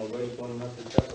Mobile ಫೋನ್ನ switch off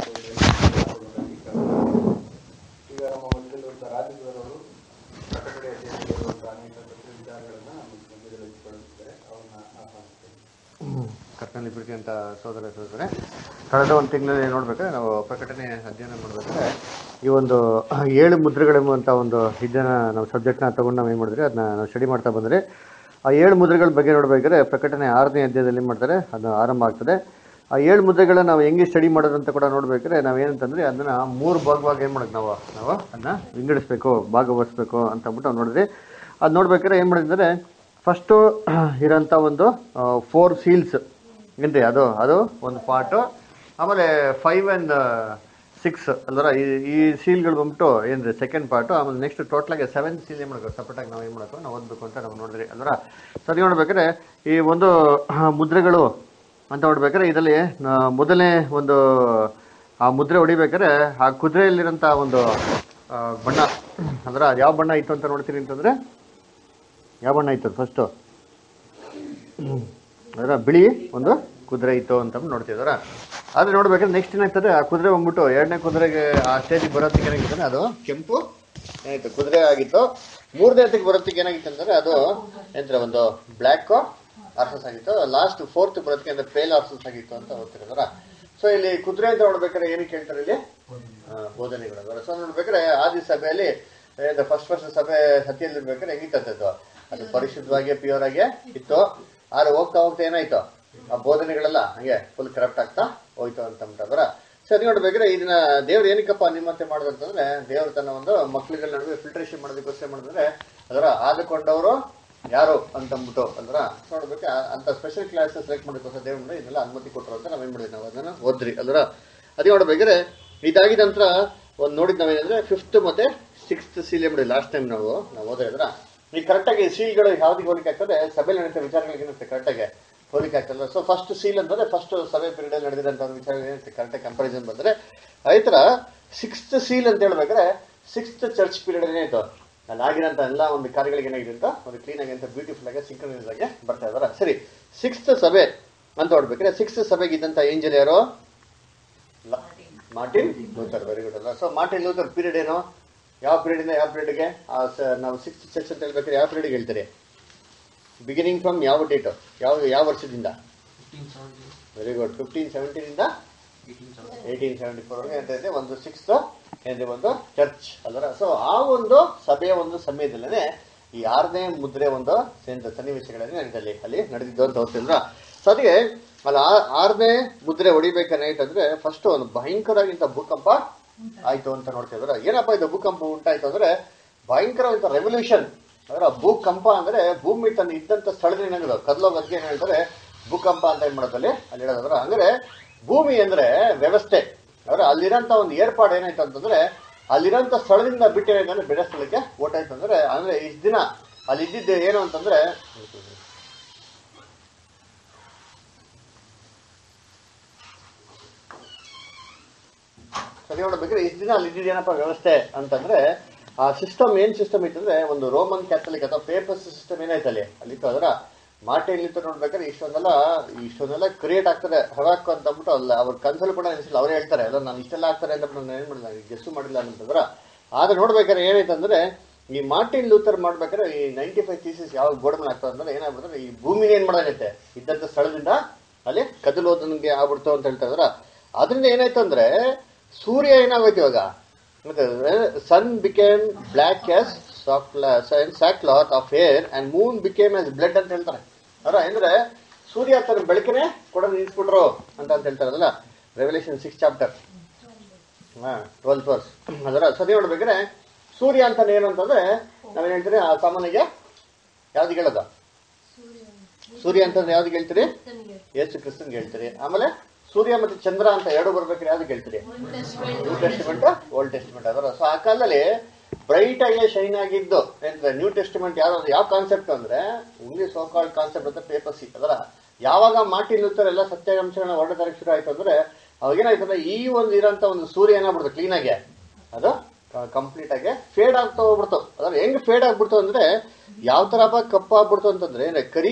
ಈಗ ನಮ್ಮ ಮಧ್ಯದಲ್ಲಿರುವಂಥ ರಾಜಕೀಯದವರು ಕಟ್ಟಕಡೆ ಅಧ್ಯಯನದಲ್ಲಿರುವಂಥ ಅನೇಕ ತತ್ವ ವಿಚಾರಗಳನ್ನು ನಮ್ಮ ಮಧ್ಯದಲ್ಲಿ ಹಂಚಿಕೊಳ್ಳುತ್ತಿದ್ದಾರೆ ಅವ್ರನ್ನ ಆಹ್ವಾನಿಸ್ತೇನೆ ಕರ್ತನಲ್ಲಿ ಪ್ರೀತಿ ಅಂತ ಸೋದರ ಸೋದರೇ ಕಳೆದ ಒಂದು ತಿಂಗಳಲ್ಲಿ ನೋಡ್ಬೇಕಾದ್ರೆ ನಾವು ಪ್ರಕಟಣೆ ಅಧ್ಯಯನ ಮಾಡ್ಬೇಕಾದ್ರೆ ಈ ಒಂದು ಏಳು ಮುದ್ರೆಗಳೆಂಬುವಂಥ ಒಂದು ಇದನ್ನ ನಾವು ಸಬ್ಜೆಕ್ಟ್ನ ತಗೊಂಡು ನಾವು ಏನು ಮಾಡಿದ್ರೆ ಅದನ್ನ ನಾವು ಸ್ಟಡಿ ಮಾಡ್ತಾ ಬಂದರೆ ಆ ಏಳು ಮುದ್ರೆಗಳ ಬಗ್ಗೆ ನೋಡ್ಬೇಕಾದ್ರೆ ಪ್ರಕಟಣೆ ಆರನೇ ಅಧ್ಯಾಯದಲ್ಲಿ ಏನು ಮಾಡ್ತಾರೆ ಅದು ಆರಂಭ ಆಗ್ತದೆ ಆ ಏಳು ಮುದ್ರೆಗಳನ್ನ ನಾವು ಹೆಂಗೆ ಸ್ಟಡಿ ಮಾಡೋದು ಅಂತ ಕೂಡ ನೋಡ್ಬೇಕಾದ್ರೆ ನಾವು ಏನಂತಂದ್ರೆ ಅದನ್ನ ಮೂರು ಭಾಗವಾಗಿ ಏನು ಮಾಡೋದು ನಾವು ನಾವು ಅದನ್ನ ವಿಂಗಡಿಸ್ಬೇಕು ಭಾಗವಹಿಸ್ಬೇಕು ಅಂತ ಅಂದ್ಬಿಟ್ಟು ನಾವು ನೋಡಿದ್ರಿ ಅದು ನೋಡ್ಬೇಕಾದ್ರೆ ಏನು ಮಾಡಿದ್ರೆ ಫಸ್ಟು ಇರೋಂಥ ಒಂದು ಫೋರ್ ಸೀಲ್ಸ್ ಏನ್ರಿ ಅದು ಅದು ಒಂದು ಪಾರ್ಟು ಆಮೇಲೆ ಫೈವ್ ಆ್ಯಂಡ್ ಸಿಕ್ಸ್ ಅಲ್ವರ ಈ ಈ ಸೀಲ್ಗಳು ಬಂದ್ಬಿಟ್ಟು ಏನ್ರಿ ಸೆಕೆಂಡ್ ಪಾರ್ಟು ಆಮೇಲೆ ನೆಕ್ಸ್ಟ್ ಟೋಟಲಾಗಿ ಸೆವೆನ್ ಸೀಲ್ ಏನು ಮಾಡಬೇಕು ಸಪ್ರೇಟಾಗಿ ನಾವು ಏನು ಮಾಡಬೇಕು ನಾವು ಓದಬೇಕು ಅಂತ ನಾವು ನೋಡಿದ್ರಿ ಅಲ್ವರ ಸರಿ ನೋಡ್ಬೇಕಾದ್ರೆ ಈ ಒಂದು ಆ, ಮುದ್ರೆಗಳು ಅಂತ ನೋಡ್ಬೇಕಾದ್ರೆ ಇದರಲ್ಲಿ ನ- ಮೊದಲನೇ ಒಂದು ಆ ಮುದ್ರೆ ಹೊಡಿಬೇಕಾದ್ರೆ ಆ ಕುದುರೆಯಲ್ಲಿರೋಂಥ ಒಂದು ಆ, ಬಣ್ಣ ಅಂದ್ರೆ ಅದು ಯಾವ ಬಣ್ಣ ಇತ್ತು ಅಂತ ನೋಡ್ತೀನಿ ಅಂತಂದ್ರೆ ಯಾವ ಬಣ್ಣ ಇತ್ತು ಫಸ್ಟು ಅದರ ಬಿಳಿ ಒಂದು ಕುದುರೆ ಇತ್ತು ಅಂತ ನೋಡ್ತಿದಾರ ಆದ್ರೆ ನೋಡ್ಬೇಕಾದ್ರೆ ನೆಕ್ಸ್ಟ್ ಏನಾಗ್ತದೆ ಆ ಕುದುರೆ ಬಂದ್ಬಿಟ್ಟು ಎರಡನೇ ಕುದುರೆಗೆ ಆ ಸ್ಟೇಜಿಗೆ ಬರೋದಕ್ಕೆ ಏನಾಗಿತ್ತು ಅದು ಕೆಂಪು ಏನಾಯ್ತು ಕುದುರೆ ಆಗಿತ್ತು ಮೂರನೇ ಹತ್ತಿಗೆ ಬರೋದಕ್ಕೆ ಏನಾಗಿತ್ತು ಅಂದ್ರೆ ಅದು ಎಂದ್ರೆ ಒಂದು ಬ್ಲ್ಯಾಕ್ ಆರ್ಸಸ್ ಆಗಿತ್ತು ಲಾಸ್ಟ್ ಫೋರ್ತ್ ಬರೋದಕ್ಕೆ ಅಂದ್ರೆ ಫೇಲ್ ಆರ್ಸಸ್ ಆಗಿತ್ತು ಅಂತ ಓದ್ತಿರೋದ್ರ ಸೊ ಇಲ್ಲಿ ಕುದುರೆ ಅಂತ ನೋಡ್ಬೇಕಾದ್ರೆ ಏನಕ್ಕೆ ಹೇಳ್ತಾರೆ ಇಲ್ಲಿ ಆ, ಬೋಧನೆಗಳು ಸೊ ನೋಡ್ಬೇಕಾದ್ರೆ ಆದಿ ಸಭೆಯಲ್ಲಿ ಫಸ್ಟ್ ಫಸ್ಟ್ ಸಭೆ ಹತ್ತಿಯಲ್ಲಿ ಇರ್ಬೇಕಾದ್ರೆ ಹೆಂಗಿತ್ತು ಅದು ಅದು ಪರಿಶುದ್ಧವಾಗಿ ಪ್ಯೂರ್ ಆಗಿ ಇತ್ತು ಆದ್ರೆ ಹೋಗ್ತಾ ಹೋಗ್ತಾ ಏನಾಯ್ತು ಆ ಬೋಧನೆಗಳೆಲ್ಲ ಹಂಗೆ ಫುಲ್ ಕರಪ್ಟ್ ಆಗ್ತಾ ಹೋಯ್ತು ಅಂತ ಅಂದ್ಬಿಟ್ಟಂದ್ರ ಸರಿ ನೋಡ್ಬೇಕಾದ್ರೆ ಇದನ್ನ ದೇವ್ರು ಏನಕ್ಕಪ್ಪ ನಿಮ್ಮಂತೆ ಮಾಡೋದು ಅಂತಂದ್ರೆ ದೇವ್ರು ತನ್ನ ಒಂದು ಮಕ್ಳುಗಳ ನಡುವೆ ಫಿಲ್ಟ್ರೇಷನ್ ಮಾಡೋದಕ್ಕೋಸ್ಕರ ಮಾಡಿದ್ರೆ ಅದರ ಆದುಕೊಂಡವರು ಯಾರು ಅಂತ ಅಂದ್ಬಿಟ್ಟು ಅಂದ್ರ ನೋಡ್ಬೇಕು ಆ- ಅಂತ ಸ್ಪೆಷಲ್ ಕ್ಲಾಸ್ ಸೆಲೆಕ್ಟ್ ಮಾಡೋದಕ್ಕೋಸ್ಕರ ದೇವ್ರು ಇದನ್ನೆಲ್ಲ ಅನುಮತಿ ಕೊಟ್ಟರು ಅಂತ ನಾವೇನ್ ಮಾಡಿದ್ವಿ ನಾವು ಅದನ್ನ ಓದ್ರಿ ಅಲ್ರ ಅದೇ ನೋಡ್ಬೇಕಾದ್ರೆ ಇದಾಗಿದ ನಂತರ ಒಂದು ನೋಡಿದ್ ನಾವೇನಂದ್ರೆ ಫಿಫ್ತ್ ಮತ್ತೆ ಸಿಕ್ಸ್ತ್ ಸೀಲ್ ಮಾಡಿ ಲಾಸ್ಟ್ ಟೈಮ್ ನಾವು ನಾವು ಓದಿದ್ರ ಈ ಕರೆಕ್ಟಾಗಿ ಸೀಲ್ಗಳು ಯಾವ್ದಿಗೆ ಹೋಲಿಕೆ ಆಗ್ತದೆ ಸಭೆಯಲ್ಲಿ ನಡೆದ ವಿಚಾರಗಳಿಗೆ ಏನಿರುತ್ತೆ ಕರೆಕ್ಟಾಗಿ ಹೋಲಿಕೆ ಆಗ್ತಲ್ಲ ಸೊ ಫಸ್ಟ್ ಸೀಲ್ ಅಂತಂದ್ರೆ ಫಸ್ಟ್ ಸಭೆ ಪೀರಿಯಡ್ ಅಲ್ಲಿ ನಡೆದಿರಂತ ಒಂದು ವಿಚಾರ ಏನಿರುತ್ತೆ ಕರೆಕ್ಟಾಗಿ ಕಂಪಾರಿಸನ್ ಬಂದ್ರೆ ಅದೇ ತರ ಸಿಕ್ಸ್ತ್ ಸೀಲ್ ಅಂತ ಹೇಳ್ಬೇಕಾದ್ರೆ ಸಿಕ್ಸ್ತ್ ಚರ್ಚ್ ಪೀರಿಯಡ್ ಏನಾಯ್ತು ಅಲ್ಲಿ ಆಗಿರೋಂಥ ಎಲ್ಲ ಒಂದು ಕಾರ್ಯಗಳಿಗೆ ಏನಾಗಿದೆ ಅಂತ ಒಂದು ಕ್ಲೀನ್ ಆಗಿ ಅಂತ ಬ್ಯೂಟಿಫುಲ್ ಆಗಿ ಸಿಂಕ್ರನೈಸ್ ಆಗಿ ಬರ್ತಾ ಇದಾರೆ ಸರಿ ಸಿಕ್ಸ್ತ್ ಸಭೆ ಅಂತ ನೋಡ್ಬೇಕಾದ್ರೆ ಸಿಕ್ಸ್ತ್ ಸಭೆಗೆ ಇದ್ದಂತ ಏಂಜಲ್ ಯಾರು ಲ- ಮಾರ್ಟಿನ್ ಲೂಥರ್ ವೆರಿ ಗುಡ್ ಅಲ್ಲ ಸೊ ಮಾರ್ಟಿನ್ ಲೂಥರ್ ಪೀರಿಯಡ್ ಏನು ಯಾವ ಪೀರಿಯಡ್ ಇಂದ ಯಾವ ಪೀರಿಯಡ್ಗೆ ನಾವು ಸಿಕ್ಸ್ತ್ ಚರ್ಚ್ ಅಂತ ಹೇಳ್ಬೇಕಾದ್ರೆ ಯಾವ ಪೀರಿಯಡ್ ಹೇಳ್ತಾರೆ ಬಿಗಿನಿಂಗ್ ಫ್ರಮ್ ಯಾವ ಡೇಟ್ ಯಾವ ಯಾವ ವರ್ಷದಿಂದ ವೆರಿ ಗುಡ್ ಫಿಫ್ಟೀನ್ ಸೆವೆಂಟೀನ್ ಇಂದ ಏಯ್ಟೀನ್ ಸೆವೆಂಟಿ ಫೋರ್ ಅಂತ ಇದೆ ಒಂದು ಸಿಕ್ಸ್ತ್ ಏನಿದೆ ಒಂದು ಚರ್ಚ್ ಅಲ್ವರ ಸೊ ಆ ಒಂದು ಸಭೆಯ ಒಂದು ಸಮಯದಲ್ಲೇ ಈ ಆರನೇ ಮುದ್ರೆ ಒಂದು ಸೇರಿದ ಸನ್ನಿವೇಶಗಳಲ್ಲಿ ನಡೆದಲ್ಲಿ ಅಲ್ಲಿ ನಡೆದಿದ್ದು ಅಂತ ಹೋಗ್ತಿದ್ರ ಸೊ ಅದಕ್ಕೆ ಅಲ್ಲಿ ಆ- ಆರನೇ ಮುದ್ರೆ ಹೊಡಿಬೇಕಂದ್ರೆ ಫಸ್ಟ್ ಒಂದು ಭಯಂಕರವಾಗಿಂತ ಭೂಕಂಪ ಆಯ್ತು ಅಂತ ನೋಡ್ತಿದ್ರ ಏನಪ್ಪ ಇದು ಭೂಕಂಪ ಉಂಟಾಯ್ತು ಅಂದ್ರೆ ಭಯಂಕರವಾದಂತ ರೆವಲ್ಯೂಷನ್ ಅಂದ್ರೆ ಭೂಕಂಪ ಅಂದ್ರೆ ಭೂಮಿ ತನ್ನ ಇದ್ದಂತ ಸ್ಥಳದಲ್ಲಿ ಏನಾಗೋದು ಕದಲೋಗೋದಕ್ಕೆ ಏನ್ ಹೇಳ್ತಾರೆ ಭೂಕಂಪ ಅಂತ ಏನ್ ಮಾಡೋದಲ್ಲಿ ಅಲ್ಲಿ ಹೇಳೋದ್ರ ಅಂದ್ರೆ ಭೂಮಿ ಅಂದ್ರೆ ವ್ಯವಸ್ಥೆ ಅಂದ್ರೆ ಅಲ್ಲಿರೋಂಥ ಒಂದು ಏರ್ಪಾಡು ಏನಾಯ್ತು ಅಂತಂದ್ರೆ ಅಲ್ಲಿರೋಂಥ ಸ್ಥಳದಿಂದ ಬಿಟ್ಟು ಏನಾಯ್ತು ಬೇರೆ ಸ್ಥಳಕ್ಕೆ ಓಟಾಯ್ತು ಅಂದ್ರೆ ಅಂದ್ರೆ ಇಷ್ಟು ದಿನ ಅಲ್ಲಿ ಇದ್ದಿದ್ದು ಏನು ಅಂತಂದ್ರೆ ಸರಿ ನೋಡ್ಬೇಕಾದ್ರೆ ಇಷ್ಟು ದಿನ ಅಲ್ಲಿ ಇದ್ದಿದ್ದೇನಪ್ಪ ವ್ಯವಸ್ಥೆ ಅಂತಂದ್ರೆ ಆ ಸಿಸ್ಟಮ್ ಏನ್ ಸಿಸ್ಟಮ್ ಇತ್ತಂದ್ರೆ ಒಂದು ರೋಮನ್ ಕ್ಯಾಥಲಿಕ್ ಅಥವಾ ಪೇಪರ್ಸ್ ಸಿಸ್ಟಮ್ ಏನಾಯ್ತು ಅಲ್ಲಿ ಅಲ್ಲಿತ್ತು ಅದರ ಮಾಟೆಯಲ್ಲಿತ್ತು ನೋಡ್ಬೇಕಾದ್ರೆ ಇಷ್ಟೊಂದೆಲ್ಲ ಇಷ್ಟೊಂದೆಲ್ಲ ಕ್ರಿಯೇಟ್ ಆಗ್ತದೆ ಹವಾಕು ಅಂತ ಅಂದ್ಬಿಟ್ಟು ಅಲ್ಲ ಅವ್ರ ಕನ್ಸಲ್ ಕೂಡ ಅನಿಸಿಲ್ಲ ಅವ್ರು ಹೇಳ್ತಾರೆ ಅಲ್ಲ ನಾನು ಇಷ್ಟೆಲ್ಲ ಆಗ್ತಾರೆ ಅಂತ ನಾನು ಏನ್ ಮಾಡಿಲ್ಲ ಗೆಸ್ಸು ಮಾಡಿಲ್ಲ ಅಂತಂದ್ರ ಆದ್ರೆ ನೋಡ್ಬೇಕಾದ್ರೆ ಏನಾಯ್ತಂದ್ರೆ ಈ ಮಾರ್ಟಿನ್ ಲೂಥರ್ ಮಾಡ್ಬೇಕಾದ್ರೆ ಈ ನೈಂಟಿ ಫೈವ್ ಥೀಸಿಸ್ ಯಾವ ಬೋರ್ಡ್ ಮೇಲೆ ಆಗ್ತದೆ ಅಂದ್ರೆ ಏನಾಗ್ಬಿಡ್ತಾರೆ ಈ ಭೂಮಿನ ಏನ್ ಮಾಡಾಗತ್ತೆ ಇದ್ದಂತ ಸ್ಥಳದಿಂದ ಅಲ್ಲಿ ಕದಲೋದನ್ಗೆ ಆಗ್ಬಿಡ್ತು ಅಂತ ಹೇಳ್ತಾ ಇದ್ರ ಅದರಿಂದ ಏನಾಯ್ತು ಅಂದ್ರೆ ಸೂರ್ಯ ಏನಾಗೋಯ್ತು ಇವಾಗ sun became black as sackcloth of hair and moon became as blood ಅಂತ ಹೇಳ್ತಾರೆ ಅವರ ಅಂದ್ರೆ ಸೂರ್ಯ ತನ್ನ ಬೆಳಕನೆ ಕೊಡೋದು ನಿಲ್ಸ್ಬಿಟ್ರು ಅಂತ ಅಂತ ಹೇಳ್ತಾರಲ್ಲ ರೆವಲ್ಯೂಷನ್ ಸಿಕ್ಸ್ ಚಾಪ್ಟರ್ ಹಾ ಟ್ವೆಲ್ತ್ ವರ್ಸ್ ಅದರ ಸರಿ ನೋಡ್ಬೇಕಾದ್ರೆ ಸೂರ್ಯ ಅಂತ ಏನು ಅಂತಂದ್ರೆ ನಾವೇನ್ ಹೇಳ್ತೀರಿ ಆ ಸಾಮಾನ್ಯಗೆ ಯಾವ್ದು ಹೇಳೋದು ಸೂರ್ಯ ಅಂತಂದ್ರೆ ಯಾವ್ದು ಹೇಳ್ತೀರಿ ಯೇಸು ಕ್ರಿಸ್ತನ್ಗೆ ಹೇಳ್ತೀರಿ ಆಮೇಲೆ ಸೂರ್ಯ ಮತ್ತೆ ಚಂದ್ರ ಅಂತ ಎರಡು ಬರ್ಬೇಕಾದ್ರೆ ಯಾವ್ದು ಹೇಳ್ತೀರಿ ನ್ಯೂ ಟೆಸ್ಟಿಮೆಂಟ್ ಓಲ್ಡ್ ಟೆಸ್ಟಿಮೆಂಟ್ ಅದರ ಸೊ ಆ ಕಾಲದಲ್ಲಿ ಬ್ರೈಟ್ ಆಗಿ ಶೈನ್ ಆಗಿದ್ದು ಎಂದ್ರೆ ನ್ಯೂ ಟೆಸ್ಟಿಮೆಂಟ್ ಯಾವ್ದು ಯಾವ ಕಾನ್ಸೆಪ್ಟ್ ಅಂದ್ರೆ ಇಂಗ್ಲಿಷ್ ಸೋಕಾಲ್ಡ್ ಕಾನ್ಸೆಪ್ಟ್ ಅಂತ ಪೇಪರ್ಸಿ ಅದರ ಯಾವಾಗ ಮಾರ್ಟಿನ್ ಲೂಥರ್ ಎಲ್ಲ ಸತ್ಯಾಂಶಗಳನ್ನ ಹೊರಡೋದಕ್ಕೆ ಶುರು ಆಯ್ತು ಅಂದ್ರೆ ಅವಾಗ ಏನಾಯ್ತು ಅಂದ್ರೆ ಈ ಒಂದು ಇರೋಂತ ಒಂದು ಸೂರ್ಯ ಏನಾಗ್ಬಿಡುತ್ತೆ ಕ್ಲೀನ್ ಆಗಿ ಅದು ಕಂಪ್ಲೀಟ್ ಆಗಿ ಫೇಡ್ ಆಗ್ತಾ ಹೋಗ್ಬಿಡ್ತು ಅದ್ರ ಹೆಂಗ್ ಫೇಡ್ ಆಗ್ಬಿಡ್ತು ಅಂದ್ರೆ ಯಾವ ತರ ಕಪ್ಪಾಗ್ಬಿಡ್ತು ಅಂತಂದ್ರೆ ಏನ್ ಕರಿ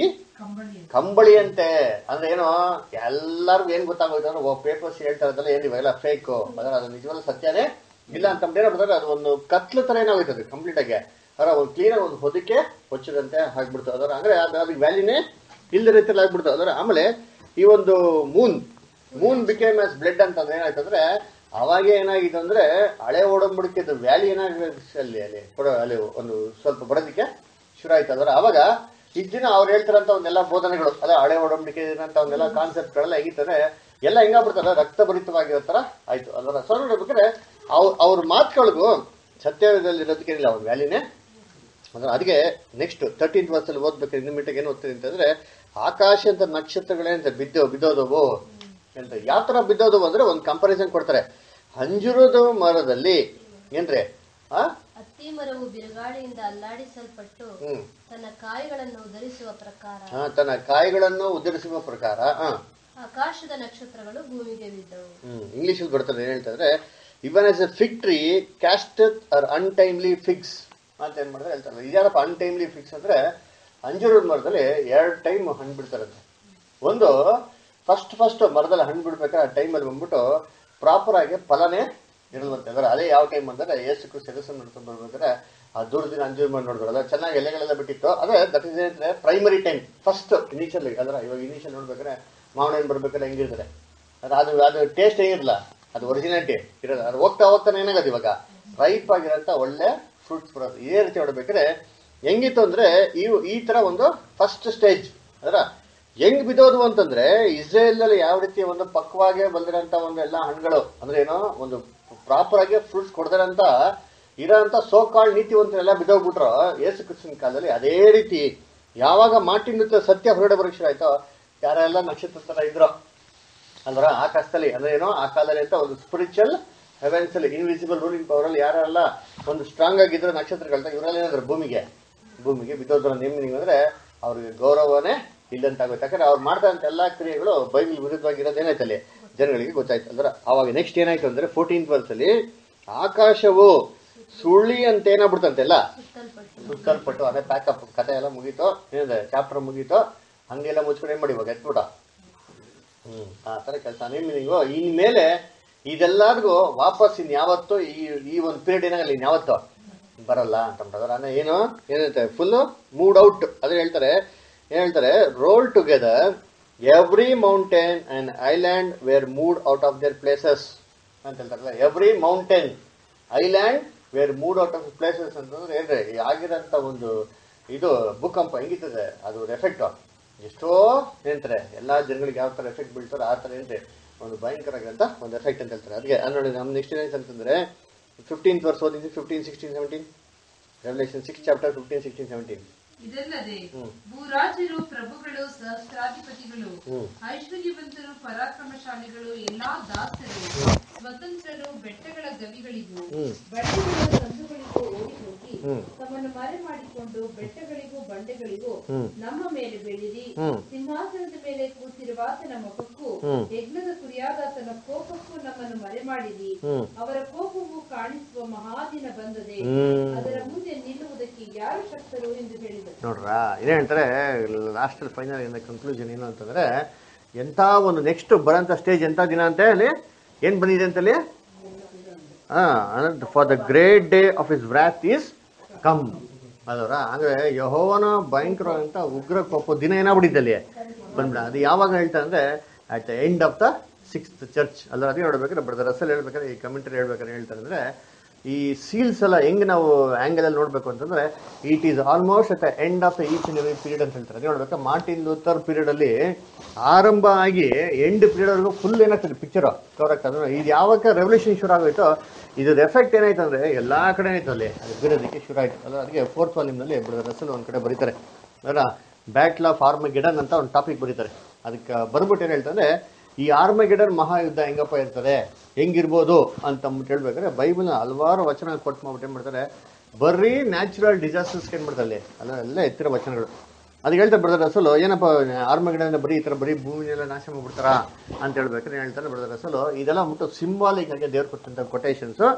ಕಂಬಳಿ ಅಂತೆ ಅಂದ್ರೆ ಏನು ಎಲ್ಲರಿಗೂ ಏನ್ ಗೊತ್ತಾಗೋಯ್ತು ಅಂದ್ರೆ ಪೇಪರ್ಸ್ ಹೇಳ್ತಾ ಇರೋದಲ್ಲ ಏನ್ ಇವೆಲ್ಲ ಫೇಕ್ ಅದ್ರ ಅದು ನಿಜವಾದ ಸತ್ಯನೇ ಇಲ್ಲ ಅಂತ ಏನಾಗ್ಬಿಡ್ತಾರೆ ಅದು ಒಂದು ಕತ್ಲು ತರ ಏನಾಗೋಯ್ತದೆ ಕಂಪ್ಲೀಟ್ ಆಗಿ ಅದರ ಒಂದು ಕ್ಲೀನ್ ಆಗಿ ಒಂದು ಹೊದಕ್ಕೆ ಹೊಚ್ಚದಂತೆ ಆಗ್ಬಿಡ್ತು ಅದರ ಅಂದ್ರೆ ಅದು ಅದಕ್ಕೆ ವ್ಯಾಲ್ಯೂನೇ ಇಲ್ಲದ ರೀತಿಯಲ್ಲಿ ಆಗ್ಬಿಡ್ತು ಅದರ ಆಮೇಲೆ ಈ ಒಂದು moon moon became as blood ಅಂತಂದ್ರೆ ಏನಾಯ್ತು ಅಂದ್ರೆ ಅವಾಗೆ ಏನಾಗಿದೆ ಅಂದ್ರೆ ಹಳೆ ಒಡಂಬಡಿಕೆದು ವ್ಯಾಲಿ ಏನಾಗಿದೆ ಅಲ್ಲಿ ಅಲ್ಲಿ ಕೊಡೋ- ಅಲ್ಲಿ ಒಂದು ಸ್ವಲ್ಪ ಬರೋದಕ್ಕೆ ಶುರು ಆಯ್ತು ಅಂದ್ರೆ ಅವಾಗ ಇದ್ ದಿನ ಅವ್ರು ಹೇಳ್ತಾರಂತ ಒಂದೆಲ್ಲ ಬೋಧನೆಗಳು ಅಲ್ಲ ಹಳೆ ಒಡಂಬಡಿಕೆ ಅಂತ ಒಂದೆಲ್ಲ ಕಾನ್ಸೆಪ್ಟ್ಗಳೆಲ್ಲ ಹೇಗಿರ್ತಾರೆ ಎಲ್ಲ ಹೆಂಗಾಗ್ಬಿಡ್ತಾರೆ ರಕ್ತಭರಿತವಾಗಿರೋ ತರ ಆಯ್ತು ಅದರ ಸೊ ನೋಡ್ಬೇಕಾದ್ರೆ ಅವ್ರ ಅವ್ರ ಮಾತುಗಳಿಗೂ ಸತ್ಯದಲ್ಲಿ ಇರೋದಕ್ಕೇನಿಲ್ಲ ಅವ್ರ ವ್ಯಾಲಿನೇ ಅಂದ್ರೆ ಅದಕ್ಕೆ ನೆಕ್ಸ್ಟ್ ತರ್ಟೀನ್ ವರ್ಷಲ್ಲಿ ಓದ್ಬೇಕು ಇನ್ನು ಮಿಟ್ಟಿಗೆ ಏನು ಓದ್ತೀನಿ ಅಂತಂದ್ರೆ ಆಕಾಶ ಅಂತ ನಕ್ಷತ್ರಗಳೇಂತ ಬಿದ್ದೋ ಬಿದ್ದೋದವು ಅಂತ ಯಾವ ತರ ಬಿದ್ದೋದವು ಅಂದ್ರೆ ಒಂದು ಕಂಪಾರಿಸನ್ ಕೊಡ್ತಾರೆ ಅಂಜುರದ ಮರದಲ್ಲಿ ಏನ್ರಿ ಆ ಅತ್ತಿ ಮರವು ಬಿರುಗಾಳಿಯಿಂದ ಅಲ್ಲಾಡಿಸಲ್ಪಟ್ಟು ಹ್ಮ್ ತನ್ನ ಕಾಯಿಗಳನ್ನು ಉದರಿಸುವ ಪ್ರಕಾರ ಆ, ತನ್ನ ಕಾಯಿಗಳನ್ನು ಉದುರಿಸುವ ಪ್ರಕಾರ ಆ ಆಕಾಶದ ನಕ್ಷತ್ರಗಳು ಭೂಮಿಗೆ ಬಿದ್ದವು ಹ್ಮ್ ಇಂಗ್ಲಿಷ್ ಅಲ್ಲಿ ಬರ್ತದೆ ಏನ್ ಹೇಳ್ತಾರೆ even as a fig tree cast her untimely figs ಅಂತ ಏನ್ ಮಾಡಿದ್ರೆ ಹೇಳ್ತಾರೆ ಇದ್ಯಾರಪ್ಪ ಅನ್ಟೈಮ್ಲಿ ಫಿಕ್ಸ್ ಅಂದ್ರೆ ಅಂಜೂರದ ಮರದಲ್ಲಿ ಎರಡು ಟೈಮ್ ಹಣ್ಣು ಬಿಡ್ತಾರಂತೆ ಒಂದು ಫಸ್ಟ್ ಫಸ್ಟ್ ಮರದಲ್ಲಿ ಹಣ್ಣು ಬಿಡ್ಬೇಕಾದ್ರೆ ಆ ಟೈಮಲ್ಲಿ ಬಂದ್ಬಿಟ್ಟು ಪ್ರಾಪರ್ ಆಗಿ ಫಲನೇ ಇರಲ್ವಂತೆ ಅಂದ್ರೆ ಅದೇ ಯಾವ ಟೈಮ್ ಅಂದ್ರೆ ಏಸು ಕೃಷಿ ಸೆಗಸನ್ ನೋಡ್ಕೊಂಡು ಬರ್ಬೇಕಾದ್ರೆ ಆ ದೂರದಿನ ಅಂಜೂರ ಮಣ್ಣು ನೋಡಿದ್ರಲ್ಲ ಚೆನ್ನಾಗಿ ಎಲೆಗಳೆಲ್ಲ ಬಿಟ್ಟಿತ್ತು ಅದೇ ದಟ್ ಇಸ್ ಏನಂದ್ರೆ ಪ್ರೈಮರಿ ಟೈಮ್ ಫಸ್ಟ್ ಇನಿಷಿಯಲ್ ಅಂದ್ರೆ ಇವಾಗ ಇನಿಷಿಯಲ್ ನೋಡ್ಬೇಕಾದ್ರೆ ಮಾವಿನ ಹಣ್ಣು ಬರ್ಬೇಕಾದ್ರೆ ಹೆಂಗಿರ್ತಾರೆ ಅದು ಅದು ಅದು ಟೇಸ್ಟ್ ಹೆಂಗಿರಲ್ಲ ಅದು ಒರಿಜಿನಾಲಿಟಿ ಇರೋದು ಅದು ಹೋಗ್ತಾ ಹೋಗ್ತಾನೆ ಏನಾಗೋದು ಇವಾಗ ರೈಪ್ ಆಗಿರೋಂಥ ಒಳ್ಳೆ ಫ್ರೂಟ್ಸ್ ಬರೋದು ಇದೇ ರೀತಿ ಹೊಡ್ಬೇಕಾದ್ರೆ ಹೆಂಗಿತ್ತು ಅಂದ್ರೆ ಈ ಈ ತರ ಒಂದು ಫಸ್ಟ್ ಸ್ಟೇಜ್ ಅದರ ಹೆಂಗ್ ಬಿದ್ದೋದು ಅಂತಂದ್ರೆ ಇಸ್ರೇಲ್ ಅಲ್ಲಿ ಯಾವ ರೀತಿ ಒಂದು ಪಕ್ವಾಗೆ ಬಂದಿರೋಂಥ ಒಂದು ಎಲ್ಲ ಹಣ್ಣುಗಳು ಅಂದ್ರೆ ಏನೋ ಒಂದು ಪ್ರಾಪರ್ ಆಗಿ ಫ್ರೂಟ್ಸ್ ಕೊಡ್ದಿರಂತ ಇರೋಂಥ ಸೋ ಕಾಳ್ ನೀತಿವಂತರೆಲ್ಲ ಬಿದ್ದೋಗ್ಬಿಟ್ರು ಯೇಸು ಕ್ರಿಸ್ತನ ಕಾಲದಲ್ಲಿ ಅದೇ ರೀತಿ ಯಾವಾಗ ಮಾರ್ಟಿನ್ ಲೂಥರ್ ಸತ್ಯ ಹೊರಗಡೆ ಬರೋಕ್ ಶುರು ಆಯ್ತೋ ಯಾರೆಲ್ಲ ನಕ್ಷತ್ರ ತರ ಇದ್ರು ಅಲ್ವರ ಆಕಾಶದಲ್ಲಿ ಅಂದ್ರೆ ಏನೋ ಆ ಕಾಲದಲ್ಲಿ ಅಂತ ಒಂದು ಸ್ಪಿರಿಚುವಲ್ ಹೆವೆನ್ಸ್ ಅಲ್ಲಿ ಇನ್ವಿಸಿಬಲ್ ರೂಲಿಂಗ್ ಪವರ್ ಅಲ್ಲಿ ಯಾರೆಲ್ಲ ಒಂದು ಸ್ಟ್ರಾಂಗ್ ಆಗಿದ್ರು ನಕ್ಷತ್ರಗಳಂತ ಇವರೆಲ್ಲ ಏನಾದ್ರು ಭೂಮಿಗೆ ಭೂಮಿಗೆ ಬಿದ್ದೋದ್ರ ನೇಮಿಂಗ್ ಅಂದ್ರೆ ಅವ್ರಿಗೆ ಗೌರವನೇ ಇಲ್ಲಂತಾಗುತ್ತೆ ಯಾಕಂದ್ರೆ ಅವ್ರು ಮಾಡ್ತಾ ಇರೋ ಎಲ್ಲಾ ಕ್ರಿಯೆಗಳು ಬೈಬಲ್ ವಿರುದ್ಧವಾಗಿರೋದು ಏನಾಯ್ತು ಅಲ್ಲಿ ಜನಗಳಿಗೆ ಗೊತ್ತಾಯ್ತು ಅಂದ್ರೆ ಅವಾಗ ನೆಕ್ಸ್ಟ್ ಏನಾಯ್ತು ಅಂದ್ರೆ ಫೋರ್ಟೀನ್ ವರ್ಸ್ ಅಲ್ಲಿ ಆಕಾಶವು ಸುಳ್ಳಿ ಅಂತ ಏನಾಗ್ಬಿಡ್ತಂತೆಲ್ಲ ಸುತ್ತಲ್ಪಟ್ಟು ಸುತ್ತಲ್ಪಟ್ಟು ಅದೇ ಪ್ಯಾಕಪ್ ಕತೆ ಎಲ್ಲ ಮುಗೀತು ಏನಿದೆ ಚಾಪ್ಟರ್ ಮುಗೀತು ಹಂಗೆಲ್ಲ ಮುಚ್ಕೊಂಡು ಏನ್ ಮಾಡಿ ಇವಾಗ ಎತ್ಬಿಟ ಹ್ಮ್ ಆ ತರ ಕೆಲಸ ನೀವು ಇನ್ಮೇಲೆ ಇದೆಲ್ಲರಿಗೂ ವಾಪಸ್ ಇನ್ ಯಾವತ್ತು ಈ ಈ ಒಂದು ಪೀರಿಯಡ್ ಏನಾಗಲ್ಲ ಇನ್ ಯಾವತ್ತು ಬರಲ್ಲ ಅಂತ ಅಂತಾರೆ ಅಂದ್ರೆ ಏನು ಏನಂತೆ ಫುಲ್ ಮೂಡ್ ಔಟ್ ಅದೇ ಹೇಳ್ತಾರೆ ಏನ್ ಹೇಳ್ತಾರೆ roll together every mountain and island were moved out of their places ಅಂತ ಹೇಳ್ತಾರಲ್ಲ every mountain island were moved out of places ಅಂತಂದ್ರೆ ಏನ್ರಿ ಈ ಆಗಿರೋಂಥ ಒಂದು ಇದು ಭೂಕಂಪ ಹೆಂಗಿರ್ತದೆ ಅದು ಎಫೆಕ್ಟ್ ಎಷ್ಟೋ ಏನಂತಾರೆ ಎಲ್ಲಾ ಜನಗಳಿಗೆ ಯಾವ ತರ ಎಫೆಕ್ಟ್ ಬೀಳ್ತಾರೋ ಆ ತರ ಏನ್ರಿ ಒಂದು ಭಯಂಕರ ಆಗಿರೋಂಥ ಒಂದು ಎಫೆಕ್ಟ್ ಅಂತ ಹೇಳ್ತಾರೆ ಅದಕ್ಕೆ ಅದ್ ನೋಡಿ ನಮ್ಮ ನೆಕ್ಸ್ಟ್ ಏನಾಯ್ತು ಅಂತಂದ್ರೆ ಫಿಫ್ಟೀನ್ ವರ್ಸ್ ಓದಿದ್ವಿ fifteen sixteen seventeen Revelation six chapter fifteen sixteen seventeen ಇದಲ್ಲದೆ ಹ್ಮ್. ಭೂರಾಜರು ಪ್ರಭುಗಳು ಸಹಸ್ರಾಧಿಪತಿಗಳು ಹ್ಮ್. ಐಶ್ವರ್ಯವಂತರು ಪರಾಕ್ರಮಶಾಲಿಗಳು ಎಲ್ಲಾ ದಾಸರು ಸ್ವತಂತ್ರರು ಬೆಟ್ಟಗಳ ಗವಿಗಳಿಗೂ ಹ್ಮ್. ಬಂಡೆಗಳ ಸಂದುಗಳಿಗೂ ಓಡಿ ಹೋಗಿ ಹ್ಮ್. ತಮ್ಮನ್ನು ಮರೆ ಮಾಡಿಕೊಂಡು ಬೆಟ್ಟಗಳಿಗೂ ಬಂಡೆಗಳಿಗೂ ಹ್ಮ್. ನಮ್ಮ ಮೇಲೆ ಬೆಳಿರಿ ಹ್ಮ್. ಸಿಂಹಾಸನದ ಮೇಲೆ ಕೂತಿರುವಾತನ ಮುಖಕ್ಕೂ ಹ್ಮ್. ಯಜ್ಞದ ಕುರಿಯಾದಾತನ ಕೋಪಕ್ಕೂ ನಮ್ಮನ್ನು ಮರೆ ಮಾಡಿರಿ ಹ್ಮ್. ಅವರ ಕೋಪವು ಕಾಣಿಸುವ ಮಹಾದಿನ ಬಂದದೆ ಹ್ಮ್. ಅದರ ಮುಂದೆ ನಿಲ್ಲುವುದಕ್ಕೆ ಯಾರು ಶಕ್ತರು ಎಂದು ಹೇಳಿದರು ನೋಡ್ರ ಇದೇ ಹೇಳ್ತಾರೆ ಲಾಸ್ಟ್ ಫೈನಲ್ ಏನ ಕನ್ಕ್ಲೂಷನ್ ಏನು ಅಂತಂದ್ರೆ ಎಂತ ಒಂದು ನೆಕ್ಸ್ಟ್ ಬರೋಂಥ ಸ್ಟೇಜ್ ಎಂತ ದಿನ ಅಂತ ಅಲ್ಲಿ ಏನ್ ಬಂದಿದೆ ಅಂತಲ್ಲಿ for the great day of his wrath is come ಅದರ ಅಂದ್ರೆ ಯಹೋವನ ಭಯಂಕರ ಅಂತ ಉಗ್ರ ಕೋಪ ದಿನ ಏನಾಗ್ಬಿಟ್ಟಿದೆ ಅಲ್ಲಿ ಬಂದ್ಬಿಡ ಅದು ಯಾವಾಗ ಹೇಳ್ತಾರೆ ಅಂದ್ರೆ at the end of the sixth church ಅಲ್ಲ ಅದೇ ನೋಡ್ಬೇಕಾದ್ರೆ ಬ್ರದರ್ ರಸಲ್ ಹೇಳ್ಬೇಕಾದ್ರೆ ಈ ಕಮೆಂಟರಿ ಹೇಳ್ಬೇಕಾದ್ರೆ ಹೇಳ್ತಾರೆ ಅಂದ್ರೆ ಈ ಸೀಲ್ಸ್ ಎಲ್ಲ ಹೆಂಗ್ ನಾವು ಆಂಗಲ್ ಅಲ್ಲಿ ನೋಡ್ಬೇಕು ಅಂತಂದ್ರೆ it is almost at the end of the each and every period ಅಂತ ಹೇಳ್ತಾರೆ ಅದೇ ನೋಡ್ಬೇಕಾ ಮಾರ್ಟಿನ್ ಲೂಥರ್ ಪೀರಿಯಡ್ ಅಲ್ಲಿ ಆರಂಭ ಆಗಿ ಎಂಡ್ ಪೀರಿಯಡ್ ವರೆಗೂ ಫುಲ್ ಏನಾಗ್ತದೆ ಪಿಕ್ಚರ್ ಕವರ್ ಆಗ್ತದೆ ಇದು ಯಾವಾಗ ರೆವಲ್ಯೂಷನ್ ಶುರು ಆಗೋಯ್ತೋ ಇದ್ರ ಎಫೆಕ್ಟ್ ಏನಾಯ್ತು ಅಂದ್ರೆ ಎಲ್ಲಾ ಕಡೆ ಆಯ್ತು ಅಲ್ಲಿ ಅದು ಬೀರೋದಕ್ಕೆ ಶುರು ಆಯ್ತು ಅಲ್ಲ ಅದಕ್ಕೆ ಫೋರ್ತ್ ವಾಲ್ಯೂಮ್ನಲ್ಲಿ ರಸಲ್ ಒಂದ್ ಕಡೆ ಬರೀತಾರೆ ಅದರ ಬ್ಯಾಟ್ಲ್ ಆಫ್ ಆರ್ಮಗೆಡನ್ ಅಂತ ಒಂದು ಟಾಪಿಕ್ ಬರೀತಾರೆ ಅದಕ್ಕೆ ಬರ್ಬಿಟ್ಟು ಏನ್ ಹೇಳ್ತಾರೆ ಈ ಆರ್ಮಗೆಡನ್ ಮಹಾಯುದ್ಧ ಹೆಂಗಪ್ಪ ಇರ್ತದೆ ಹೆಂಗಿರ್ಬೋದು ಅಂತ ಅಂದ್ಬಿಟ್ಟು ಹೇಳ್ಬೇಕಾದ್ರೆ ಬೈಬಲ್ನ ಹಲವಾರು ವಚನ ಕೊಟ್ಟು ಮಾಡ್ಬಿಟ್ಟು ಏನ್ ಮಾಡ್ತಾರೆ ಬರೀ ನ್ಯಾಚುರಲ್ ಡಿಸಾಸ್ಟರ್ಸ್ ಏನ್ ಮಾಡ್ತಾರೆ ಅಲ್ಲಿ ಅಲ್ಲ ಎಲ್ಲ ಎತ್ತಿರೋ ವಚನಗಳು ಅದಕ್ಕೆ ಹೇಳ್ತಾರೆ ಬ್ರದರ್ ರಸಲು ಏನಪ್ಪ ಆರ್ಮಗೆಡನ್ ಬರೀ ಈ ಥರ ಬರೀ ಭೂಮಿನೆಲ್ಲ ನಾಶ ಮಾಡ್ಬಿಡ್ತಾರಾ ಅಂತ ಹೇಳ್ಬೇಕಾದ್ರೆ ಏನ್ ಹೇಳ್ತಾರೆ ಬ್ರದರ್ ರಸಲು ಇದೆಲ್ಲ ಬಿಟ್ಟು ಸಿಂಬಾಲಿಕ್ ಆಗಿ ದೇವ್ರು ಕೊಟ್ಟಂತ ಕೊಟೇಶನ್ಸ್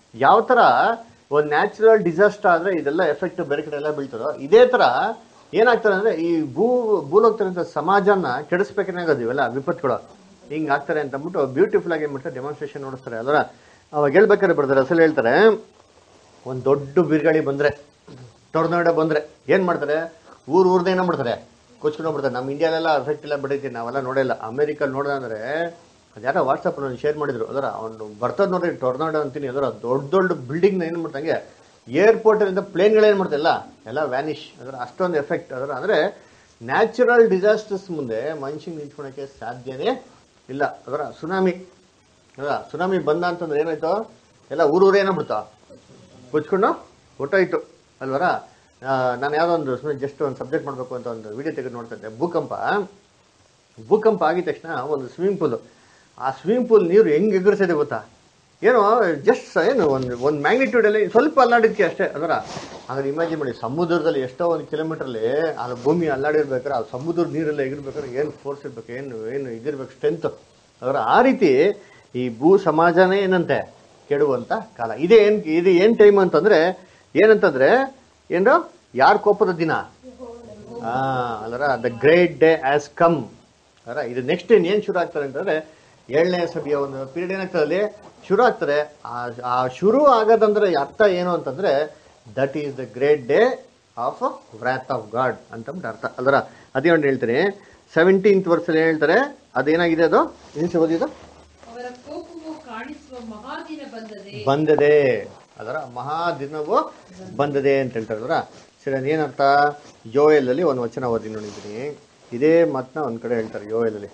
ಯಾವ ಥರ ಒಂದು ನ್ಯಾಚುರಲ್ ಡಿಸಾಸ್ಟರ್ ಆದರೆ ಇದೆಲ್ಲ ಎಫೆಕ್ಟ್ ಬೇರೆ ಕಡೆ ಎಲ್ಲ ಬೀಳ್ತದೋ ಇದೇ ಥರ ಏನಾಗ್ತದೆ ಅಂದರೆ ಈ ಭೂ ಭೂಲೋಕ್ತಿರಂಥ ಸಮಾಜನ ಕೆಡಿಸ್ಬೇಕೇನಾಗೋದು ಇವೆಲ್ಲ ವಿಪತ್ತುಗಳು ಹಿಂಗೆ ಆಗ್ತಾರೆ ಅಂತ ಅಂದ್ಬಿಟ್ಟು ಬ್ಯೂಟಿಫುಲ್ ಆಗಿ ಏನು ಮಾಡ್ತಾರೆ ಡೆಮಾನ್ಸ್ಟ್ರೇಷನ್ ನೋಡಿಸ್ತಾರೆ ಅದರ ಅವಾಗ ಹೇಳ್ಬೇಕಾದ್ರೆ ಬರ್ತಾರೆ ಅಸಲು ಹೇಳ್ತಾರೆ ಒಂದು ದೊಡ್ಡ ಬಿರುಗಾಳಿ ಬಂದರೆ ಟೊರ್ನಾಡೋ ಬಂದರೆ ಏನು ಮಾಡ್ತಾರೆ ಊರು ಊರ್ದೇ ಏನೋ ಮಾಡ್ತಾರೆ ಕೊಚ್ಕೊಂಡು ಬಿಡ್ತಾರೆ ನಮ್ಮ ಇಂಡಿಯಾಲೆಲ್ಲ ಎಫೆಕ್ಟ್ ಇಲ್ಲ ಬಿಡೈತಿ ನಾವೆಲ್ಲ ನೋಡಿಲ್ಲ ಅಮೇರಿಕಲ್ಲಿ ನೋಡಿದೆ ಅಂದರೆ ಅದು ಯಾರೋ ವಾಟ್ಸಪ್ಪಲ್ಲಿ ಶೇರ್ ಮಾಡಿದ್ರು ಅದರ ಅವನು ಬರ್ತದೆ ನೋಡ್ರಿ ಟೊರ್ನಾಡೋ ಅಂತೀನಿ ಅದರ ದೊಡ್ಡ ದೊಡ್ಡ ಬಿಲ್ಡಿಂಗ್ನ ಏನು ಮಾಡ್ತಂಗೆ ಏರ್ಪೋರ್ಟಿಂದ ಪ್ಲೇನ್ಗಳೇನು ಮಾಡ್ತಿಲ್ಲ ಎಲ್ಲ ವ್ಯಾನಿಷ್ ಅದರ ಅಷ್ಟೊಂದು ಎಫೆಕ್ಟ್ ಅದರ ಅಂದರೆ ನ್ಯಾಚುರಲ್ ಡಿಸಾಸ್ಟರ್ಸ್ ಮುಂದೆ ಮನುಷ್ಯಂಗೆ ನಿಂತ್ಕೊಳಕ್ಕೆ ಸಾಧ್ಯನೇ ಇಲ್ಲ ಅದರ ಸುನಾಮಿ ಅದರ ಸುನಾಮಿ ಬಂದ ಅಂತಂದ್ರೆ ಏನಾಯ್ತು ಎಲ್ಲ ಊರೂರು ಏನಾಗ್ಬಿಡ್ತಾ ಕೊಚ್ಕೊಂಡು ಹೊಟ್ಟೋಯ್ತು ಅಲ್ವರ ನಾನು ಯಾವುದೋ ಒಂದು ಸುಮ್ಮನೆ ಜಸ್ಟ್ ಒಂದು ಸಬ್ಜೆಕ್ಟ್ ಮಾಡಬೇಕು ಅಂತ ಒಂದು ವಿಡಿಯೋ ತೆಗೆದು ನೋಡ್ತಾ ಇದ್ದೆ ಭೂಕಂಪ ಭೂಕಂಪ ಆಗಿದ ತಕ್ಷಣ ಒಂದು ಸ್ವಿಮ್ಮಿಂಗ್ ಪೂಲ್ ಆ ಸ್ವಿಮ್ಮಿಂಗ್ ಪೂಲ್ ನೀರು ಹೆಂಗೆ ಎಗರಿಸಿದೆ ಗೊತ್ತಾ ಏನೋ ಜಸ್ಟ್ ಏನು ಒಂದು ಒಂದು ಮ್ಯಾಗ್ನಿಟ್ಯೂಡಲ್ಲಿ ಸ್ವಲ್ಪ ಅಲ್ಲಾಡಿದ್ಕೆ ಅಷ್ಟೇ ಅದರ ಹಾಗಾದ್ರೆ ಇಮ್ಯಾಜಿನ್ ಮಾಡಿ ಸಮುದ್ರದಲ್ಲಿ ಎಷ್ಟೋ ಒಂದು ಕಿಲೋಮೀಟ್ರಲ್ಲಿ ಆ ಭೂಮಿ ಅಲ್ಲಾಡಿರ್ಬೇಕಾದ್ರೆ ಆ ಸಮುದ್ರ ನೀರೆಲ್ಲ ಎಗಿರ್ಬೇಕಾದ್ರೆ ಏನು ಫೋರ್ಸ್ ಇರ್ಬೇಕು ಏನು ಏನು ಇದಿರ್ಬೇಕು ಸ್ಟ್ರೆಂತ್ ಅದರ ಆ ರೀತಿ ಈ ಭೂ ಸಮಾಜನೇ ಏನಂತೆ ಕೆಡುವಂತ ಕಾಲ ಇದೇ ಏನ್ ಇದು ಏನ್ ಟೈಮ್ ಅಂತಂದ್ರೆ ಏನಂತಂದ್ರೆ ಏನು ಯಾರ ಕೋಪದ ದಿನ ಆ ಅದರ the great day has come ಅದರ ಇದು ನೆಕ್ಸ್ಟ್ ಏನ್ ಶುರು ಆಗ್ತದೆ ಅಂತಂದ್ರೆ ಏಳನೇ ಸಭೆಯ ಒಂದು ಪೀರಿಯಡ್ ಏನಾಗ್ತದೆ ಅಲ್ಲಿ ಶುರು ಆಗ್ತದೆ ಆ ಆ ಶುರು ಆಗೋದಂದ್ರೆ ಅರ್ಥ ಏನು ಅಂತಂದ್ರೆ that is the great day of wrath of God ಅಂತಂದ್ಬಿಟ್ಟು ಅರ್ಥ ಅದರ ಅದೇ ಒಂದು ಹೇಳ್ತೀನಿ ಸೆವೆಂಟೀನ್ತ್ ವರ್ಷದಲ್ಲಿ ಹೇಳ್ತಾರೆ ಅದೇನಾಗಿದೆ ಅದು ಏನು ಓದಿದ್ದು ಅವರ ಕೋಪವು ಕಾಣಿಸುವ ಮಹಾದಿನ ಬಂದದೆ ಬಂದದೆ ಅದರ ಮಹಾದಿನವು ಬಂದದೆ ಅಂತ ಹೇಳ್ತಾರೆ ಅದರ ಸರಿ ಅದೇನರ್ಥ ಯೋಯಲ್ ಅಲ್ಲಿ ಒಂದು ವಚನ ಓದಿ ನೋಡಿದ್ದೀನಿ ಇದೇ ಮಾತನ್ನ ಒಂದ್ ಕಡೆ ಹೇಳ್ತಾರೆ ಯೋಯಲ್ ಅಲ್ಲಿ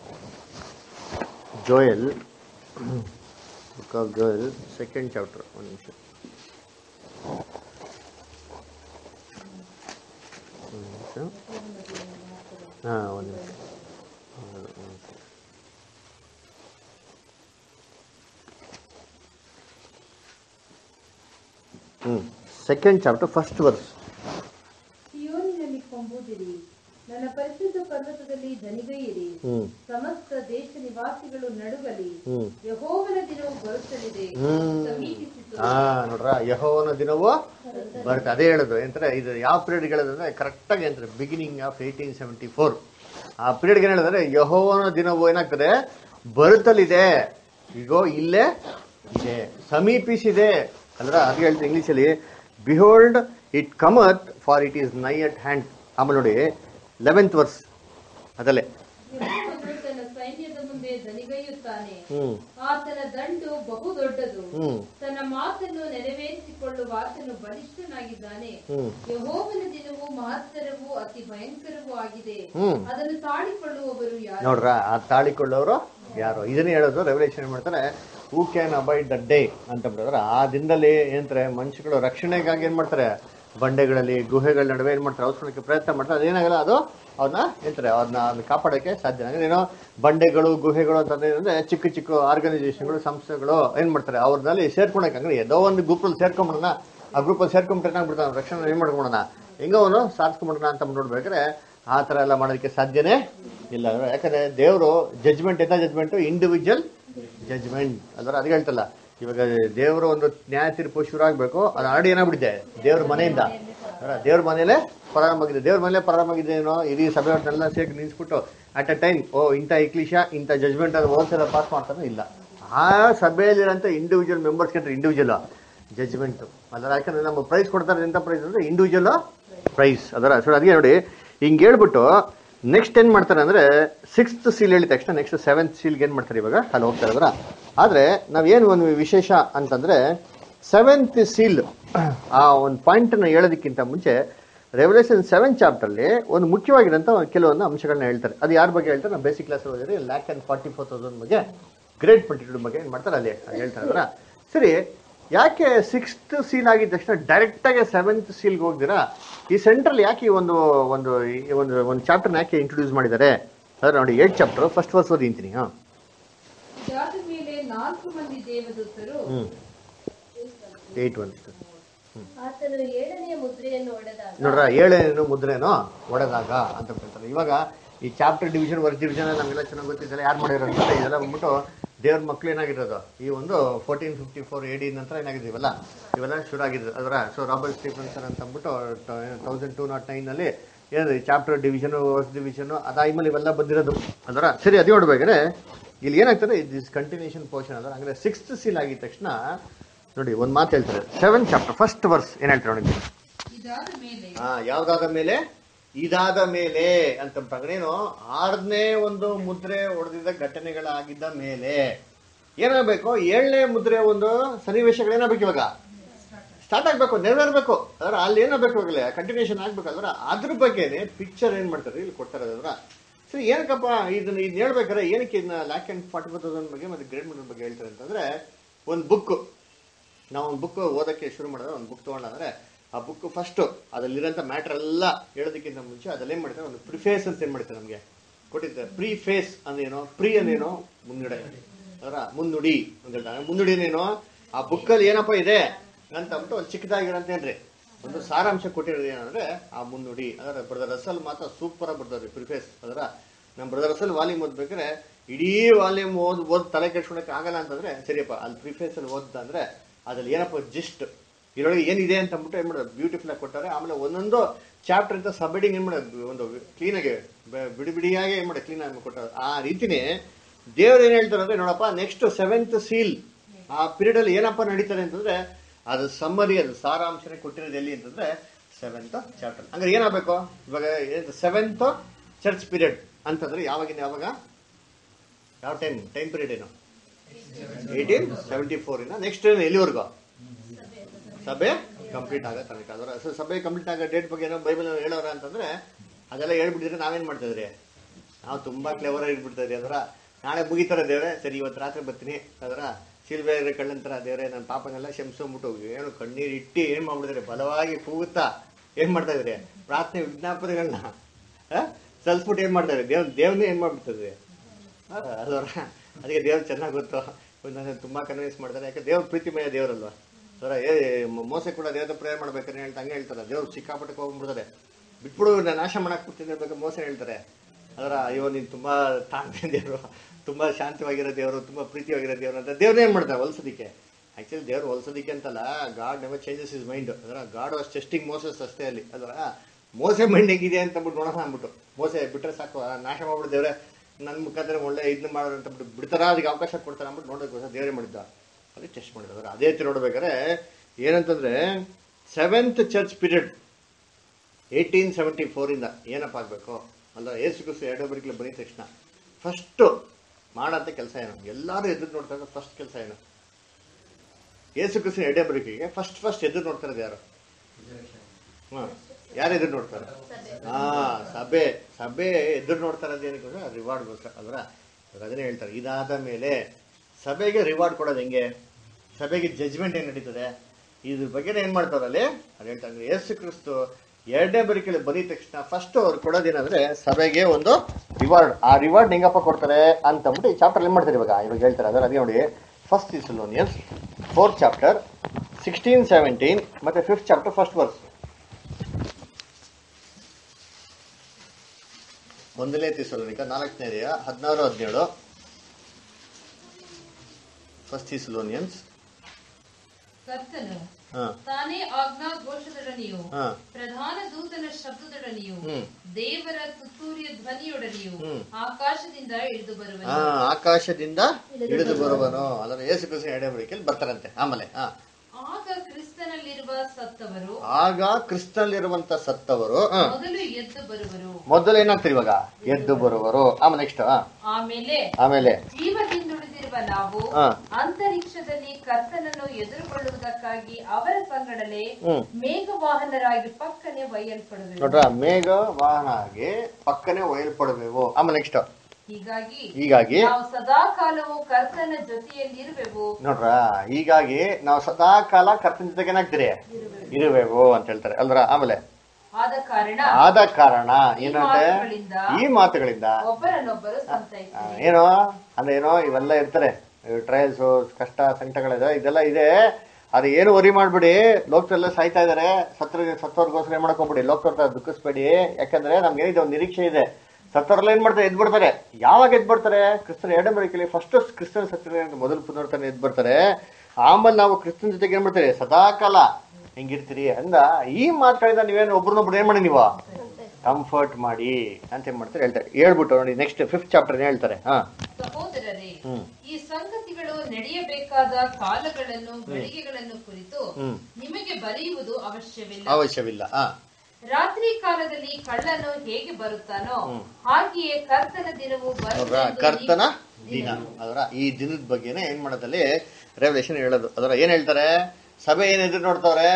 Joel book of Joel second chapter ಒಂದು ನಿಮಿಷ ಒಂದು ನಿಮಿಷ ಹಾಂ ಒಂದು ನಿಮಿಷ ಹೌದು, ಒಂದು ನಿಮಿಷ. Hmm second chapter first verse ಸಿಯೋನಿನಲ್ಲಿ ಕೊಂಬುದಿರಿ ನನ್ನ ಪರಿಶುದ್ಧ ಪರ್ವತದಲ್ಲಿ ದನಿಗೈಯಿರಿ ಹ್ಮ್ ಸಮಸ್ತ ದೇಶ ನಿವಾಸಿಗಳು ನಡುಗಲಿ ಹ್ಮ್ ಯಹೋವನ ದಿನವು ಬರುತ್ತಲಿದೆ ಹ್ಮ್ ಸಮೀಪಿಸಿತು ಹಾ ನೋಡ್ರ ಯಹೋವನ ದಿನವೂ ಬರುತ್ತೆ ಅದೇ ಹೇಳುದು ಎಂತಾರೆ ಇದು ಯಾವ ಪೀರಿಯಡ್ ಹೇಳೋದಂದ್ರೆ ಕರೆಕ್ಟ್ ಆಗಿ ಅಂತಾರೆ beginning of eighteen seventy four ಆ ಪೀರಿಯಡ್ ಏನ್ ಹೇಳಿದ್ರೆ ಯಹೋವನ ದಿನವು ಏನಾಗ್ತದೆ ಬರುತ್ತಲಿದೆ ಈಗೋ ಇಲ್ಲೇ ಇದೆ ಸಮೀಪಿಸಿದೆ ಅಂದ್ರೆ ಅದು ಹೇಳ್ತಾರೆ ಇಂಗ್ಲಿಷಲ್ಲಿ behold it cometh for it is nigh at hand ಆಮೇಲೆ ನೋಡಿ ಲೆವೆಂತ್ ವರ್ಸ್ ಅದಲ್ಲೇ ಯೆಹೋವನು ತನ್ನ ಸೈನ್ಯದ ಮುಂದೆ ದನಿಗೈಯುತ್ತಾನೆ ಹ್ಮ್ ಆತನ ದಂಡು ಬಹು ದೊಡ್ಡದು ಹ್ಮ್ ತನ್ನ ಮಾತನ್ನು ನೆರವೇರಿಸಿಕೊಳ್ಳುವ ಆತನು ಬಲಿಷ್ಠನಾಗಿದ್ದಾನೆ ಹ್ಮ್ ಯಹೋವನ ದಿನವು ಮಹತ್ತರವೂ ಅತಿ ಭಯಂಕರವೂ ಆಗಿದೆ ಹ್ಮ್ ಅದನ್ನು ತಾಳಿಕೊಳ್ಳುವವರು ಯಾರು ನೋಡ್ರ ಆ ತಾಳಿಕೊಳ್ಳೋರು ಯಾರು ಇದನ್ನೇ ಹೇಳೋದು ರೆವಲ್ಯೂಷನ್ ಮಾಡ್ತಾರೆ who can abide the day ಅಂತ ಬಿಡೋದ್ರ ಆ ದಿನದಲ್ಲಿ ಏನಂತಾರೆ ಮನುಷ್ಯಗಳು ರಕ್ಷಣೆಗಾಗಿ ಏನ್ ಮಾಡ್ತಾರೆ ಬಂಡೆಗಳಲ್ಲಿ ಗುಹೆಗಳ ನಡುವೆ ಏನ್ ಮಾಡ್ತಾರೆ ಔಷಧಕ್ಕೆ ಪ್ರಯತ್ನ ಮಾಡ್ತಾರೆ ಅದೇನಾಗಲ್ಲ ಅದು ಅವ್ರನ್ನ ಏನಂತಾರೆ ಅವ್ರನ್ನ ಅದನ್ನ ಕಾಪಾಡೋಕೆ ಸಾಧ್ಯ ಅಂದ್ರೆ ಏನೋ ಬಂಡೆಗಳು ಗುಹೆಗಳು ಅಂತಂದ್ರೆ ಏನಂದ್ರೆ ಚಿಕ್ಕ ಚಿಕ್ಕ ಆರ್ಗನೈಸೇಷನ್ಗಳು ಸಂಸ್ಥೆಗಳು ಏನ್ ಮಾಡ್ತಾರೆ ಅವ್ರನ್ನಲ್ಲಿ ಸೇರ್ಕೊಳಕ್ಕೆ ಅಂದ್ರೆ ಏನೋ ಒಂದು ಗ್ರೂಪಲ್ಲಿ ಸೇರ್ಕೊಂಬಿಡೋಣ ಆ ಗ್ರೂಪಲ್ಲಿ ಸೇರ್ಕೊಂಡ್ಬಿಟ್ರೆ ಏನಾಗ್ಬಿಡ್ತಾನೆ ರಕ್ಷಣೆ ಏನ್ ಮಾಡ್ಕೊಂಬಿಡೋಣ ಹೆಂಗೋ ಅವನು ಸಾಧಿಸ್ಕೊಂಬಿಡೋಣ ಅಂತ ನೋಡ್ಬೇಕಾದ್ರೆ ಆ ಥರ ಎಲ್ಲ ಮಾಡೋದಕ್ಕೆ ಸಾಧ್ಯನೇ ಇಲ್ಲ ಯಾಕಂದ್ರೆ ದೇವರು ಜಜ್ಮೆಂಟ್ ಎಂತ ಜಜ್ಮೆಂಟು ಇಂಡಿವಿಜುವಲ್ ಜಜ್ಮೆಂಟ್ ಅದರ ಅದು ಹೇಳ್ತಲ್ಲ ಇವಾಗ ದೇವರ ಒಂದು ನ್ಯಾಯ ತೀರ್ಪು ಶುರು ಆಗಬೇಕು ಅದು ಆಲ್ರೆಡಿ ಏನಾಗ್ಬಿಟ್ಟಿದೆ ದೇವ್ರ ಮನೆಯಿಂದ ಅದರ ದೇವ್ರ ಮನೇಲೆ ಪ್ರಾರಂಭ ಆಗಿದೆ ದೇವ್ರ ಮನೇಲೆ ಪ್ರಾರಂಭ ಆಗಿದೆ ಏನೋ ಇಡೀ ಸಭೆಯವ್ರನ್ನೆಲ್ಲ ಸೇರಿ ನಿಲ್ಸ್ಬಿಟ್ಟು ಅಟ್ ಅ ಟೈಮ್ ಓ ಇಂಥ ಇಕ್ಲಿಶ ಇಂಥ ಜಜ್ಮೆಂಟ್ ಅದು ಹೋಲ್ಸೇಲ್ ಪಾಸ್ ಮಾಡ್ತಾನೆ ಇಲ್ಲ ಆ ಸಭೆಯಲ್ಲಿರೋಂಥ ಇಂಡಿವಿಜುವಲ್ ಮೆಂಬರ್ಸ್ ಕಂಡ್ರೆ ಇಂಡಿವಿಜುವಲ್ ಜಜ್ಮೆಂಟ್ ಅದರ ಯಾಕಂದ್ರೆ ನಮ್ಮ ಪ್ರೈಸ್ ಕೊಡ್ತಾರೆ ಎಂತ ಪ್ರೈಸ್ ಅಂದ್ರೆ ಇಂಡಿವಿಜುವಲ್ ಪ್ರೈಸ್ ಅದರ ಸೊ ಅದಕ್ಕೆ ನೋಡಿ ಹಿಂಗೆ ಹೇಳ್ಬಿಟ್ಟು ನೆಕ್ಸ್ಟ್ ಏನು ಮಾಡ್ತಾರೆ ಅಂದರೆ ಸಿಕ್ಸ್ತ್ ಸೀಲ್ ಹೇಳಿದ ತಕ್ಷಣ ನೆಕ್ಸ್ಟ್ ಸೆವೆಂತ್ ಸೀಲ್ಗೆ ಏನು ಮಾಡ್ತಾರೆ ಇವಾಗ ಅಲ್ಲಿ ಹೋಗ್ತಾರೆ ಅದರ ಆದರೆ ನಾವೇನು ಒಂದು ವಿಶೇಷ ಅಂತಂದರೆ ಸೆವೆಂತ್ ಸೀಲ್ ಆ ಒಂದು ಪಾಯಿಂಟನ್ನು ಹೇಳೋದಕ್ಕಿಂತ ಮುಂಚೆ ರೆವಲ್ಯೂಷನ್ ಸೆವೆನ್ ಚಾಪ್ಟರ್ಲಿ ಒಂದು ಮುಖ್ಯವಾಗಿರೋಂಥ ಕೆಲವೊಂದು ಅಂಶಗಳನ್ನ ಹೇಳ್ತಾರೆ ಅದು ಯಾರ ಬಗ್ಗೆ ಹೇಳ್ತಾರೆ ನಾವು ಬೇಸಿಕ್ ಕ್ಲಾಸ್ ಓದಿದ್ರೆ lakh and forty four thousand ಬಗ್ಗೆ ಗ್ರೇಟ್ ಮಲ್ಟಿಟ್ಯೂಡ್ ಬಗ್ಗೆ ಏನು ಮಾಡ್ತಾರೆ ಅಲ್ಲಿ ಹೇಳ್ತಾರೆ ಅದರ ಸರಿ ಯಾಕೆ ಸಿಕ್ಸ್ತ್ ಸೀಲ್ ಆಗಿದ ತಕ್ಷಣ ಡೈರೆಕ್ಟಾಗಿ ಸೆವೆಂತ್ ಸೀಲ್ಗೆ ಹೋಗ್ದಿರಾ ಈ ಸೆಂಟ್ರಲ್ಲಿ ಯಾಕೆ ಈ ಒಂದು ಒಂದು ಈ ಒಂದು ಒಂದು ಚಾಪ್ಟರ್ನ ಯಾಕೆ ಇಂಟ್ರೊಡ್ಯೂಸ್ ಮಾಡಿದ್ದಾರೆ ಅದ್ರ ನೋಡಿ ಏಟ್ ಚಾಪ್ಟರ್ ಫಸ್ಟ್ ವರ್ಸ್ ಓದಿಂತೀನಿ ಹಾಂ ಇದಾದ ಮೇಲೆ ನಾಲ್ಕು ಮಂದಿ ದೇವದೂತರು ಹ್ಞೂ ಏಯ್ಟ್ ಒನ್ ಆತನು ಏಳನೆಯ ಮುದ್ರೆಯನ್ನು ಒಡೆದಾಗ ನೋಡ್ರ ಏಳೇನು ಮುದ್ರೇನೋ ಒಡೆದಾಗ ಅಂತ ಹೇಳ್ತಾರೆ ಇವಾಗ ಈ ಚಾಪ್ಟರ್ ಡಿವಿಷನ್ ವರ್ಸ್ ಡಿವಿಷನ್ ನಮಗೆಲ್ಲ ಚೆನ್ನಾಗಿ ಗೊತ್ತಿದ್ದಲ್ಲ ಯಾರು ಮಾಡಿರೋ ಅಂತ ಇದೆಲ್ಲ ಬಂದ್ಬಿಟ್ಟು ದೇವ್ರ ಮಕ್ಳು ಏನಾಗಿರೋದು ಈ ಒಂದು ಫೋರ್ಟೀನ್ ಫಿಫ್ಟಿ ಫೋರ್ ಎಡಿ ನಂತರ ಏನಾಗಿದೆ ಇವೆಲ್ಲ ಇವೆಲ್ಲ ಶುರು ಆಗಿದೆ ಅದರ ಸೊ ರಾಬರ್ಟ್ ಸ್ಟೀಫನ್ಸನ್ ಅಂತ ಅಂದ್ಬಿಟ್ಟು ತೌಸಂಡ್ ಟೂ ನಾಟ್ ನೈನಲ್ಲಿ ಏನಿದೆ ಚಾಪ್ಟರ್ ಡಿವಿಷನು ವರ್ಸ್ ಡಿವಿಷನು ಅದು ಆಮೇಲೆ ಇವೆಲ್ಲ ಬಂದಿರೋದು ಅದರ ಸರಿ ಅದೇ ನೋಡ್ಬೇಕಾದ್ರೆ ಇಲ್ಲಿ ಏನಾಗ್ತದೆ ದಿಸ್ ಕಂಟಿನ್ಯೂಷನ್ ಪೋರ್ಷನ್ ಅದರ ಹಂಗಾರೆ ಸಿಕ್ಸ್ತ್ ಸೀಲ್ ಆಗಿದ ತಕ್ಷಣ ನೋಡಿ ಒಂದು ಮಾತು ಹೇಳ್ತಾರೆ ಸೆವೆನ್ ಚಾಪ್ಟರ್ ಫಸ್ಟ್ ವರ್ಸ್ ಏನ್ ಹೇಳ್ತಾರೆ ನೋಡಿ ಇದಾದ ಮೇಲೆ ಹಾ ಯಾವ್ದಾದ ಮೇಲೆ ಇದಾದ ಮೇಲೆ ಅಂತ ಪ್ರಗಣೇನು ಆರನೇ ಒಂದು ಮುದ್ರೆ ಹೊಡೆದಿದ್ದ ಘಟನೆಗಳಾಗಿದ್ದ ಮೇಲೆ ಏನಾಗಬೇಕು ಏಳನೇ ಮುದ್ರೆ ಒಂದು ಸನ್ನಿವೇಶಗಳೇನಾಗಬೇಕು ಇವಾಗ ಸ್ಟಾರ್ಟ್ ಆಗ್ಬೇಕು ನೆರವೇರ್ಬೇಕು ಅದರ ಅಲ್ಲಿ ಏನಾಗಬೇಕು ಇವಾಗಲೇ ಕಂಟಿನ್ಯೂಷನ್ ಆಗ್ಬೇಕು ಅದರ ಅದ್ರ ಬಗ್ಗೆನೆ ಪಿಕ್ಚರ್ ಏನ್ ಮಾಡ್ತಾರೆ ಇಲ್ಲಿ ಕೊಡ್ತಾರೆ ಅದರ ಸರಿ ಏನಕ್ಕಪ್ಪ ಇದನ್ನ ಇದನ್ನ ಹೇಳ್ಬೇಕಾದ್ರೆ ಏನಕ್ಕೆ ಇದನ್ನ lakh and forty four thousand ಬಗ್ಗೆ ಮತ್ತೆ ಗ್ರೇಡ್ ಮೀಟರ್ ಬಗ್ಗೆ ಹೇಳ್ತಾರೆ ಅಂತಂದ್ರೆ ಒಂದು ಬುಕ್ ನಾವು ಒಂದು ಬುಕ್ ಓದಕ್ಕೆ ಶುರು ಮಾಡಿದ್ರೆ ಒಂದು ಬುಕ್ ತಗೊಂಡಂದ್ರೆ ಆ ಬುಕ್ ಫಸ್ಟ್ ಅದರಲ್ಲಿರೋಂಥ ಮ್ಯಾಟರ್ ಎಲ್ಲ ಹೇಳೋದಕ್ಕಿಂತ ಮುಂಚೆ ಅದ್ರಲ್ಲಿ ಏನ್ ಮಾಡ್ತಾರೆ ಒಂದು ಪ್ರಿಫೇಸ್ ಅಂತ ಏನ್ ಮಾಡ್ತಾರೆ ನಮಗೆ ಕೊಟ್ಟಿರ್ತಾರೆ ಪ್ರೀ ಫೇಸ್ ಅಂದೇನೋ ಪ್ರೀ ಅಂದೇನೋ ಮುನ್ನುಡೆ ಅದರ ಮುನ್ನುಡಿ ಅಂತ ಹೇಳ್ತಾರೆ ಮುನ್ನುಡಿನೇನೋ ಆ ಬುಕ್ಕಲ್ಲಿ ಏನಪ್ಪ ಇದೆ ಅಂತ ಅಂದ್ಬಿಟ್ಟು ಒಂದು ಚಿಕ್ಕದಾಗಿರೋಂತೇನ್ರಿ ಒಂದು ಸಾರಾಂಶ ಕೊಟ್ಟಿರೋದು ಏನಂದ್ರೆ ಆ ಮುನ್ನುಡಿ ಅದರ ಬ್ರದರ್ ರಸಲ್ ಮಾತ್ರ ಸೂಪರ್ ಆಗಿ ಬರ್ತಾರೆ ಪ್ರಿಫೇಸ್ ಅದರ ನಮ್ಮ ಬ್ರದರ್ ರಸಲ್ ವಾಲ್ಯೂಮ್ ಓದ್ಬೇಕಾದ್ರೆ ಇಡೀ ವಾಲ್ಯೂಮ್ ಓದ್ ಓದ್ ತಲೆ ಕೆಡ್ಸ್ಕೊಳಕ್ ಆಗಲ್ಲ ಅಂತಂದ್ರೆ ಸರಿಯಪ್ಪ ಅಲ್ಲಿ ಪ್ರಿಫೇಸ್ ಅಲ್ಲಿ ಓದ್ದ ಅಂದ್ರೆ ಅದ್ರಲ್ಲಿ ಏನಪ್ಪ ಜಿಸ್ಟ್ ಇದರೊಳಗೆ ಏನಿದೆ ಅಂತ ಅಂದ್ಬಿಟ್ಟು ಏನ್ ಮಾಡೋದು ಬ್ಯೂಟಿಫುಲ್ ಆಗಿ ಕೊಟ್ಟಾರೆ ಆಮೇಲೆ ಒಂದೊಂದು ಚಾಪ್ಟರ್ ಅಂತ ಸಬ್ಹೆಡಿಂಗ್ ಏನ್ ಮಾಡೋದು ಒಂದು ಕ್ಲೀನ್ ಆಗಿ ಬ- ಬಿಡಿ ಬಿಡಿಯಾಗಿ ಏನ್ ಮಾಡೋದು ಕ್ಲೀನ್ ಆಗಿ ಕೊಟ್ಟಾರೆ ಆ ರೀತಿನೇ ದೇವ್ರು ಏನ್ ಹೇಳ್ತಾರೆ ಅಂದ್ರೆ ನೋಡಪ್ಪ ನೆಕ್ಸ್ಟ್ ಸೆವೆಂತ್ ಸೀಲ್ ಆ ಪೀರಿಯಡ್ ಅಲ್ಲಿ ಏನಪ್ಪ ನಡೀತಾರೆ ಅಂತಂದ್ರೆ ಅದು ಸಮ್ಮರಿ ಅದು ಸಾರಾಂಶನೇ ಕೊಟ್ಟಿರೋದು ಎಲ್ಲಿ ಅಂತಂದ್ರೆ ಸೆವೆಂತ್ ಚಾಪ್ಟರ್ ಹಂಗಾರೆ ಏನಾಗಬೇಕು ಇವಾಗ ಸೆವೆಂತ್ ಚರ್ಚ್ ಪೀರಿಯಡ್ ಅಂತಂದ್ರೆ ಯಾವಾಗಿಂದ ಯಾವಾಗ ಯಾವ ಟೈಮ್ ಟೈಮ್ ಪೀರಿಯಡ್ ಏನು ಏಯ್ಟೀನ್ ಸೆವೆಂಟಿ ಫೋರ್ ಇಂದ ನೆಕ್ಸ್ಟ್ ಎಲ್ಲಿವರೆಗೂ ಸಭೆ ಕಂಪ್ಲೀಟ್ ಆಗೋ ತನಕ ಅದರ ಸೊ ಸಭೆ ಕಂಪ್ಲೀಟ್ ಆಗೋ ಡೇಟ್ ಬಗ್ಗೆ ಏನೋ ಬೈಬಲ್ ಹೇಳೋರ ಅಂತಂದ್ರೆ ಅದೆಲ್ಲ ಹೇಳ್ಬಿಟ್ಟಿದ್ರೆ ನಾವೇನ್ ಮಾಡ್ತಿದ್ರಿ ನಾವು ತುಂಬಾ ಕ್ಲೆವರ್ ಆಗಿಬಿಡ್ತಿದ್ರಿ ಅದರ ನಾಳೆ ಮುಗಿತಾರ ದೇವ್ರೆ ಸರಿ ಇವತ್ತು ರಾತ್ರಿ ಬರ್ತೀನಿ ಅದರ ಶಿಲ್ಬೆ ಕಳ್ಳಂತರ ದೇವ್ರೆ ನನ್ನ ಪಾಪನೆಲ್ಲ ಶಮಿಸ್ಕೊಂಡ್ಬಿಟ್ಟು ಏನು ಕಣ್ಣೀರು ಇಟ್ಟು ಏನ್ ಮಾಡ್ಬಿಡಿದ್ರೆ ಬಲವಾಗಿ ಕೂಗುತ್ತಾ ಏನ್ ಮಾಡ್ತಾ ಇದ್ರಿ ಪ್ರಾರ್ಥನೆ ವಿಜ್ಞಾಪನೆಗಳನ್ನ ಸಲ್ಸ್ಬಿಟ್ಟು ಏನ್ ಮಾಡ್ತಾ ಇದ್ರಿ ದೇವ್ ದೇವ್ನೇ ಏನ್ ಮಾಡ್ಬಿಡ್ತದ್ರಿ ಅದರ ಅದಕ್ಕೆ ದೇವ್ರು ಚೆನ್ನಾಗಿ ಗೊತ್ತು ನನ್ನ ತುಂಬಾ ಕನ್ವಿನ್ಸ್ ಮಾಡ್ತಾರೆ ಯಾಕೆ ದೇವ್ರ ಪ್ರೀತಿಮಯ ದೇವರಲ್ವಾ ಅದರ ಏ ಮ- ಮೋಸ ಕೂಡ ದೇವ್ರ ಪ್ರೇಯರ್ ಮಾಡ್ಬೇಕಾದ್ರೆ ಹೇಳ್ತಾ ಹಂಗೆ ಹೇಳ್ತಾರೆ ದೇವ್ರು ಸಿಕ್ಕಾಪಟ್ಟಕ್ಕೆ ಹೋಗ್ಬಿಡ್ತಾರೆ ಬಿಟ್ಬಿಡು ನಾನು ನಾಶ ಮಾಡಕ್ ಬಿಡ್ತೀನಿ ಬೇಕು ಮೋಸ ಹೇಳ್ತಾರೆ ಅದರ ಅಯ್ಯೋ ನೀನು ತುಂಬಾ ತಾಳ್ಮೆ ದೇವರು ತುಂಬಾ ಶಾಂತವಾಗಿರೋ ದೇವರು ತುಂಬಾ ಪ್ರೀತಿಯಾಗಿರೋ ದೇವರು ಅಂತ ದೇವ್ರನ್ನ ಏನ್ ಮಾಡ್ತಾರೆ ಹೊಲ್ಸೋದಿಕ್ಕೆ ಆಕ್ಚುಲಿ ದೇವ್ರು ಹೊಲ್ಸೋದಿಕ್ಕೆ ಅಂತಲ್ಲ God never changes his mind ಅದರ ಗಾಡ್ ವಾಸ್ ಟೆಸ್ಟಿಂಗ್ ಮೋಸಸ್ ಅಷ್ಟೇ ಅಲ್ಲಿ ಅದರ ಮೋಸೆ ಮೈಂಡ್ ಹೆಂಗಿದೆ ಅಂತ ಬಿಟ್ಟು ನೋಡೋಣ ಅಂದ್ಬಿಟ್ಟು ಮೋಸೆ ಬಿಟ್ರೆ ಸಾಕು ಆ, ನಾಶ ಮಾಡ್ಬಿಡು ದೇವ್ರೆ ನನ್ನ ಮುಖಾಂತರ ಒಳ್ಳೆ ಇದನ್ನ ಮಾಡೋರು ಅಂತ ಬಿಟ್ಟು ಬಿಡ್ತಾರ ಅದಕ್ಕೆ ಅವಕಾಶ ಕೊಡ್ತಾರ ಅಂದ್ಬಿಟ್ಟು ನೋಡೋದಕ್ಕೋಸ್ಕರ ದೇವರೇ ಮಾಡಿದ್ದ ಅದು ಟೆಸ್ಟ್ ಮಾಡಿದ್ರು ಅದೇ ರೀತಿ ನೋಡ್ಬೇಕಾದ್ರೆ ಏನಂತಂದ್ರೆ seventh church period eighteen seventy ಫೋರಿಂದ ಏನಪ್ಪ ಆಗಬೇಕು ಅಲ್ಲ ಏಸು ಕ್ರಿಸ್ತು ಎರಡು ಬರಿಕಲು ಬಂದಿದ ತಕ್ಷಣ ಫಸ್ಟು ಮಾಡೋಂಥ ಕೆಲಸ ಏನು ಎಲ್ಲರೂ ಎದುರು ನೋಡ್ತಾ ಇರೋ ಫಸ್ಟ್ ಕೆಲಸ ಏನು ಏಸು ಕ್ರಿಸ್ತು ಎರಡೇ ಬರಿಕೆಗೆ ಫಸ್ಟ್ ಫಸ್ಟ್ ಎದುರು ನೋಡ್ತಾ ಇರೋದು ಯಾರು ಹಾಂ ಯಾರು ಎದುರು ನೋಡ್ತಾರೆ ಹಾ ಸಭೆ ಸಭೆ ಎದುರು ನೋಡ್ತಾರೆ ಅಂತ ಏನಕ್ಕೆ ರಿವಾರ್ಡ್ಗೋಸ್ಕರ ಅಲ್ರ ಇವಾಗ ಅದನ್ನೇ ಹೇಳ್ತಾರೆ ಇದಾದ ಮೇಲೆ ಸಭೆಗೆ ರಿವಾರ್ಡ್ ಕೊಡೋದು ಹೆಂಗೆ ಸಭೆಗೆ ಜಜ್ಮೆಂಟ್ ಏನ್ ನಡೀತದೆ ಇದ್ರ ಬಗ್ಗೆ ಏನ್ ಮಾಡ್ತಾರಲ್ಲಿ ಅದು ಹೇಳ್ತಾರೆ ಯೇಸು ಕ್ರಿಸ್ತು ಎರಡನೇ ಬರಿಕೆಯಲ್ಲಿ ಬಂದಿದ ತಕ್ಷಣ ಫಸ್ಟ್ ಅವ್ರು ಕೊಡೋದೇನಂದ್ರೆ ಸಭೆಗೆ ಒಂದು ರಿವಾರ್ಡ್ ಆ ರಿವಾರ್ಡ್ ಹೆಂಗಪ್ಪ ಕೊಡ್ತಾರೆ ಅಂತ ಅಂದ್ಬಿಟ್ಟು ಈ ಚಾಪ್ಟರ್ ಏನ್ ಮಾಡ್ತಾರೆ ಇವಾಗ ಇವಾಗ ಹೇಳ್ತಾರೆ ಅದರ ಅದೇ ನೋಡಿ first Thessalonians fourth chapter sixteen seventeen ಮತ್ತೆ ಫಿಫ್ತ್ ಚಾಪ್ಟರ್ ಫಸ್ಟ್ ವರ್ಸ್ ಒಂದನೇ ತಿಸಲೋನಿಕ ನಾಲ್ಕನೇ ಹದಿನಾರು ಹದಿನೇಳು ಫಸ್ಟ್ ತಿಸಲೋನಿಯನ್ಸ್ ಕರ್ತನು ಹಾ ತಾನೇ ಆಜ್ಞಾ ಘೋಷದೊಡನೆಯೂ ಹಾ ಪ್ರಧಾನ ದೂತನ ಶಬ್ದದೊಡನೆಯೂ ಹ್ಮ್. ದೇವರ ತುತ್ತೂರಿಯ ಧ್ವನಿಯೊಡನೆಯೂ ಹ್ಮ್. ಆಕಾಶದಿಂದ ಇಳಿದು ಬರುವನು ಹಾ ಆಕಾಶದಿಂದ ಇಳಿದು ಬರುವನು ಅದರ ಯೇಸು ಕ್ರಿಸ್ತನ ಎಡೆಬರಿಕೆಯಲ್ಲಿ ಬರ್ತಾರಂತೆ ಆಮೇಲೆ ಹಾ ಆಗ ಕ್ರಿಸ್ತನಲ್ಲಿರುವ ಸತ್ತವರು ಆಗ ಕ್ರಿಸ್ತನಲ್ಲಿರುವಂತ ಸತ್ತವರು ಹಾ ಮೊದಲು ಎದ್ದು ಬರುವರು ಮೊದಲು ಏನಾಗ್ತಾರೆ ಇವಾಗ ಎದ್ದು ಬರುವರು ಆಮೇಲೆ ನೆಕ್ಸ್ಟ್ ಆಮೇಲೆ ಆಮೇಲೆ ಜೀವದಿಂದುಳಿದಿರುವ ನಾವು ಹಾ. ಅಂತರಿಕ್ಷದಲ್ಲಿ ಕರ್ತನನ್ನು ಎದುರುಗೊಳ್ಳುವುದಕ್ಕಾಗಿ ಅವರ ಸಂಗಡಲೇ ಹ್ಮ್. ಮೇಘವಾಹನರಾಗಿ ಪಕ್ಕನೆ ಒಯ್ಯಲ್ಪಡುವೆವು ನೋಡ್ರ ಮೇಘ ವಾಹನಗೆ ಪಕ್ಕನೆ ಒಯ್ಯಲ್ಪಡಬೇಕು ಆಮೇಲೆ ನೆಕ್ಸ್ಟ್ ಹೀಗಾಗಿ ಹೀಗಾಗಿ ನಾವು ಸದಾ ಕಾಲವು ಕರ್ತನ ಜೊತೆಯಲ್ಲಿರುವೆವು ನೋಡ್ರ ಹೀಗಾಗಿ ನಾವು ಸದಾ ಕಾಲ ಕರ್ತನ ಜೊತೆಗೆ ಏನಾಗ್ತೀರಿ ಇರುವೆವು ಅಂತ ಹೇಳ್ತಾರೆ ಅಲ್ರ ಆಮೇಲೆ ಆದ ಕಾರಣ ಆದ ಕಾರಣ ಏನಂತೆ ಮಾತುಗಳಿಂದ ಈ ಮಾತುಗಳಿಂದ ಒಬ್ಬರನ್ನೊಬ್ಬರು ಆ, ಸಂತೈಸಿ ಏನೋ ಅಂದ್ರೆ ಏನೋ ಇವೆಲ್ಲ ಇರ್ತಾರೆ ಟ್ರಯಲ್ಸ್ ಕಷ್ಟ ಸಂಕಟಗಳಿದೆ ಇದೆಲ್ಲ ಇದೆ ಅದು ಏನು ವರಿ ಮಾಡ್ಬಿಡಿ ಲೋಕದಲ್ಲ ಸಾಯ್ತಾ ಇದಾರೆ ಸತ್ರ ಸತ್ತೋರ್ಗೋಸ್ಕರ ಏನ್ ಮಾಡಕ್ ಹೋಗ್ಬಿಡಿ ಲೋಕದವ್ರ ದುಃಖಿಸ್ಬೇಡಿ ಯಾಕಂದ್ರೆ ನಮ್ಗೆ ಏನಿದೆ ಒಂದು ನಿರೀಕ್ಷೆ ಇದೆ ಸತ್ತವರೆಲ್ಲ ಏನ್ ಮಾಡ್ತಾರೆ ಎದ್ ಬರ್ತಾರೆ ಯಾವಾಗ ಎದ್ ಬರ್ತಾರೆ ಕ್ರಿಸ್ತನ ಎರಡನೇ ಬರೀಕಲ್ಲಿ ಫಸ್ಟ್ ಕ್ರಿಸ್ತನ ಸತ್ಯ ಮೊದಲು ಪುನರ್ತನೆ ಎದ್ ಬರ್ತಾರೆ ಆಮೇಲೆ ನಾವು ಕ್ರಿಸ್ತನ ಜೊತೆಗೆ ಏನ್ ಮಾಡ್ತಾರೆ ಸದಾಕಾಲ ಹೆಂಗಿರ್ತೀರಿ ಅಂದ ಈ ಮಾತುಗಳಿಂದ ನೀವೇನು ಒಬ್ರನ್ನೊಬ್ರು ಏನ್ ಮಾಡಿ ನೀವು ಕಂಫರ್ಟ್ ಮಾಡಿ ಅಂತ ಏನ್ ಮಾಡ್ತಾರೆ ಹೇಳ್ತಾರೆ ಹೇಳ್ಬಿಟ್ಟು ನೋಡಿ ನೆಕ್ಸ್ಟ್ ಫಿಫ್ತ್ ಚಾಪ್ಟರ್ ಹೇಳ್ತಾರೆ ಹಾ ಸಹೋದರರೇ ಹ್ಮ್. ಈ ಸಂಗತಿಗಳು ನಡೆಯಬೇಕಾದ ಕಾಲಗಳನ್ನು ಗಳಿಗೆಗಳನ್ನು ಕುರಿತು ಹ್ಮ್. ನಿಮಗೆ ಬರೆಯುವುದು ಅವಶ್ಯವಿಲ್ಲ ಅವಶ್ಯವಿಲ್ಲ ಹಾ ರಾತ್ರಿ ಕಾಲದಲ್ಲಿ ಕಳ್ಳನು ಹೇಗೆ ಬರುತ್ತಾನೋ ಹಾಗೆಯೇ ಕರ್ತನ ದಿನವು ನೋಡ್ರ ಬರುವುದೆಂದು ಕರ್ತನ ನೀವು- ದಿನ ಅದರ ಈ ದಿನದ ಬಗ್ಗೆನೇ ಏನ್ ಮಾಡೋದಲ್ಲಿ ರೆವಲ್ಯೂಷನ್ ಹೇಳೋದು ಅದರ ಏನ್ ಹೇಳ್ತಾರೆ ಸಭೆ ಏನ್ ಎದುರು ನೋಡ್ತಾವ್ರೆ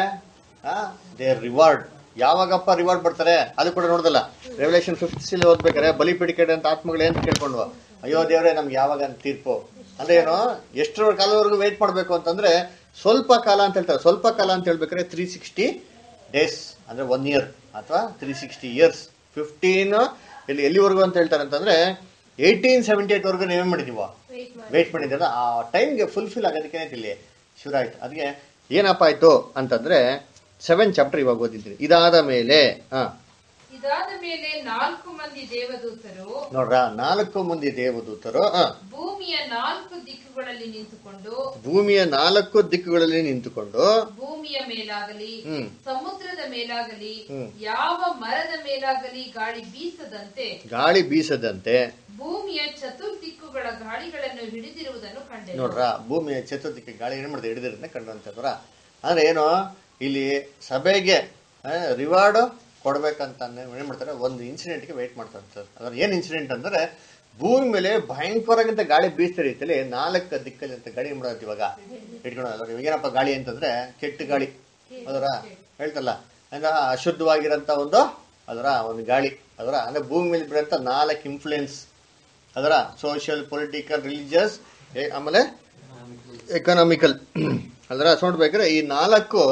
ದೇರ್ ರಿವಾರ್ಡ್ ಯಾವಾಗಪ್ಪ ರಿವಾರ್ಡ್ ಬರ್ತಾರೆ ಅದು ಕೂಡ ನೋಡ್ದಲ್ಲ ರೆವಲ್ಯೂಷನ್ ಫಿಫ್ತ್ ಸಿಲ್ ಓದ್ಬೇಕಾರೆ ಬಲಿಪೀಡಿಕೆ ಅಂತ ಆತ್ಮಗಳು ಏನ್ ಕೇಳ್ಕೊಂಡು ಅಯ್ಯೋ ದೇವ್ರೆ ನಮ್ಗೆ ಯಾವಾಗ ಅಂತ ತೀರ್ಪು ಅಂದ್ರೆ ಏನು ಎಷ್ಟರ ಕಾಲವರೆಗೂ ವೇಟ್ ಮಾಡ್ಬೇಕು ಅಂತಂದ್ರೆ ಸ್ವಲ್ಪ ಕಾಲ ಅಂತ ಹೇಳ್ತಾರೆ ಸ್ವಲ್ಪ ಕಾಲ ಅಂತ ಹೇಳ್ಬೇಕಾದ್ರೆ ತ್ರೀ ಸಿಕ್ಸ್ಟಿ ಡೇಸ್ ಅಂದ್ರೆ ಒನ್ ಇಯರ್ ಅಥವಾ ತ್ರೀ ಸಿಕ್ಸ್ಟಿ ಇಯರ್ಸ್ ಫಿಫ್ಟೀನ್ ಇಲ್ಲಿ ಎಲ್ಲಿವರೆಗೂ ಅಂತ ಹೇಳ್ತಾರೆ ಅಂತಂದ್ರೆ ಏಯ್ಟೀನ್ ಸೆವೆಂಟಿ ಏಟ್ ವರೆಗೂ ನೀವೇನ್ ಮಾಡಿದೀವ ವೇಟ್ ಮಾಡಿ ವೇಟ್ ಮಾಡಿದ್ದಲ್ಲ ಆ ಟೈಮ್ಗೆ ಫುಲ್ಫಿಲ್ ಆಗೋದಕ್ಕೆ ಇಲ್ಲಿ ಶುರು ಆಯ್ತು ಅದಕ್ಕೆ ಏನಪ್ಪ ಆಯ್ತು ಅಂತಂದ್ರೆ ಸೆವೆನ್ ಚಾಪ್ಟರ್ ಇವಾಗ ಓದಿದ್ದೀನಿ ಇದಾದ ಮೇಲೆ ಹಾ ಇದಾದ ಮೇಲೆ ನಾಲ್ಕು ಮಂದಿ ದೇವದೂತರು ನೋಡ್ರ ನಾಲ್ಕು ಮಂದಿ ದೇವದೂತರು ಹಾ ಭೂಮಿಯ ನಾಲ್ಕು ದಿಕ್ಕುಗಳಲ್ಲಿ ನಿಂತುಕೊಂಡು ಭೂಮಿಯ ನಾಲ್ಕು ದಿಕ್ಕುಗಳಲ್ಲಿ ನಿಂತುಕೊಂಡು ಭೂಮಿಯ ಮೇಲಾಗಲಿ ಹ್ಮ್. ಸಮುದ್ರದ ಮೇಲಾಗಲಿ ಹ್ಮ್. ಯಾವ ಮರದ ಮೇಲಾಗಲಿ ಗಾಳಿ ಬೀಸದಂತೆ ಗಾಳಿ ಬೀಸದಂತೆ ಭೂಮಿಯ ಚತುರ್ದಿಕ್ಕುಗಳ ಗಾಳಿಗಳನ್ನು ಹಿಡಿದಿರುವುದನ್ನು ಕಂಡೆನು ನೋಡ್ರ ಭೂಮಿಯ ಚತುರ್ಥಿಕೆ ಗಾಳಿ ಏನ್ ಮಾಡಿದೆ ಹಿಡಿದಿರೋದನ್ನ ಕಂಡುವಂತಂದ್ರ ಅಂದ್ರೆ ಏನು ಇಲ್ಲಿ ಸಭೆಗೆ ರಿವಾರ್ಡ್ ಕೊಡ್ಬೇಕಂತ ಏನ್ ಮಾಡ್ತಾರೆ ಒಂದು ಇನ್ಸಿಡೆಂಟ್ಗೆ ವೆಯ್ಟ್ ಮಾಡ್ತಾರೆ ಅದ್ರ ಏನ್ ಇನ್ಸಿಡೆಂಟ್ ಅಂದ್ರೆ ಭೂಮಿ ಮೇಲೆ ಭಯಂಕರವಾಗಿಂತ ಗಾಳಿ ಬೀಸ್ತಾ ರೀತಿಯಲ್ಲಿ ನಾಲ್ಕು ದಿಕ್ಕಲ್ಲಿ ಅಂತ ಗಾಳಿ ಏನ್ ಮಾಡೋದು ಇವಾಗ ಇಟ್ಕೊಳ್ಳೋದು ಇವಾಗ ಏನಪ್ಪ ಗಾಳಿ ಅಂತಂದ್ರೆ ಕೆಟ್ಟ ಗಾಳಿ ಅದರ ಹೇಳ್ತಲ್ಲ ಅಂದ್ರೆ ಅಶುದ್ಧವಾಗಿರೋಂಥ ಒಂದು ಅದರ ಒಂದು ಗಾಳಿ ಅದರ ಅಂದ್ರೆ ಭೂಮಿ ಮೇಲೆ ಬೀರೋಂಥ ನಾಲ್ಕು ಇನ್ಫ್ಲುಯೆನ್ಸ್ ಅದರ ಸೋಷಿಯಲ್ ಪೊಲಿಟಿಕಲ್ ರಿಲಿಜಿಯಸ್ ಆಮೇಲೆ ಎಕನಾಮಿಕಲ್ ಅದರ ನೋಡ್ಬೇಕಾದ್ರೆ ಈ ನಾಲ್ಕು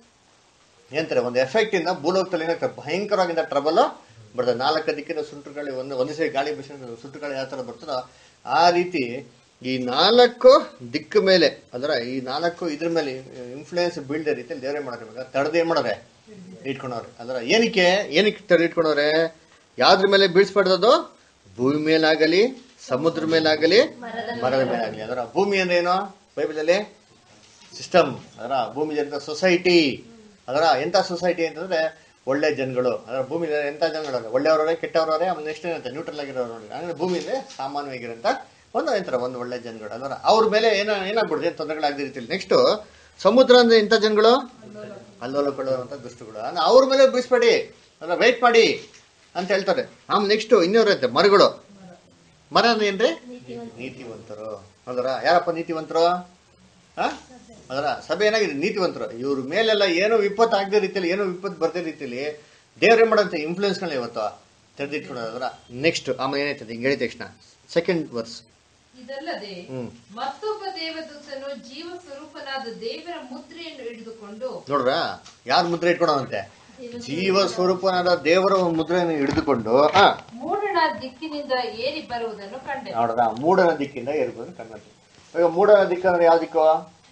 ಏನಂತಾರೆ ಒಂದು ಎಫೆಕ್ಟ್ ಇಂದ ಭೂಲೋಕದಲ್ಲಿ ಏನಾಗ್ತದೆ ಭಯಂಕರವಾಗಿಂದ ಟ್ರಬಲ್ ಬರ್ತದೆ ನಾಲ್ಕು ದಿಕ್ಕಿನ ಸುಂಟು ಗಾಳಿ ಒಂದು ಒಂದೇ ಸರಿ ಗಾಳಿ ಬಿಸಿ ಸುಂಟು ಗಾಳಿ ಯಾವ ಥರ ಬರ್ತದೋ ಆ ರೀತಿ ಈ ನಾಲ್ಕು ದಿಕ್ಕು ಮೇಲೆ ಅದರ ಈ ನಾಲ್ಕು ಇದ್ರ ಮೇಲೆ ಇನ್ಫ್ಲೂಯೆನ್ಸ್ ಬೀಳ್ದ ರೀತಿಯಲ್ಲಿ ದೇವರೇ ಮಾಡೋರು ತಡೆದು ಏನ್ ಮಾಡೋರೆ ಇಟ್ಕೊಂಡವ್ರೆ ಅದರ ಏನಕ್ಕೆ ಏನಕ್ಕೆ ತಡೆ ಇಟ್ಕೊಂಡವ್ರೆ ಯಾವ್ದ್ರ ಮೇಲೆ ಬೀಳ್ಸ್ಬಾರ್ದದು ಭೂಮಿ ಮೇಲಾಗಲಿ ಸಮುದ್ರ ಮೇಲಾಗಲಿ ಮರದ ಮೇಲಾಗಲಿ ಅದರ ಭೂಮಿ ಅಂದ್ರೆ ಏನು ಬೈಬಲಲ್ಲಿ ಸಿಸ್ಟಮ್ ಅದರ ಭೂಮಿ ಜನರ ಸೊಸೈಟಿ ಅದರ ಎಂತ ಸೊಸೈಟಿ ಅಂತಂದ್ರೆ ಒಳ್ಳೆ ಜನಗಳು ಅದರ ಭೂಮಿ ಎಂತ ಜನಗಳು ಒಳ್ಳೆಯವರವರೇ ಕೆಟ್ಟವರವರೇ ಆಮೇಲೆ ನೆಕ್ಸ್ಟ್ ಏನಂತ ನ್ಯೂಟ್ರಲ್ ಆಗಿರೋರು ನೋಡಿ ಅಂದ್ರೆ ಭೂಮಿಯಲ್ಲಿ ಸಾಮಾನ್ಯವಾಗಿರೋಂಥ ಒಂದು ಎಂತರ ಒಂದು ಒಳ್ಳೆ ಜನಗಳು ಅದರ ಅವ್ರ ಮೇಲೆ ಏನ ಏನಾಗ್ಬಿಡುತ್ತೆ ತೊಂದರೆಗಳಾಗದ ರೀತಿಯಲ್ಲಿ ನೆಕ್ಸ್ಟ್ ಸಮುದ್ರ ಅಂದ್ರೆ ಎಂತ ಜನಗಳು ಅಲ್ಲೋಲಕೊಳ್ಳುವಂತ ದುಷ್ಟಗಳು ಅಂದ್ರೆ ಅವ್ರ ಮೇಲೆ ಬೀಸ್ಬೇಡಿ ಅದರ ವೆಯ್ಟ್ ಮಾಡಿ ಅಂತ ಹೇಳ್ತಾರೆ ಆಮೇಲೆ ನೆಕ್ಸ್ಟ್ ಇನ್ನೂರು ಐತೆ ಮರಗಳು ಮರ ಅಂದ್ರೆ ಏನ್ರಿ ನೀತಿವಂತರು ಅದರ ಯಾರಪ್ಪ ನೀತಿವಂತರು ಆ? ಅದರ ಸಭೆ ಏನಾಗಿದೆ ನೀತಿವಂತರು ಇವ್ರ ಮೇಲೆಲ್ಲ ಏನೋ ವಿಪತ್ತು ಆಗದೆ ರೀತಿಯಲ್ಲಿ ಏನೋ ವಿಪತ್ತು ಬರ್ದೇ ರೀತಿಯಲ್ಲಿ ದೇವ್ರ ಏನ್ ಮಾಡಂತೆ ಇನ್ಫ್ಲೂಯೆನ್ಸ್ಗಳನ್ನ ಇವತ್ತು ತೆರೆದಿಟ್ಕೊಡೋದ್ರ ನೆಕ್ಸ್ಟ್ ಆಮೇಲೆ ಏನಾಯ್ತದೆ ಹಿಂಗೆ ಹೇಳಿದ ತಕ್ಷಣ ಸೆಕೆಂಡ್ ವರ್ಸ್ ಇದಲ್ಲದೆ ಹ್ಮ್ ಮತ್ತೊಬ್ಬ ದೇವದೂತನು ಜೀವ ಸ್ವರೂಪನಾದ ದೇವರ ಮುದ್ರೆಯನ್ನು ಹಿಡಿದುಕೊಂಡು ನೋಡ್ರ ಯಾರು ಮುದ್ರೆ ಇಟ್ಕೊಳೋದಂತೆ ಜೀವ ಸ್ವರೂಪನಾದ ದೇವರ ಒಂದು ಮುದ್ರೆಯನ್ನು ಹಿಡಿದುಕೊಂಡು ಆ ಮೂಡಣ ದಿಕ್ಕಿನಿಂದ ಏರಿ ಬರುವುದನ್ನು ಕಂಡೆ ನೋಡ್ರ ಮೂಡನ ದಿಕ್ಕಿಂದ ಏರ್ಬೋದು ಕಣ್ಣಲ್ಲಿ ಈಗ ಮೂಡನ ದಿಕ್ಕು ಅಂದ್ರೆ ಯಾವ ದಿಕ್ಕು